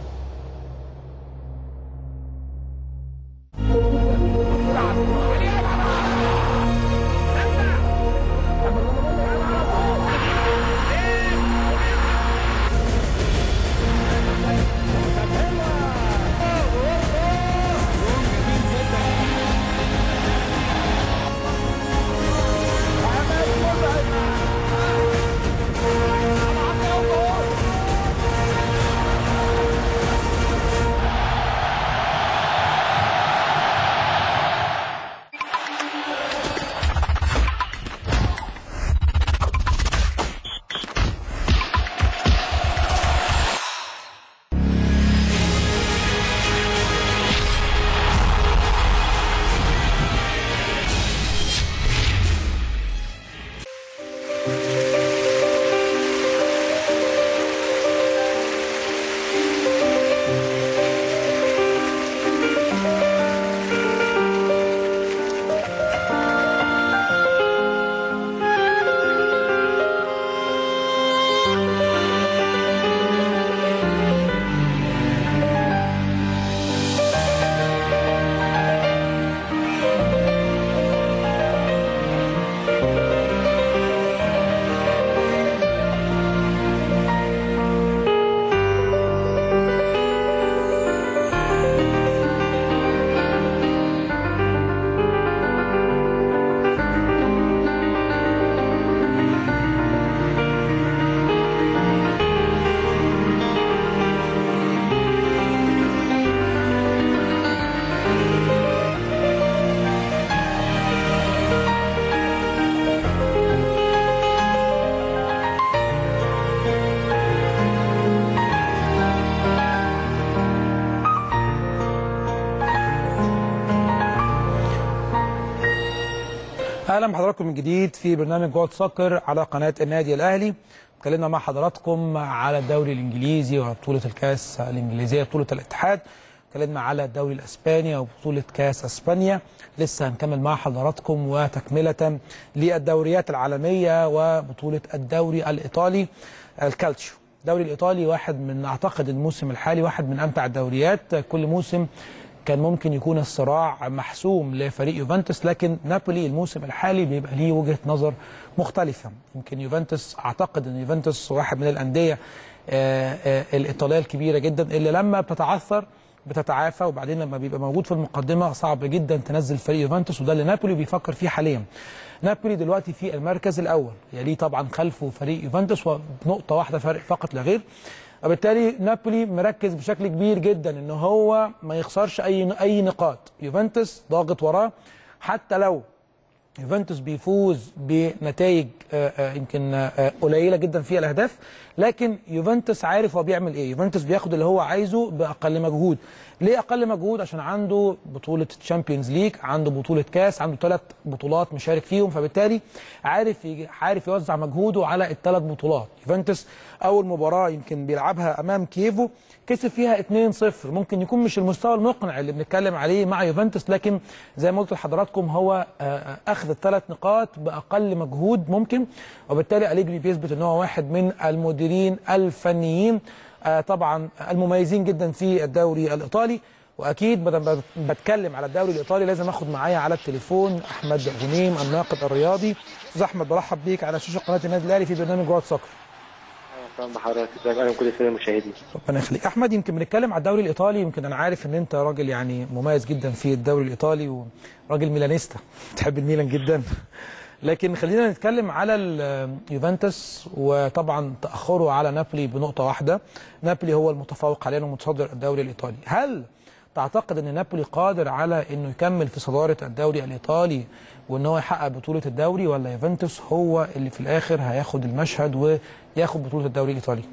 اهلا بحضراتكم من جديد في برنامج جولد سكر على قناه النادي الاهلي اتكلمنا مع حضراتكم على الدوري الانجليزي وبطوله الكاس الانجليزيه بطوله الاتحاد اتكلمنا على الدوري الاسباني وبطوله كاس اسبانيا لسه هنكمل مع حضراتكم وتكمله للدوريات العالميه وبطوله الدوري الايطالي الكالتشيو الدوري الايطالي واحد من اعتقد الموسم الحالي واحد من امتع الدوريات كل موسم كان ممكن يكون الصراع محسوم لفريق يوفنتوس لكن نابولي الموسم الحالي بيبقى ليه وجهه نظر مختلفه يمكن يوفنتوس اعتقد ان يوفنتوس واحد من الانديه آه، آه، الايطاليه الكبيره جدا اللي لما بتتعثر بتتعافى وبعدين لما بيبقى موجود في المقدمه صعب جدا تنزل فريق يوفنتوس وده اللي نابولي بيفكر فيه حاليا نابولي دلوقتي في المركز الاول يليه طبعا خلفه فريق يوفنتوس ونقطه واحده فرق فقط لا غير وبالتالي نابولي مركز بشكل كبير جدا ان هو ما يخسرش اي اي نقاط يوفنتوس ضاغط وراه حتى لو يوفنتوس بيفوز بنتائج آه، آه، يمكن آه، قليله جدا في الاهداف لكن يوفنتوس عارف هو بيعمل ايه يوفنتوس بياخد اللي هو عايزه باقل مجهود ليه اقل مجهود عشان عنده بطوله تشامبيونز ليج عنده بطوله كاس عنده ثلاث بطولات مشارك فيهم فبالتالي عارف يجي عارف يوزع مجهوده على الثلاث بطولات يوفنتوس اول مباراه يمكن بيلعبها امام كييفو كسب فيها 2-0 ممكن يكون مش المستوى المقنع اللي بنتكلم عليه مع يوفنتوس لكن زي ما قلت لحضراتكم هو آه، آه، اخذ الثلاث نقاط باقل مجهود ممكن وبالتالي اليجري بيثبت ان هو واحد من المديرين الفنيين آه، طبعا المميزين جدا في الدوري الايطالي واكيد بدل ما بتكلم على الدوري الايطالي لازم اخد معايا على التليفون احمد غنيم الناقد الرياضي استاذ احمد برحب بيك على شاشه قناه النادي الاهلي في برنامج جواد سكر اهلا بحضرتك ازيك اهلا كل الساده المشاهدين ربنا يخليك احمد يمكن بنتكلم على الدوري الايطالي يمكن انا عارف ان انت راجل يعني مميز جدا في الدوري الايطالي وراجل ميلانيستا تحب الميلان جدا لكن خلينا نتكلم على اليوفنتوس وطبعا تاخره على نابولي بنقطه واحده نابولي هو المتفوق حاليا ومتصدر الدوري الايطالي هل تعتقد ان نابولي قادر على انه يكمل في صداره الدوري الايطالي وان هو يحقق بطوله الدوري ولا يوفنتوس هو اللي في الاخر هياخد المشهد وياخد بطوله الدوري الايطالي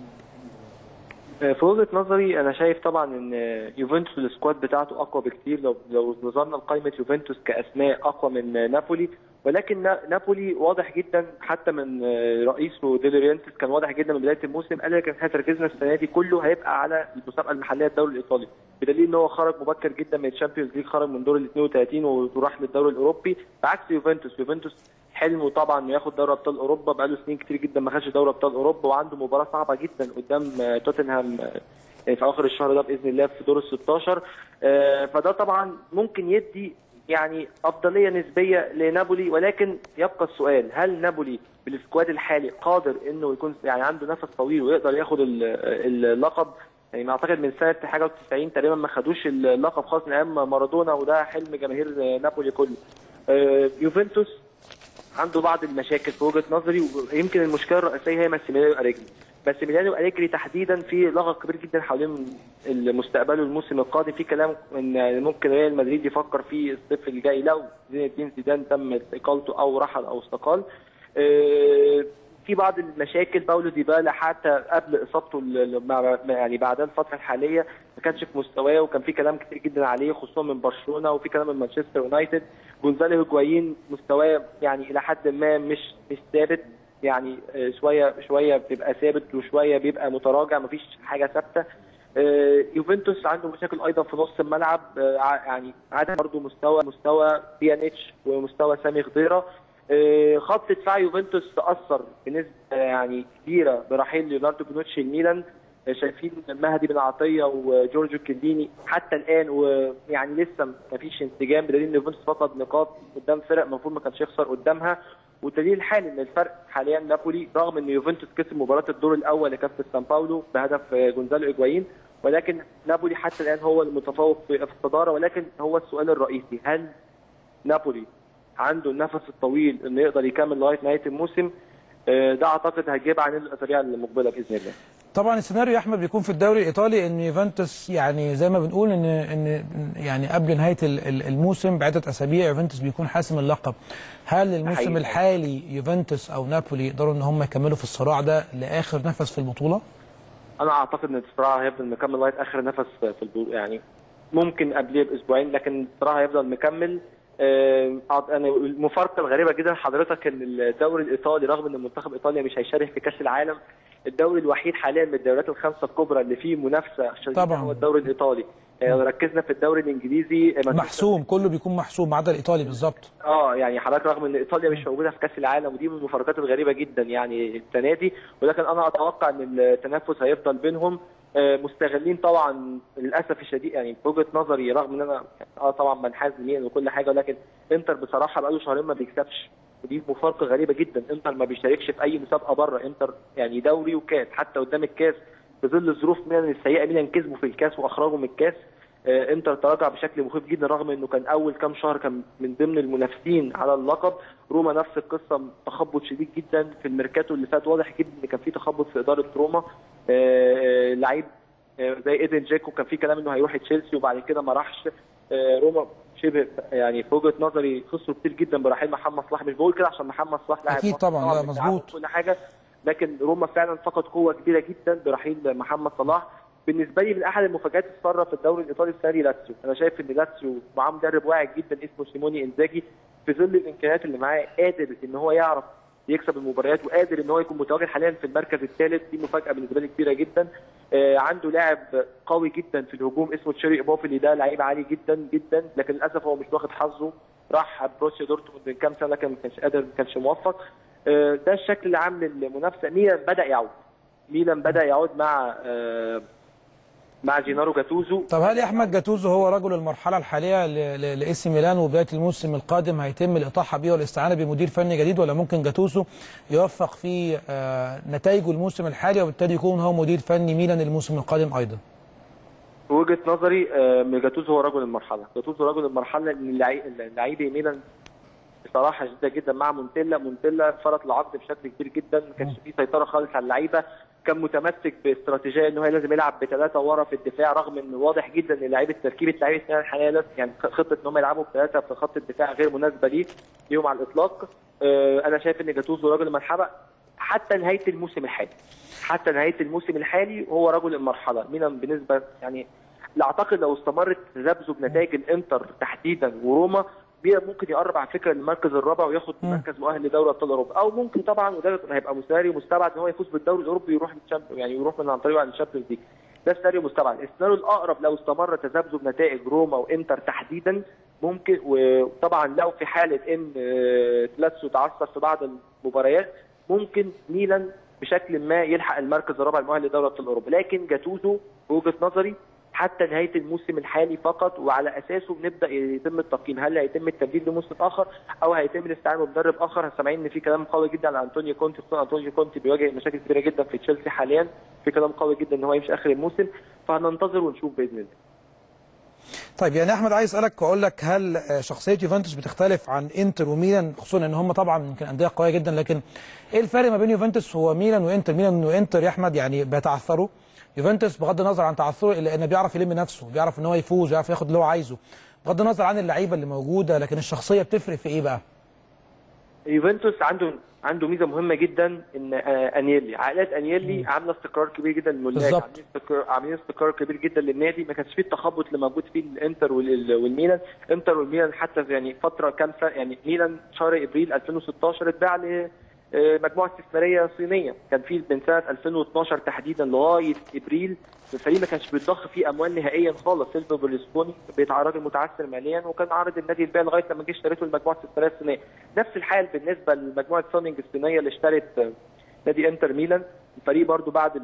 في وجهه نظري انا شايف طبعا ان يوفنتوس السكواد بتاعته اقوى بكتير لو لو نظرنا لقائمه يوفنتوس كاسماء اقوى من نابولي ولكن نابولي واضح جدا حتى من رئيسه ديلورينتس كان واضح جدا من بدايه الموسم قال لك احنا تركيزنا السنه دي كله هيبقى على المسابقه المحليه الدوري الايطالي بدليل ان هو خرج مبكر جدا من الشامبيونز ليج خرج من دور ال 32 وراح للدوري الاوروبي بعكس يوفنتوس يوفنتوس حلمه طبعا انه ياخد دوري ابطال اوروبا بقاله سنين كتير جدا ما خدش دوري ابطال اوروبا وعنده مباراه صعبه جدا قدام توتنهام في اخر الشهر ده باذن الله في دور ال 16 فده طبعا ممكن يدي يعني افضليه نسبيه لنابولي ولكن يبقى السؤال هل نابولي بالسكواد الحالي قادر انه يكون يعني عنده نفس طويل ويقدر ياخد اللقب يعني اعتقد من سنه حاجه و90 تقريبا ما خدوش اللقب خالص من ايام مارادونا وده حلم جماهير نابولي كله يوفنتوس عنده بعض المشاكل في وجهه نظري ويمكن المشكله الرئيسيه هي ماسيميليانو اريجري ماسيميليانو اريجري تحديدا في لغط كبير جدا حوالين مستقبله الموسم القادم في كلام ان ممكن ريال مدريد يفكر فيه الصيف اللي جاي لو زين الدين زيدان تم اقالته او رحل او استقال في بعض المشاكل باولو ديبالا حتى قبل اصابته يعني بعد الفتره الحاليه ما كانش في مستواه وكان في كلام كتير جدا عليه خصوصا من برشلونه وفي كلام من مانشستر يونايتد جونزالو هيجوايين مستواه يعني الى حد ما مش مش ثابت يعني شويه شويه بيبقى ثابت وشويه بيبقى متراجع مفيش حاجه ثابته يوفنتوس عنده مشاكل ايضا في نص الملعب يعني عدم برضه مستوى مستوى بيانيتش ومستوى سامي خضيره خط دفاع يوفنتوس تاثر بنسبه يعني كبيره برحيل ليوناردو بونوتشي الميلان شايفين مهدي بن عطيه وجورجو كيليني حتى الان ويعني لسه ما فيش انسجام بدليل ان يوفنتوس فقد نقاط قدام فرق المفروض ما كانش يخسر قدامها والدليل الحالي ان الفرق حاليا نابولي رغم ان يوفنتوس كسب مباراه الدور الاول لكاس سان باولو بهدف جونزالو ايجوايين ولكن نابولي حتى الان هو المتفوق في الصداره ولكن هو السؤال الرئيسي هل نابولي عنده النفس الطويل انه يقدر يكمل لغايه نهايه الموسم ده اعتقد هيجيب عن الاسابيع المقبله باذن الله طبعا السيناريو يا احمد بيكون في الدوري الايطالي ان يوفنتوس يعني زي ما بنقول ان ان يعني قبل نهايه الموسم بعده اسابيع يوفنتوس بيكون حاسم اللقب هل الموسم حقيقي. الحالي يوفنتوس او نابولي يقدروا ان هم يكملوا في الصراع ده لاخر نفس في البطوله انا اعتقد ان الصراع هيفضل مكمل لغايه اخر نفس في البطوله يعني ممكن قبليه باسبوعين لكن الصراع هيفضل مكمل انا المفارقه الغريبه جدا حضرتك ان الدوري الايطالي رغم ان منتخب ايطاليا مش هيشارك في كاس العالم الدوري الوحيد حاليا من الدوريات الخمسه الكبرى اللي فيه منافسه طبعا هو الدوري الايطالي لو ركزنا في الدوري الانجليزي محسوم كله بيكون محسوم ما عدا الايطالي بالظبط اه يعني حضرتك رغم ان ايطاليا مش موجوده في كاس العالم ودي من المفارقات الغريبه جدا يعني السنه دي ولكن انا اتوقع ان التنافس هيفضل بينهم مستغلين طبعا للاسف الشديد يعني في وجهه نظري رغم ان انا اه طبعا بنحاز لمين وكل حاجه ولكن انتر بصراحه بقاله شهرين ما بيكسبش ودي مفارقه غريبه جدا انتر ما بيشاركش في اي مسابقه بره انتر يعني دوري وكاس حتى قدام الكاس في ظل الظروف ميلان السيئه ميلان كسبوا في الكاس واخرجوا من الكاس آه انتر تراجع بشكل مخيف جدا رغم انه كان اول كام شهر كان من ضمن المنافسين على اللقب روما نفس القصه تخبط شديد جدا في الميركاتو اللي فات واضح جدا ان كان في تخبط في اداره روما آه لعيب آه زي ايدن جاكو كان في كلام انه هيروح تشيلسي وبعد كده ما راحش روما شبه يعني في وجهه نظري خسروا كتير جدا برحيل محمد صلاح مش بقول كده عشان محمد صلاح لاعب اكيد طبعا لا مظبوط كل حاجه لكن روما فعلا فقد قوه كبيره جدا برحيل محمد صلاح بالنسبه لي من احد المفاجات الساره في الدوري الايطالي السنه دي لاتسيو انا شايف ان لاتسيو معاه مدرب واعي جدا اسمه سيموني انزاجي في ظل الامكانيات اللي معاه قادر ان هو يعرف يكسب المباريات وقادر ان هو يكون متواجد حاليا في المركز الثالث دي مفاجاه بالنسبه لي كبيره جدا آه عنده لاعب قوي جدا في الهجوم اسمه تشيري ايبوفيلي ده لعيب عالي جدا جدا لكن للاسف هو مش واخد حظه راح بروسيا دورتموند من كام سنه لكن ما كانش قادر ما كانش موفق آه ده الشكل العام للمنافسه ميلان بدا يعود ميلان بدا يعود مع آه مع جينارو جاتوزو طب هل احمد جاتوزو هو رجل المرحله الحاليه لاي سي ميلان وبدايه الموسم القادم هيتم الاطاحه به والاستعانه بمدير فني جديد ولا ممكن جاتوزو يوفق في آه، نتائجه الموسم الحالي وبالتالي يكون هو مدير فني ميلان الموسم القادم ايضا في وجهه نظري آه، جاتوزو هو رجل المرحله جاتوزو رجل المرحله لان اللعي- اللعيبه ميلان بصراحه شديده جدا مع مونتيلا مونتيلا فرط العقد بشكل كبير جدا ما كانش فيه سيطره خالص على اللعيبه كان متمسك باستراتيجيه ان هو لازم يلعب بثلاثه ورا في الدفاع رغم ان واضح جدا ان لعيبه تركيبه لعيبه ميلان الحاليه لازم- يعني خطه ان هم يلعبوا بثلاثه في خط الدفاع غير مناسبه ليه ليهم على الاطلاق آه، انا شايف ان جاتوزو راجل المرحله حتى نهايه الموسم الحالي حتى نهايه الموسم الحالي هو رجل المرحله ميلان بالنسبه يعني لا اعتقد لو استمرت تذبذب نتائج الانتر تحديدا وروما ميلان ممكن يقرب على فكره للمركز الرابع وياخد مركز مؤهل لدوري ابطال اوروبا او ممكن طبعا وده هيبقى مساري مستبعد ان هو يفوز بالدوري الاوروبي ويروح للشامب- يعني يروح من عن طريقه على الشامبيونز ليج ده سيناريو مستبعد السيناريو الاقرب لو استمر تذبذب نتائج روما وانتر تحديدا ممكن وطبعا لو في حاله ان آه، لاتسيو تعثر في بعض المباريات ممكن ميلان بشكل ما يلحق المركز الرابع المؤهل لدوري ابطال اوروبا لكن جاتوزو بوجهه نظري حتى نهايه الموسم الحالي فقط وعلى اساسه بنبدا يتم التقييم هل هيتم التبديل لموسم اخر او هيتم الاستعانه بمدرب اخر سامعين ان في كلام قوي جدا على انطونيو كونتي خصوصا انطونيو كونتي بيواجه مشاكل كبيره جدا في تشيلسي حاليا في كلام قوي جدا ان هو يمشي اخر الموسم فهننتظر ونشوف باذن الله طيب يعني احمد عايز اسالك واقول لك هل آه، شخصيه يوفنتوس بتختلف عن انتر وميلان خصوصا ان هم طبعا يمكن انديه قويه جدا لكن ايه الفرق ما بين يوفنتوس وميلان وانتر ميلان وانتر يا احمد يعني بيتعثروا يوفنتوس بغض النظر عن تعثره الا انه بيعرف يلم نفسه بيعرف ان هو يفوز بيعرف ياخد اللي هو عايزه بغض النظر عن اللعيبه اللي موجوده لكن الشخصيه بتفرق في ايه بقى يوفنتوس عنده عنده ميزه مهمه جدا ان آه، انيلي عائلات انيلي عامله استقرار كبير جدا للملاك بالظبط. عاملين استقرار عاملين استقرار كبير جدا للنادي ما كانش فيه التخبط اللي موجود فيه الانتر وال- والميلان انتر والميلان حتى في يعني فتره كام سنه يعني ميلان شهر ابريل 2016 اتباع ل آه، مجموعه استثماريه صينيه كان في من سنه 2012 تحديدا لغايه ابريل الفريق ما كانش بيتضخ فيه اموال نهائيا خالص سيلفو برلسكوني بيتع راجل متعثر ماليا وكان عارض النادي البيع لغايه لما جه اشتريته المجموعه الاستثماريه الصينيه نفس الحال بالنسبه لمجموعه سونينج الصينيه اللي اشترت آه، نادي انتر ميلان الفريق برضو بعد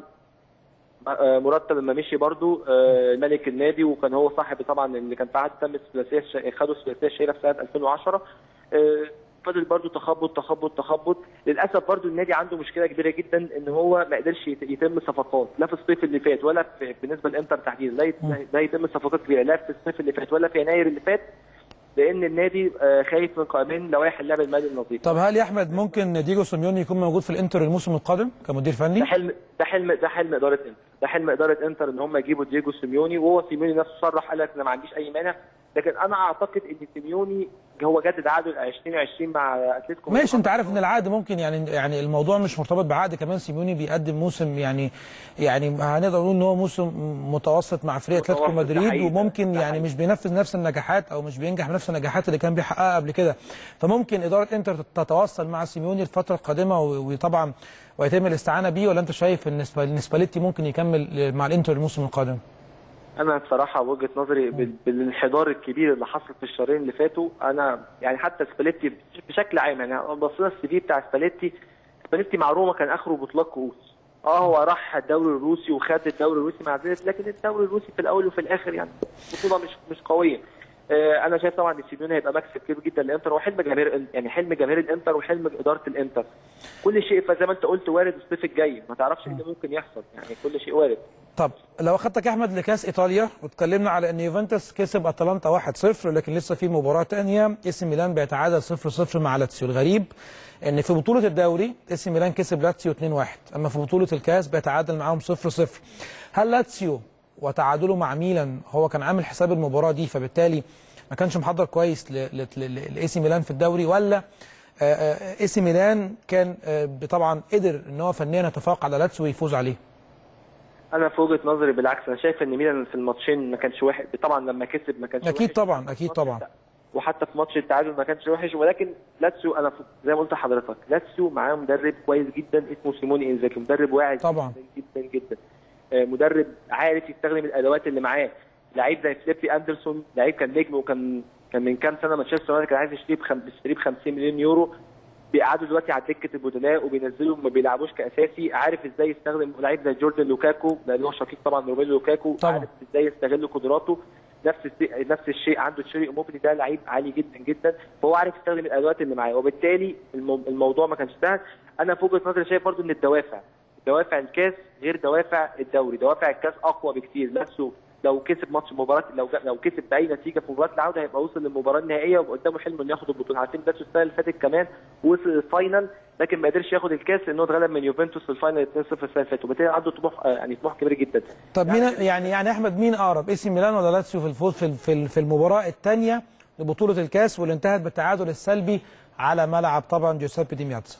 آه، مرتب لما مشي برضو آه، ملك النادي وكان هو صاحب طبعا اللي كان في عهد تم الثلاثيه الش- خدوا الثلاثيه الشهيره في سنه 2010 آه، فضل برضو تخبط تخبط تخبط للاسف برضو النادي عنده مشكله كبيره جدا ان هو ما قدرش يت- يتم صفقات لا في الصيف اللي فات ولا في بالنسبه للانتر تحديدا لا يت- لا يتم صفقات كبيره لا في الصيف اللي فات ولا في يناير اللي فات لان النادي آه، خايف من قائمين لوائح اللعب المالي النظيف طب هل يا احمد ممكن ديجو سيميوني يكون موجود في الانتر الموسم القادم كمدير فني ده حلم ده حلم ده حلم اداره انتر ده حلم اداره انتر ان هم يجيبوا دييجو سيميوني وهو سيميوني نفسه صرح قال لك انا ما عنديش اي مانع لكن انا اعتقد ان سيميوني هو جدد عقده ل 2020 مع اتلتيكو ماشي انت عارف ان العقد ممكن يعني يعني الموضوع مش مرتبط بعقد كمان سيميوني بيقدم موسم يعني يعني هنقدر نقول ان هو موسم متوسط مع فريق اتلتيكو متوسط، ده مدريد حقيقي، وممكن ده يعني حقيقي. مش بينفذ نفس النجاحات او مش بينجح بنفس النجاحات اللي كان بيحققها قبل كده فممكن اداره انتر تتواصل مع سيميوني الفتره القادمه و- وطبعا ويتم الاستعانه بيه ولا انت شايف ان سبا- ان سباليتي ممكن يكمل مع الانتر الموسم القادم؟ انا بصراحه وجهه نظري بال- بالانحدار الكبير اللي حصل في الشهرين اللي فاتوا انا يعني حتى سباليتي بشكل عام يعني بصينا السي في بتاع سباليتي سباليتي مع روما كان اخره بطولات كؤوس اه هو راح الدوري الروسي وخد الدوري الروسي مع ذلك لكن الدوري الروسي في الاول وفي الاخر يعني بطوله مش مش قويه آه، انا شايف طبعا ان سيميوني هيبقى مكسب كبير جدا للانتر وحلم جماهير يعني حلم جماهير الانتر وحلم اداره الانتر كل شيء فزي ما انت قلت وارد الصيف الجاي ما تعرفش ايه اللي ممكن يحصل يعني كل شيء وارد طب لو اخدتك يا احمد لكاس ايطاليا واتكلمنا على ان يوفنتوس كسب اتلانتا 1-0 لكن لسه في مباراه ثانيه اس ميلان بيتعادل 0-0 مع لاتسيو الغريب ان في بطوله الدوري اس ميلان كسب لاتسيو 2-1 اما في بطوله الكاس بيتعادل معاهم 0-0 هل لاتسيو وتعادله مع ميلان هو كان عامل حساب المباراه دي فبالتالي ما كانش محضر كويس لاي سي ميلان في الدوري ولا اي سي ميلان كان آه، طبعا قدر ان هو فنيا يتفوق على لاتسيو ويفوز عليه انا في وجهه نظري بالعكس انا شايف ان ميلان في الماتشين ما كانش وحش طبعا لما كسب ما كانش اكيد وحش. طبعا اكيد طبعا وحتى في ماتش التعادل ما كانش وحش ولكن لاتسيو انا ف- زي ما قلت لحضرتك لاتسيو معاه مدرب كويس جدا اسمه سيموني انزاكي مدرب واعي طبعا. جدا جدا جدا آه، مدرب عارف يستخدم الادوات اللي معاه لعيب زي فليبي اندرسون لعيب كان نجم وكان كان من كام سنه مانشستر يونايتد كان عايز يشتريه بخم... يشتريه ب 50 مليون يورو بيقعدوا دلوقتي على دكه البدلاء وبينزلوا ما بيلعبوش كاساسي عارف ازاي يستخدم لعيب زي جوردن لوكاكو لان هو شقيق طبعا روميلو لوكاكو طبعا. عارف ازاي يستغل قدراته نفس الشيء نفس الشيء عنده تشيري اوموبلي ده لعيب عالي جدا جدا فهو عارف يستخدم الادوات اللي معاه وبالتالي المو- الموضوع ما كانش سهل انا في وجهه نظري شايف برضو ان الدوافع دوافع الكاس غير دوافع الدوري دوافع الكاس اقوى بكتير نفسه لو كسب ماتش مباراه لو لو كسب باي نتيجه في مباراه العوده هيبقى وصل للمباراه النهائيه ويبقى قدامه حلم انه ياخد البطوله عارفين بس السنه اللي فاتت كمان وصل للفاينل لكن ما قدرش ياخد الكاس لانه اتغلب من يوفنتوس في الفاينل 2-0 السنه اللي فاتت وبالتالي عنده طموح آه، يعني طموح كبير جدا طب مين يعني يعني احمد مين اقرب اي سي ميلان ولا لاتسيو في الفوز في في في المباراه الثانيه لبطوله الكاس واللي انتهت بالتعادل السلبي على ملعب طبعا جوزيبي دي مياتزا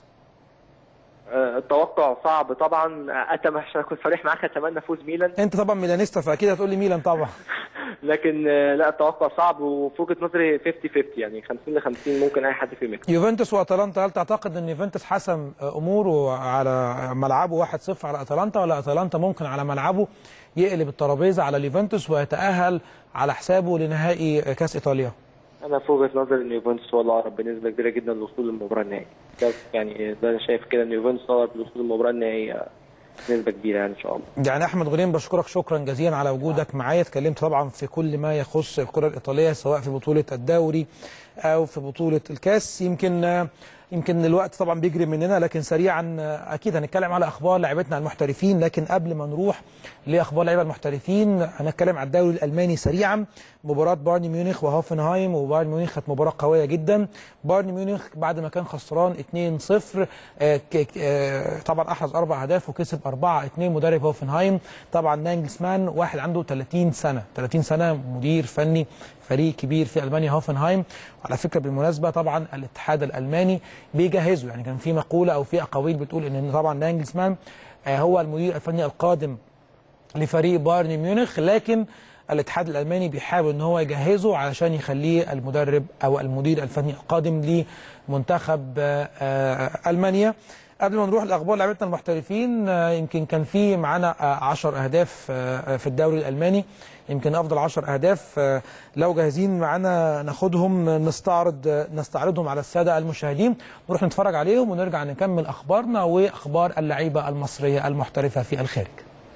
آه، التوقع صعب طبعا اتمنى عشان اكون صريح معاك اتمنى فوز ميلان انت طبعا ميلانيستا فاكيد هتقول لي ميلان طبعا لكن آه، لا التوقع صعب وفي وجهه نظري 50 50 يعني 50 ل 50 ممكن اي حد فيهم يكسب يوفنتوس واتلانتا هل تعتقد ان يوفنتوس حسم اموره على ملعبه 1-0 على اتلانتا ولا اتلانتا ممكن على ملعبه يقلب الترابيزه على اليوفنتوس ويتاهل على حسابه لنهائي كاس ايطاليا انا في وجهه نظري ان يوفنتوس هو الاقرب بنسبه كبيره جدا للوصول للمباراه النهائيه ده يعني ده انا شايف كده ان يوفنتوس اقرب للوصول للمباراه النهائيه بنسبه كبيره يعني ان شاء الله يعني احمد غنيم بشكرك شكرا جزيلا على وجودك معايا اتكلمت طبعا في كل ما يخص الكره الايطاليه سواء في بطوله الدوري او في بطوله الكاس يمكن يمكن الوقت طبعا بيجري مننا لكن سريعا اكيد هنتكلم على اخبار لاعبتنا المحترفين لكن قبل ما نروح لاخبار لعيبه المحترفين هنتكلم على الدوري الالماني سريعا مباراه بايرن ميونخ وهوفنهايم وبايرن ميونخ كانت مباراه قويه جدا بايرن ميونخ بعد ما كان خسران 2-0 آه، ك- آه، طبعا احرز اربع اهداف وكسب 4-2 مدرب هوفنهايم طبعا نانجلسمان واحد عنده 30 سنه 30 سنه مدير فني فريق كبير في المانيا هوفنهايم وعلى فكره بالمناسبه طبعا الاتحاد الالماني بيجهزه يعني كان في مقوله او في اقاويل بتقول ان طبعا نانجلسمان آه، هو المدير الفني القادم لفريق بايرن ميونخ لكن الاتحاد الالماني بيحاول ان هو يجهزه علشان يخليه المدرب او المدير الفني القادم لمنتخب آه، آه، المانيا قبل ما نروح لاخبار لعيبتنا المحترفين آه، يمكن كان في معانا 10 اهداف آه، في الدوري الالماني يمكن افضل 10 اهداف آه، لو جاهزين معانا ناخدهم نستعرض آه، نستعرضهم على الساده المشاهدين نروح نتفرج عليهم ونرجع نكمل اخبارنا واخبار اللعيبه المصريه المحترفه في الخارج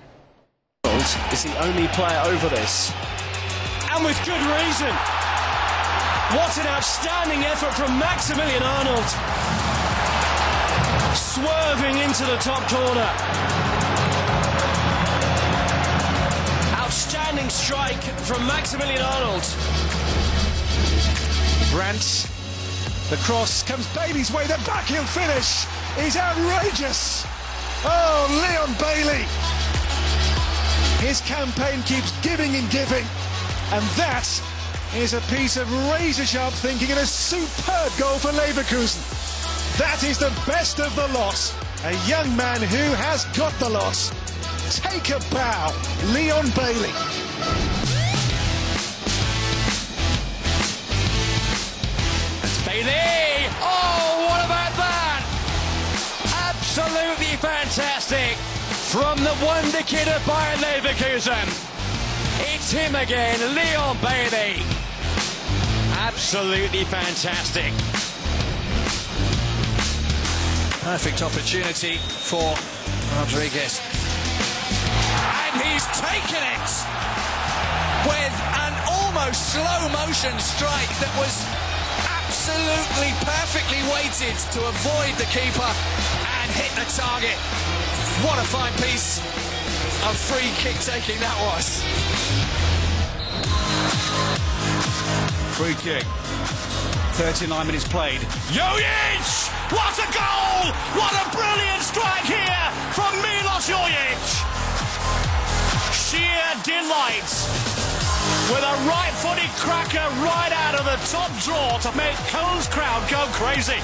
is the only player over this. And with good reason. What an outstanding effort from Maximilian Arnold. Swerving into the top corner. Outstanding strike from Maximilian Arnold. Brandt. The cross comes Bailey's way. The backheel finish is outrageous. Oh, Leon Bailey. His campaign keeps giving and giving. And that is a piece of razor sharp thinking and a superb goal for Leverkusen. That is the best of the lot. A young man who has got the lot. Take a bow, Leon Bailey. That's Bailey. Oh, what about that? Absolutely fantastic from the wonder kid of Bayern Leverkusen. It's him again, Leon Bailey. Absolutely fantastic. Perfect opportunity for Rodriguez. And he's taken it with an almost slow motion strike that was absolutely perfectly weighted to avoid the keeper and hit the target. What a fine piece of free kick taking that was. Free kick. 39 minutes played. Jojic! What a goal! What a brilliant strike here from Milos Jojic! Sheer delight with a right-footed cracker right out of the top draw to make Cole's crowd go crazy.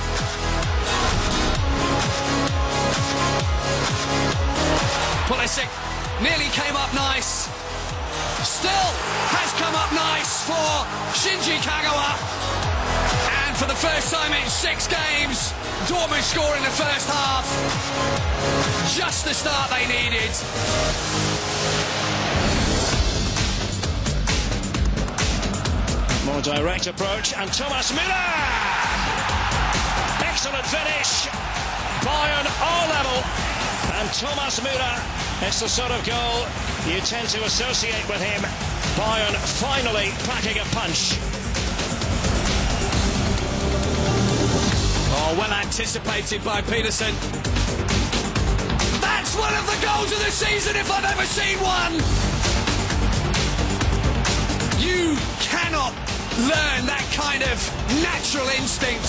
Pulisic nearly came up nice. Still has come up nice for Shinji Kagawa. And for the first time in six games, Dortmund score in the first half. Just the start they needed. More direct approach and Thomas Müller! excellent finish. Bayern are level. And Thomas Müller is the sort of goal you tend to associate with him. Bayern finally packing a punch. Oh, well anticipated by Peterson. That's one of the goals of the season if I've ever seen one. You cannot learn that kind of natural instinct.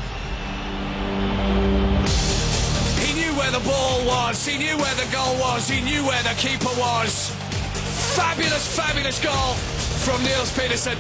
He knew where the ball was, he knew where the goal was, he knew where the keeper was. Fabulous, fabulous goal from Niels Peterson.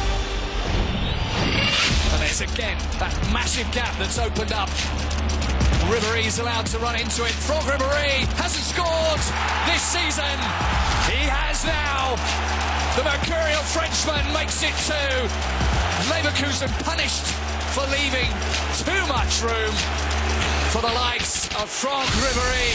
And it's again that massive gap that's opened up. Ribéry's allowed to run into it. Franck Ribéry hasn't scored this season. He has now. The mercurial Frenchman makes it two. Leverkusen punished for leaving too much room for the likes of Franck Ribéry.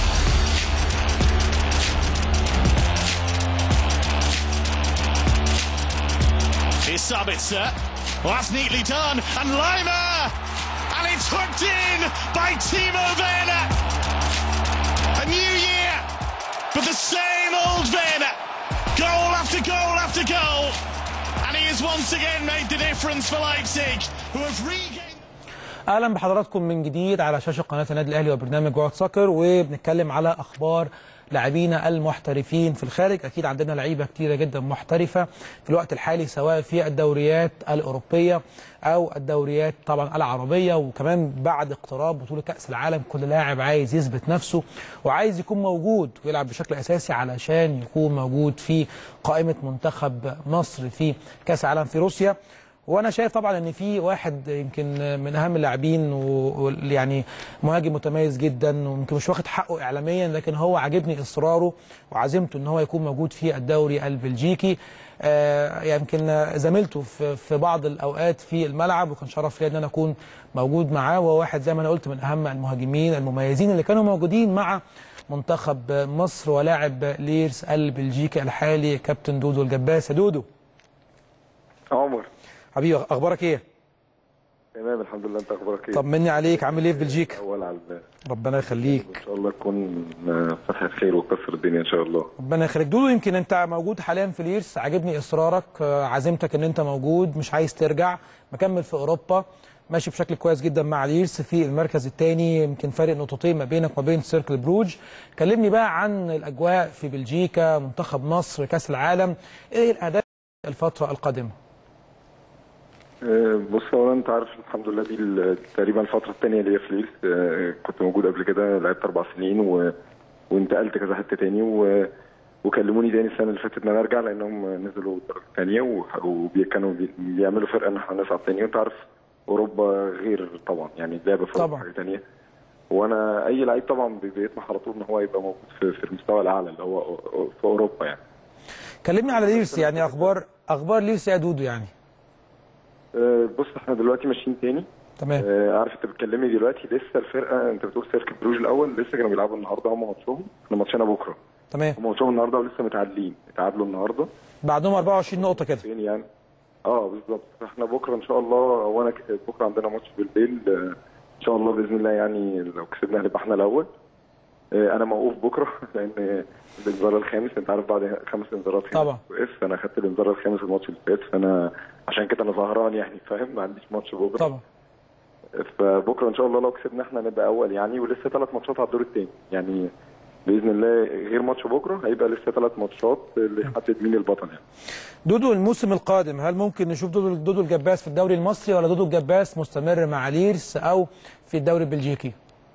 Here's Sabitzer. Well, that's neatly done. And Lima! And it's hooked in by Timo Werner. A new year, but the same old Werner. Goal after goal after goal. And he has once again made the difference for Leipzig, who have regained. اهلا بحضراتكم من جديد على شاشه قناه النادي الاهلي وبرنامج وقت سكر وبنتكلم على اخبار لاعبينا المحترفين في الخارج اكيد عندنا لعيبه كتيره جدا محترفه في الوقت الحالي سواء في الدوريات الاوروبيه او الدوريات طبعا العربيه وكمان بعد اقتراب بطوله كاس العالم كل لاعب عايز يثبت نفسه وعايز يكون موجود ويلعب بشكل اساسي علشان يكون موجود في قائمه منتخب مصر في كاس العالم في روسيا وانا شايف طبعا ان في واحد يمكن من اهم اللاعبين ويعني مهاجم متميز جدا ويمكن مش واخد حقه اعلاميا لكن هو عاجبني اصراره وعزيمته ان هو يكون موجود في الدوري البلجيكي آه يمكن زميلته في, في بعض الاوقات في الملعب وكان شرف لي ان انا اكون موجود معاه وهو واحد زي ما انا قلت من اهم المهاجمين المميزين اللي كانوا موجودين مع منتخب مصر ولاعب ليرس البلجيكي الحالي كابتن دودو الجباس يا دودو عمر حبيبي اخبارك ايه تمام الحمد لله انت اخبارك ايه طمني عليك عامل ايه في بلجيكا اول على البال ربنا يخليك ان شاء الله تكون فتحه خير وكسر الدنيا ان شاء الله ربنا يخليك دودو يمكن انت موجود حاليا في ليرس عاجبني اصرارك عزيمتك ان انت موجود مش عايز ترجع مكمل في اوروبا ماشي بشكل كويس جدا مع ليرس في المركز الثاني يمكن فارق نقطتين ما بينك وما بين سيركل بروج كلمني بقى عن الاجواء في بلجيكا منتخب مصر كاس العالم ايه الاهداف الفتره القادمه بص هو انت عارف الحمد لله دي تقريبا الفتره الثانيه اللي هي في ليلز كنت موجود قبل كده لعبت اربع سنين و... وانتقلت كذا حته تاني و... وكلموني تاني السنه اللي فاتت ان انا ارجع لانهم نزلوا الدرجه الثانيه و... وكانوا بي... بيعملوا فرقه ان احنا نصعد تاني وانت عارف اوروبا غير طبعا يعني اللعبه في اوروبا حاجه ثانيه وانا اي لعيب طبعا بيطمح على طول ان هو يبقى موجود في, في المستوى الاعلى اللي هو في اوروبا يعني كلمني على ليرس يعني اخبار اخبار ليرس يا دودو يعني بص احنا دلوقتي ماشيين تاني تمام آه عارف انت بتكلمني دلوقتي لسه الفرقه انت بتقول سيرك بروج الاول لسه كانوا بيلعبوا النهارده هم ماتشهم احنا ماتشنا بكره تمام هم ماتشهم النهارده ولسه متعادلين اتعادلوا النهارده بعدهم 24 نقطه كده يعني اه بالظبط احنا بكره ان شاء الله وانا بكره عندنا ماتش بالليل آه ان شاء الله باذن الله يعني لو كسبنا هنبقى احنا الاول آه انا موقوف بكره لان الانذار الخامس انت عارف بعد خمس انذارات طبعا وقف انا خدت الانذار الخامس الماتش اللي فات فانا عشان كده انا سهران يعني فاهم ما عنديش ماتش بكره طبعا فبكره ان شاء الله لو كسبنا احنا نبقى اول يعني ولسه ثلاث ماتشات على الدور الثاني يعني باذن الله غير ماتش بكره هيبقى لسه ثلاث ماتشات اللي يحدد مين البطل يعني دودو الموسم القادم هل ممكن نشوف دودو دودو الجباس في الدوري المصري ولا دودو الجباس مستمر مع ليرس او في الدوري البلجيكي؟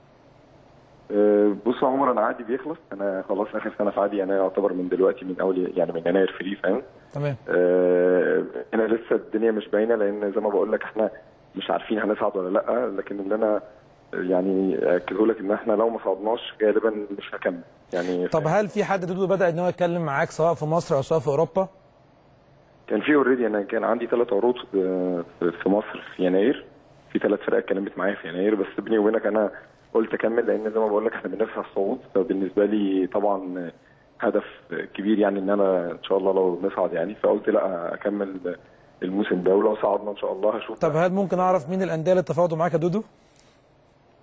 بص يا عمر انا عادي بيخلص انا خلاص اخر سنه في عادي انا يعتبر من دلوقتي من اول يعني من يناير فري فاهم تمام آه انا لسه الدنيا مش باينه لان زي ما بقول لك احنا مش عارفين هنصعد ولا لا لكن اللي انا يعني اكده لك ان احنا لو ما صعدناش غالبا مش هكمل يعني طب هل في حد دودو بدا ان هو يتكلم معاك سواء في مصر او سواء في اوروبا؟ كان في اوريدي انا كان عندي ثلاث عروض في مصر في يناير في ثلاث فرق اتكلمت معايا في يناير بس بيني وبينك انا قلت اكمل لان زي ما بقول لك احنا بنسعى الصعود فبالنسبه لي طبعا هدف كبير يعني ان انا ان شاء الله لو نصعد يعني فقلت لا اكمل الموسم ده ولو صعدنا ان شاء الله هشوف طب هل ممكن اعرف مين الانديه اللي تفاوضوا معاك يا دودو؟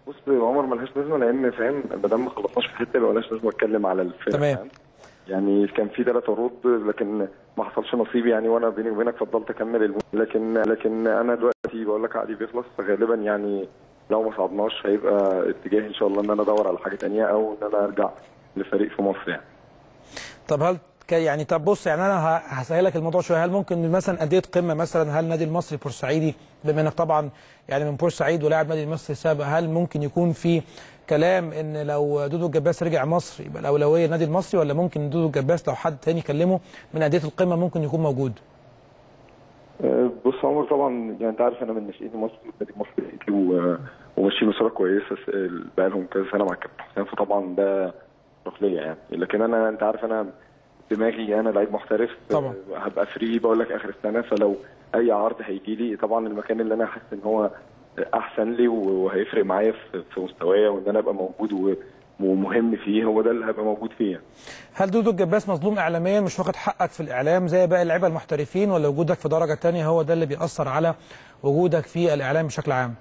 بص عمر ملهاش لازمه لان فاهم ما دام ما خلصناش في حته يبقى ملهاش لازمه اتكلم على الفرق تمام. فاهم؟ يعني كان في ثلاث عروض لكن ما حصلش نصيب يعني وانا بيني وبينك فضلت اكمل الم... لكن لكن انا دلوقتي بقول لك عقدي بيخلص فغالبا يعني لو ما صعدناش هيبقى اتجاهي ان شاء الله ان انا ادور على حاجه تانية او ان انا ارجع لفريق في مصر يعني طب هل ك- يعني طب بص يعني انا ه- هسهلك الموضوع شويه هل ممكن مثلا انديه قمه مثلا هل نادي المصري البورسعيدي بما انك طبعا يعني من بورسعيد ولاعب نادي المصري السابق هل ممكن يكون في كلام ان لو دودو الجباس رجع مصر يبقى الاولويه النادي المصري ولا ممكن دودو الجباس لو حد تاني كلمه من انديه القمه ممكن يكون موجود؟ أه، بص يا عمر طبعا يعني انت عارف انا من ناشئين مصر نادي مصر الأهلي و- وماشيين بصوره كويسه س- بقى لهم كذا سنه مع الكابتن حسام فطبعا ده شرف ليا يعني لكن انا انت عارف انا دماغي انا لعيب محترف طبعا. أه، هبقى فري بقول لك اخر السنه فلو اي عرض هيجي لي طبعا المكان اللي انا حاسس ان هو احسن لي وهيفرق معايا في في مستوايا وان انا ابقى موجود و- ومهم فيه هو ده اللي هبقى موجود فيه يعني. هل دودو الجباس مظلوم اعلاميا مش واخد حقك في الاعلام زي باقي اللعيبه المحترفين ولا وجودك في درجه تانية هو ده اللي بيأثر على وجودك في الاعلام بشكل عام؟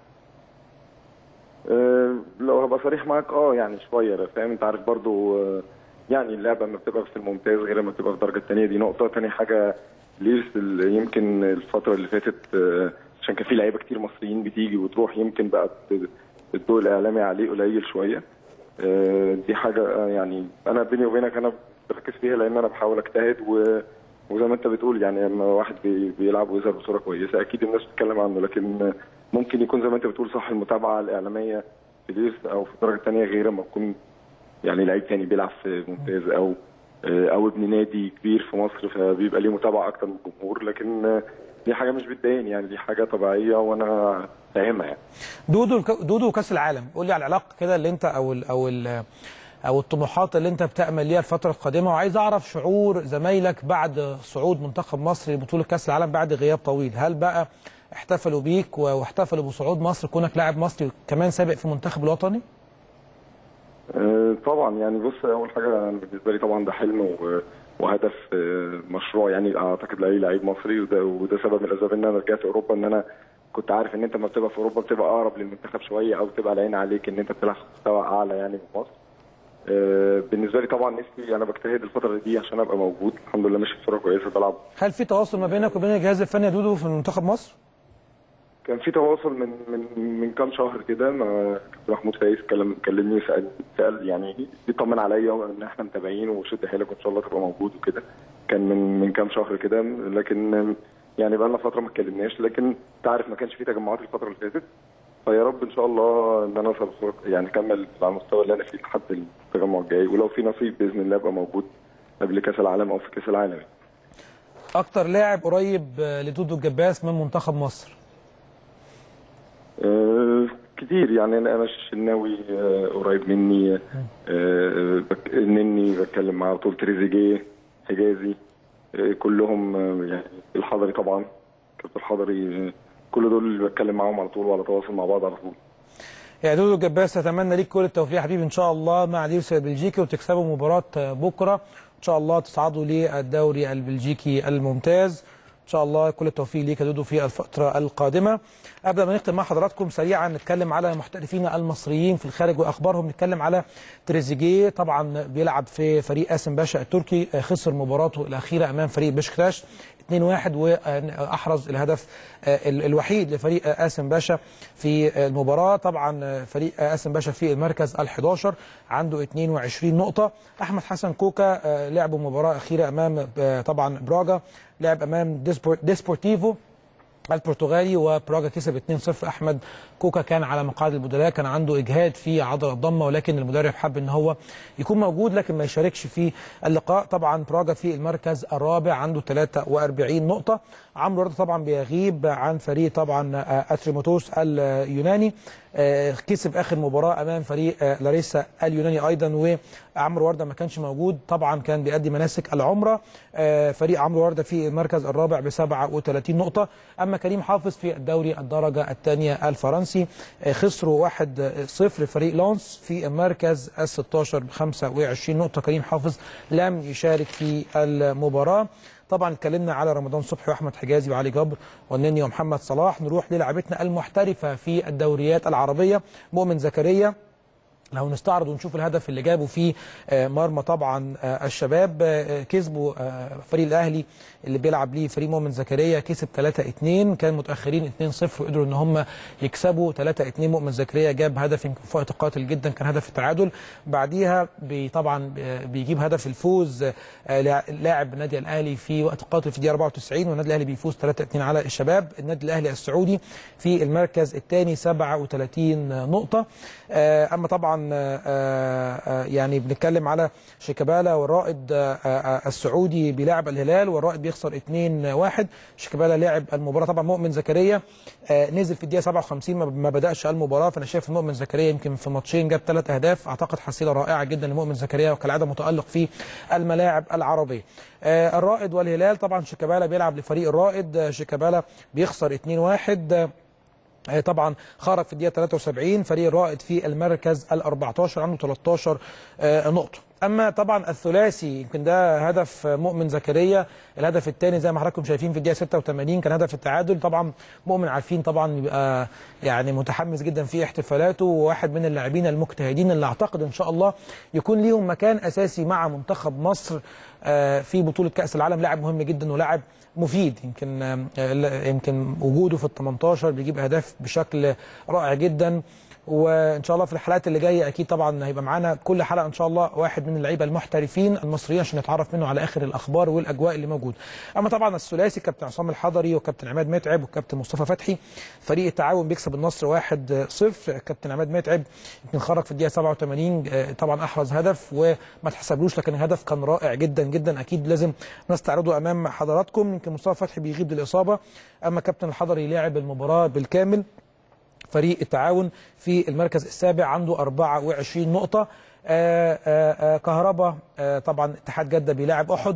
أه، لو هبقى صريح معاك اه يعني شويه أنا فاهم انت عارف برضو أه، يعني اللعبه لما بتبقى في الممتاز غير لما بتبقى في الدرجه الثانيه دي نقطه تاني حاجه ليرس ال- يمكن الفتره اللي فاتت أه، عشان كان في لعيبه كتير مصريين بتيجي وتروح يمكن بقى الت- الضوء الاعلامي عليه قليل شويه أه، دي حاجه أه، يعني انا بيني وبينك انا بركز فيها لان انا بحاول اجتهد و وزي ما انت بتقول يعني لما واحد بي- بيلعب ويظهر بصوره كويسه اكيد الناس بتتكلم عنه لكن ممكن يكون زي ما انت بتقول صح المتابعه الاعلاميه في ليرس او في الدرجه الثانيه غير لما تكون يعني لعيب تاني بيلعب في ممتاز او او ابن نادي كبير في مصر فبيبقى ليه متابعه اكتر من الجمهور لكن دي حاجه مش بتضايقني يعني دي حاجه طبيعيه وانا فاهمها يعني دودو دودو وكاس العالم قول لي على العلاقه كده اللي انت او ال او ال او الطموحات اللي انت بتامل ليها الفتره القادمه وعايز اعرف شعور زمايلك بعد صعود منتخب مصر لبطوله كاس العالم بعد غياب طويل هل بقى احتفلوا بيك واحتفلوا بصعود مصر كونك لاعب مصري كمان سابق في المنتخب الوطني أه، طبعا يعني بص اول حاجه أنا بالنسبه لي طبعا ده حلم و- وهدف أه، مشروع يعني اعتقد لاي لعيب مصري وده وده سبب من الاسباب ان انا رجعت اوروبا ان انا كنت عارف ان انت لما بتبقى في اوروبا بتبقى اقرب للمنتخب شويه او بتبقى العين عليك ان انت بتلعب في مستوى اعلى يعني من مصر أه، بالنسبه لي طبعا نفسي انا بجتهد الفتره دي عشان ابقى موجود الحمد لله ماشي بصوره كويسه بلعب هل في تواصل ما بينك وبين الجهاز الفني يا دودو في منتخب مصر كان في تواصل من من من كام شهر كده ما كابتن محمود فايز كلم كلمني وسال سال يعني بيطمن عليا ان احنا متابعين وشد حيلك وان شاء الله تبقى موجود وكده كان من من كام شهر كده لكن يعني بقى لنا فتره ما اتكلمناش لكن انت عارف ما كانش في تجمعات الفتره اللي فاتت فيا رب ان شاء الله ان انا اوصل بصورة- يعني اكمل على المستوى اللي انا فيه لحد التجمع الجاي ولو في نصيب باذن الله ابقى موجود قبل كاس العالم او في كاس العالم اكتر لاعب قريب آه، لدودو الجباس من منتخب مصر آه، كتير يعني انا انا الشناوي آه، قريب مني آه، بك- النني بتكلم معاه على طول تريزيجيه حجازي آه، كلهم آه، يعني الحضري طبعا كابتن الحضري آه، كل دول اللي بتكلم معاهم على طول وعلى تواصل مع بعض على طول يا دودو الجباس اتمنى ليك كل التوفيق يا حبيبي ان شاء الله مع ديرس البلجيكي وتكسبوا مباراه بكره ان شاء الله تصعدوا للدوري البلجيكي الممتاز ان شاء الله كل التوفيق ليك يا دودو في الفتره القادمه قبل ما نختم مع حضراتكم سريعا نتكلم على المحترفين المصريين في الخارج واخبارهم نتكلم على تريزيجيه طبعا بيلعب في فريق قاسم باشا التركي آه، خسر مباراته الاخيره امام فريق بشكتاش 2-1 واحرز الهدف آه، ال- الوحيد لفريق آه، قاسم باشا في آه، المباراه طبعا آه، فريق آه، قاسم باشا في المركز ال11 عنده 22 نقطه احمد حسن كوكا آه، لعبوا مباراه اخيره امام آه، طبعا براجا لعب امام ديسبور- ديسبورتيفو البرتغالي وبراجا كسب 2-0 احمد كوكا كان على مقاعد البدلاء كان عنده اجهاد في عضله الضمه ولكن المدرب حب ان هو يكون موجود لكن ما يشاركش في اللقاء طبعا براجا في المركز الرابع عنده 43 نقطه عمرو ورده طبعا بيغيب عن فريق طبعا آه، اتريموتوس اليوناني آه، كسب اخر مباراه امام فريق آه، لاريسا اليوناني ايضا وعمرو ورده ما كانش موجود طبعا كان بيأدي مناسك العمره آه، فريق عمرو ورده في المركز الرابع ب 37 نقطه اما كريم حافظ في الدوري الدرجه الثانيه الفرنسي آه، خسروا 1-0 فريق لونس في المركز ال 16 ب 25 نقطه كريم حافظ لم يشارك في المباراه طبعا اتكلمنا على رمضان صبحي واحمد حجازي وعلي جبر والنني ومحمد صلاح نروح للاعبتنا المحترفه في الدوريات العربيه مؤمن زكريا لو نستعرض ونشوف الهدف اللي جابه في آه، مرمى طبعا آه، الشباب آه، كسبوا آه، فريق الاهلي اللي بيلعب ليه فريق مؤمن زكريا كسب 3-2 كان متاخرين 2-0 وقدروا ان هم يكسبوا 3-2 مؤمن زكريا جاب هدف يمكن في وقت قاتل جدا كان هدف التعادل بعديها بي طبعا آه، بيجيب هدف الفوز آه، لا- لاعب النادي الاهلي في وقت قاتل في الدقيقه 94 والنادي الاهلي بيفوز 3-2 على الشباب النادي الاهلي السعودي في المركز الثاني 37 نقطه آه، اما طبعا آه، آه، يعني بنتكلم على شيكابالا والرائد آه، آه، السعودي بيلاعب الهلال والرائد بيخسر 2-1 شيكابالا لعب المباراه طبعا مؤمن زكريا آه، نزل في الدقيقه 57 ما- ما بداش المباراه فانا شايف إن مؤمن زكريا يمكن في ماتشين جاب ثلاث اهداف اعتقد حصيله رائعه جدا لمؤمن زكريا وكالعاده متالق في الملاعب العربيه آه، الرائد والهلال طبعا شيكابالا بيلعب لفريق الرائد آه، شيكابالا بيخسر 2-1 آه، آه، طبعا خرج في الدقيقه 73 فريق الرائد في المركز ال 14 عنده 13 آه، نقطه اما طبعا الثلاثي يمكن ده هدف آه، مؤمن زكريا الهدف الثاني زي ما حضراتكم شايفين في الدقيقه 86 كان هدف التعادل طبعا مؤمن عارفين طبعا بيبقى يعني متحمس جدا في احتفالاته وواحد من اللاعبين المجتهدين اللي اعتقد ان شاء الله يكون ليهم مكان اساسي مع منتخب مصر آه، في بطوله كاس العالم لاعب مهم جدا ولاعب مفيد يمكن آه، يمكن وجوده في ال 18 بيجيب اهداف بشكل رائع جدا وان شاء الله في الحلقات اللي جايه اكيد طبعا هيبقى معانا كل حلقه ان شاء الله واحد من اللعيبه المحترفين المصريين عشان نتعرف منه على اخر الاخبار والاجواء اللي موجوده. اما طبعا الثلاثي كابتن عصام الحضري وكابتن عماد متعب وكابتن مصطفى فتحي فريق التعاون بيكسب النصر 1-0 كابتن عماد متعب يمكن خرج في الدقيقه 87 آه، طبعا احرز هدف وما تحسبلوش لكن الهدف كان رائع جدا جدا اكيد لازم نستعرضه امام حضراتكم يمكن مصطفى فتحي بيغيب للاصابه اما كابتن الحضري لاعب المباراه بالكامل فريق التعاون في المركز السابع عنده 24 نقطة آه، آه، آه، كهربا آه، طبعا اتحاد جدة بيلاعب أحد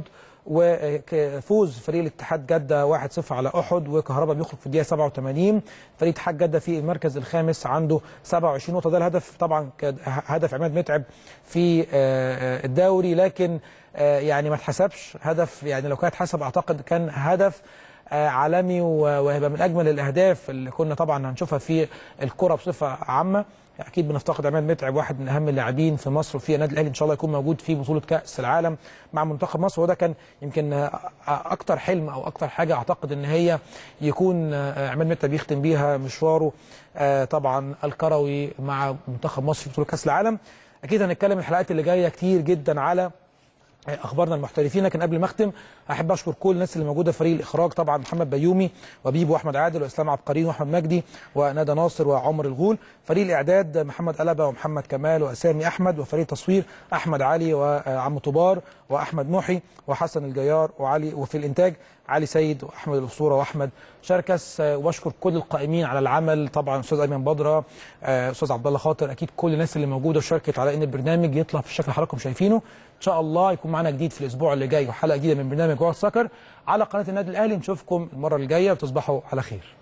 وفوز فريق الاتحاد جدة 1-0 على أحد وكهربا بيخرج في الدقيقة 87 فريق اتحاد جدة في المركز الخامس عنده 27 نقطة ده الهدف طبعا كان هدف عماد متعب في آه، آه، الدوري لكن آه، يعني ما اتحسبش هدف يعني لو كان اتحسب أعتقد كان هدف آه، عالمي و- وهيبقى من اجمل الاهداف اللي كنا طبعا هنشوفها في الكره بصفه عامه اكيد بنفتقد عماد متعب واحد من اهم اللاعبين في مصر وفي النادي الاهلي ان شاء الله يكون موجود في بطوله كاس العالم مع منتخب مصر وده كان يمكن آه، اكتر حلم او اكتر حاجه اعتقد ان هي يكون آه، عماد متعب يختم بيها مشواره آه، طبعا الكروي مع منتخب مصر في بطوله كاس العالم اكيد هنتكلم الحلقات اللي جايه كتير جدا على اخبارنا المحترفين لكن قبل ما اختم احب اشكر كل الناس اللي موجوده في فريق الاخراج طبعا محمد بيومي وبيبو واحمد عادل واسلام عبقريين واحمد مجدي وندى ناصر وعمر الغول فريق الاعداد محمد قلبه ومحمد كمال واسامي احمد وفريق التصوير احمد علي وعم طبار واحمد محي وحسن الجيار وعلي وفي الانتاج علي سيد واحمد الاسطوره واحمد شركس آه، واشكر كل القائمين على العمل طبعا استاذ ايمن بدره آه، استاذ عبد الله خاطر اكيد كل الناس اللي موجوده وشاركت على ان البرنامج يطلع في الشكل اللي حضراتكم شايفينه ان شاء الله يكون معانا جديد في الاسبوع اللي جاي وحلقه جديده من برنامج وقت سكر على قناه النادي الاهلي نشوفكم المره الجايه وتصبحوا على خير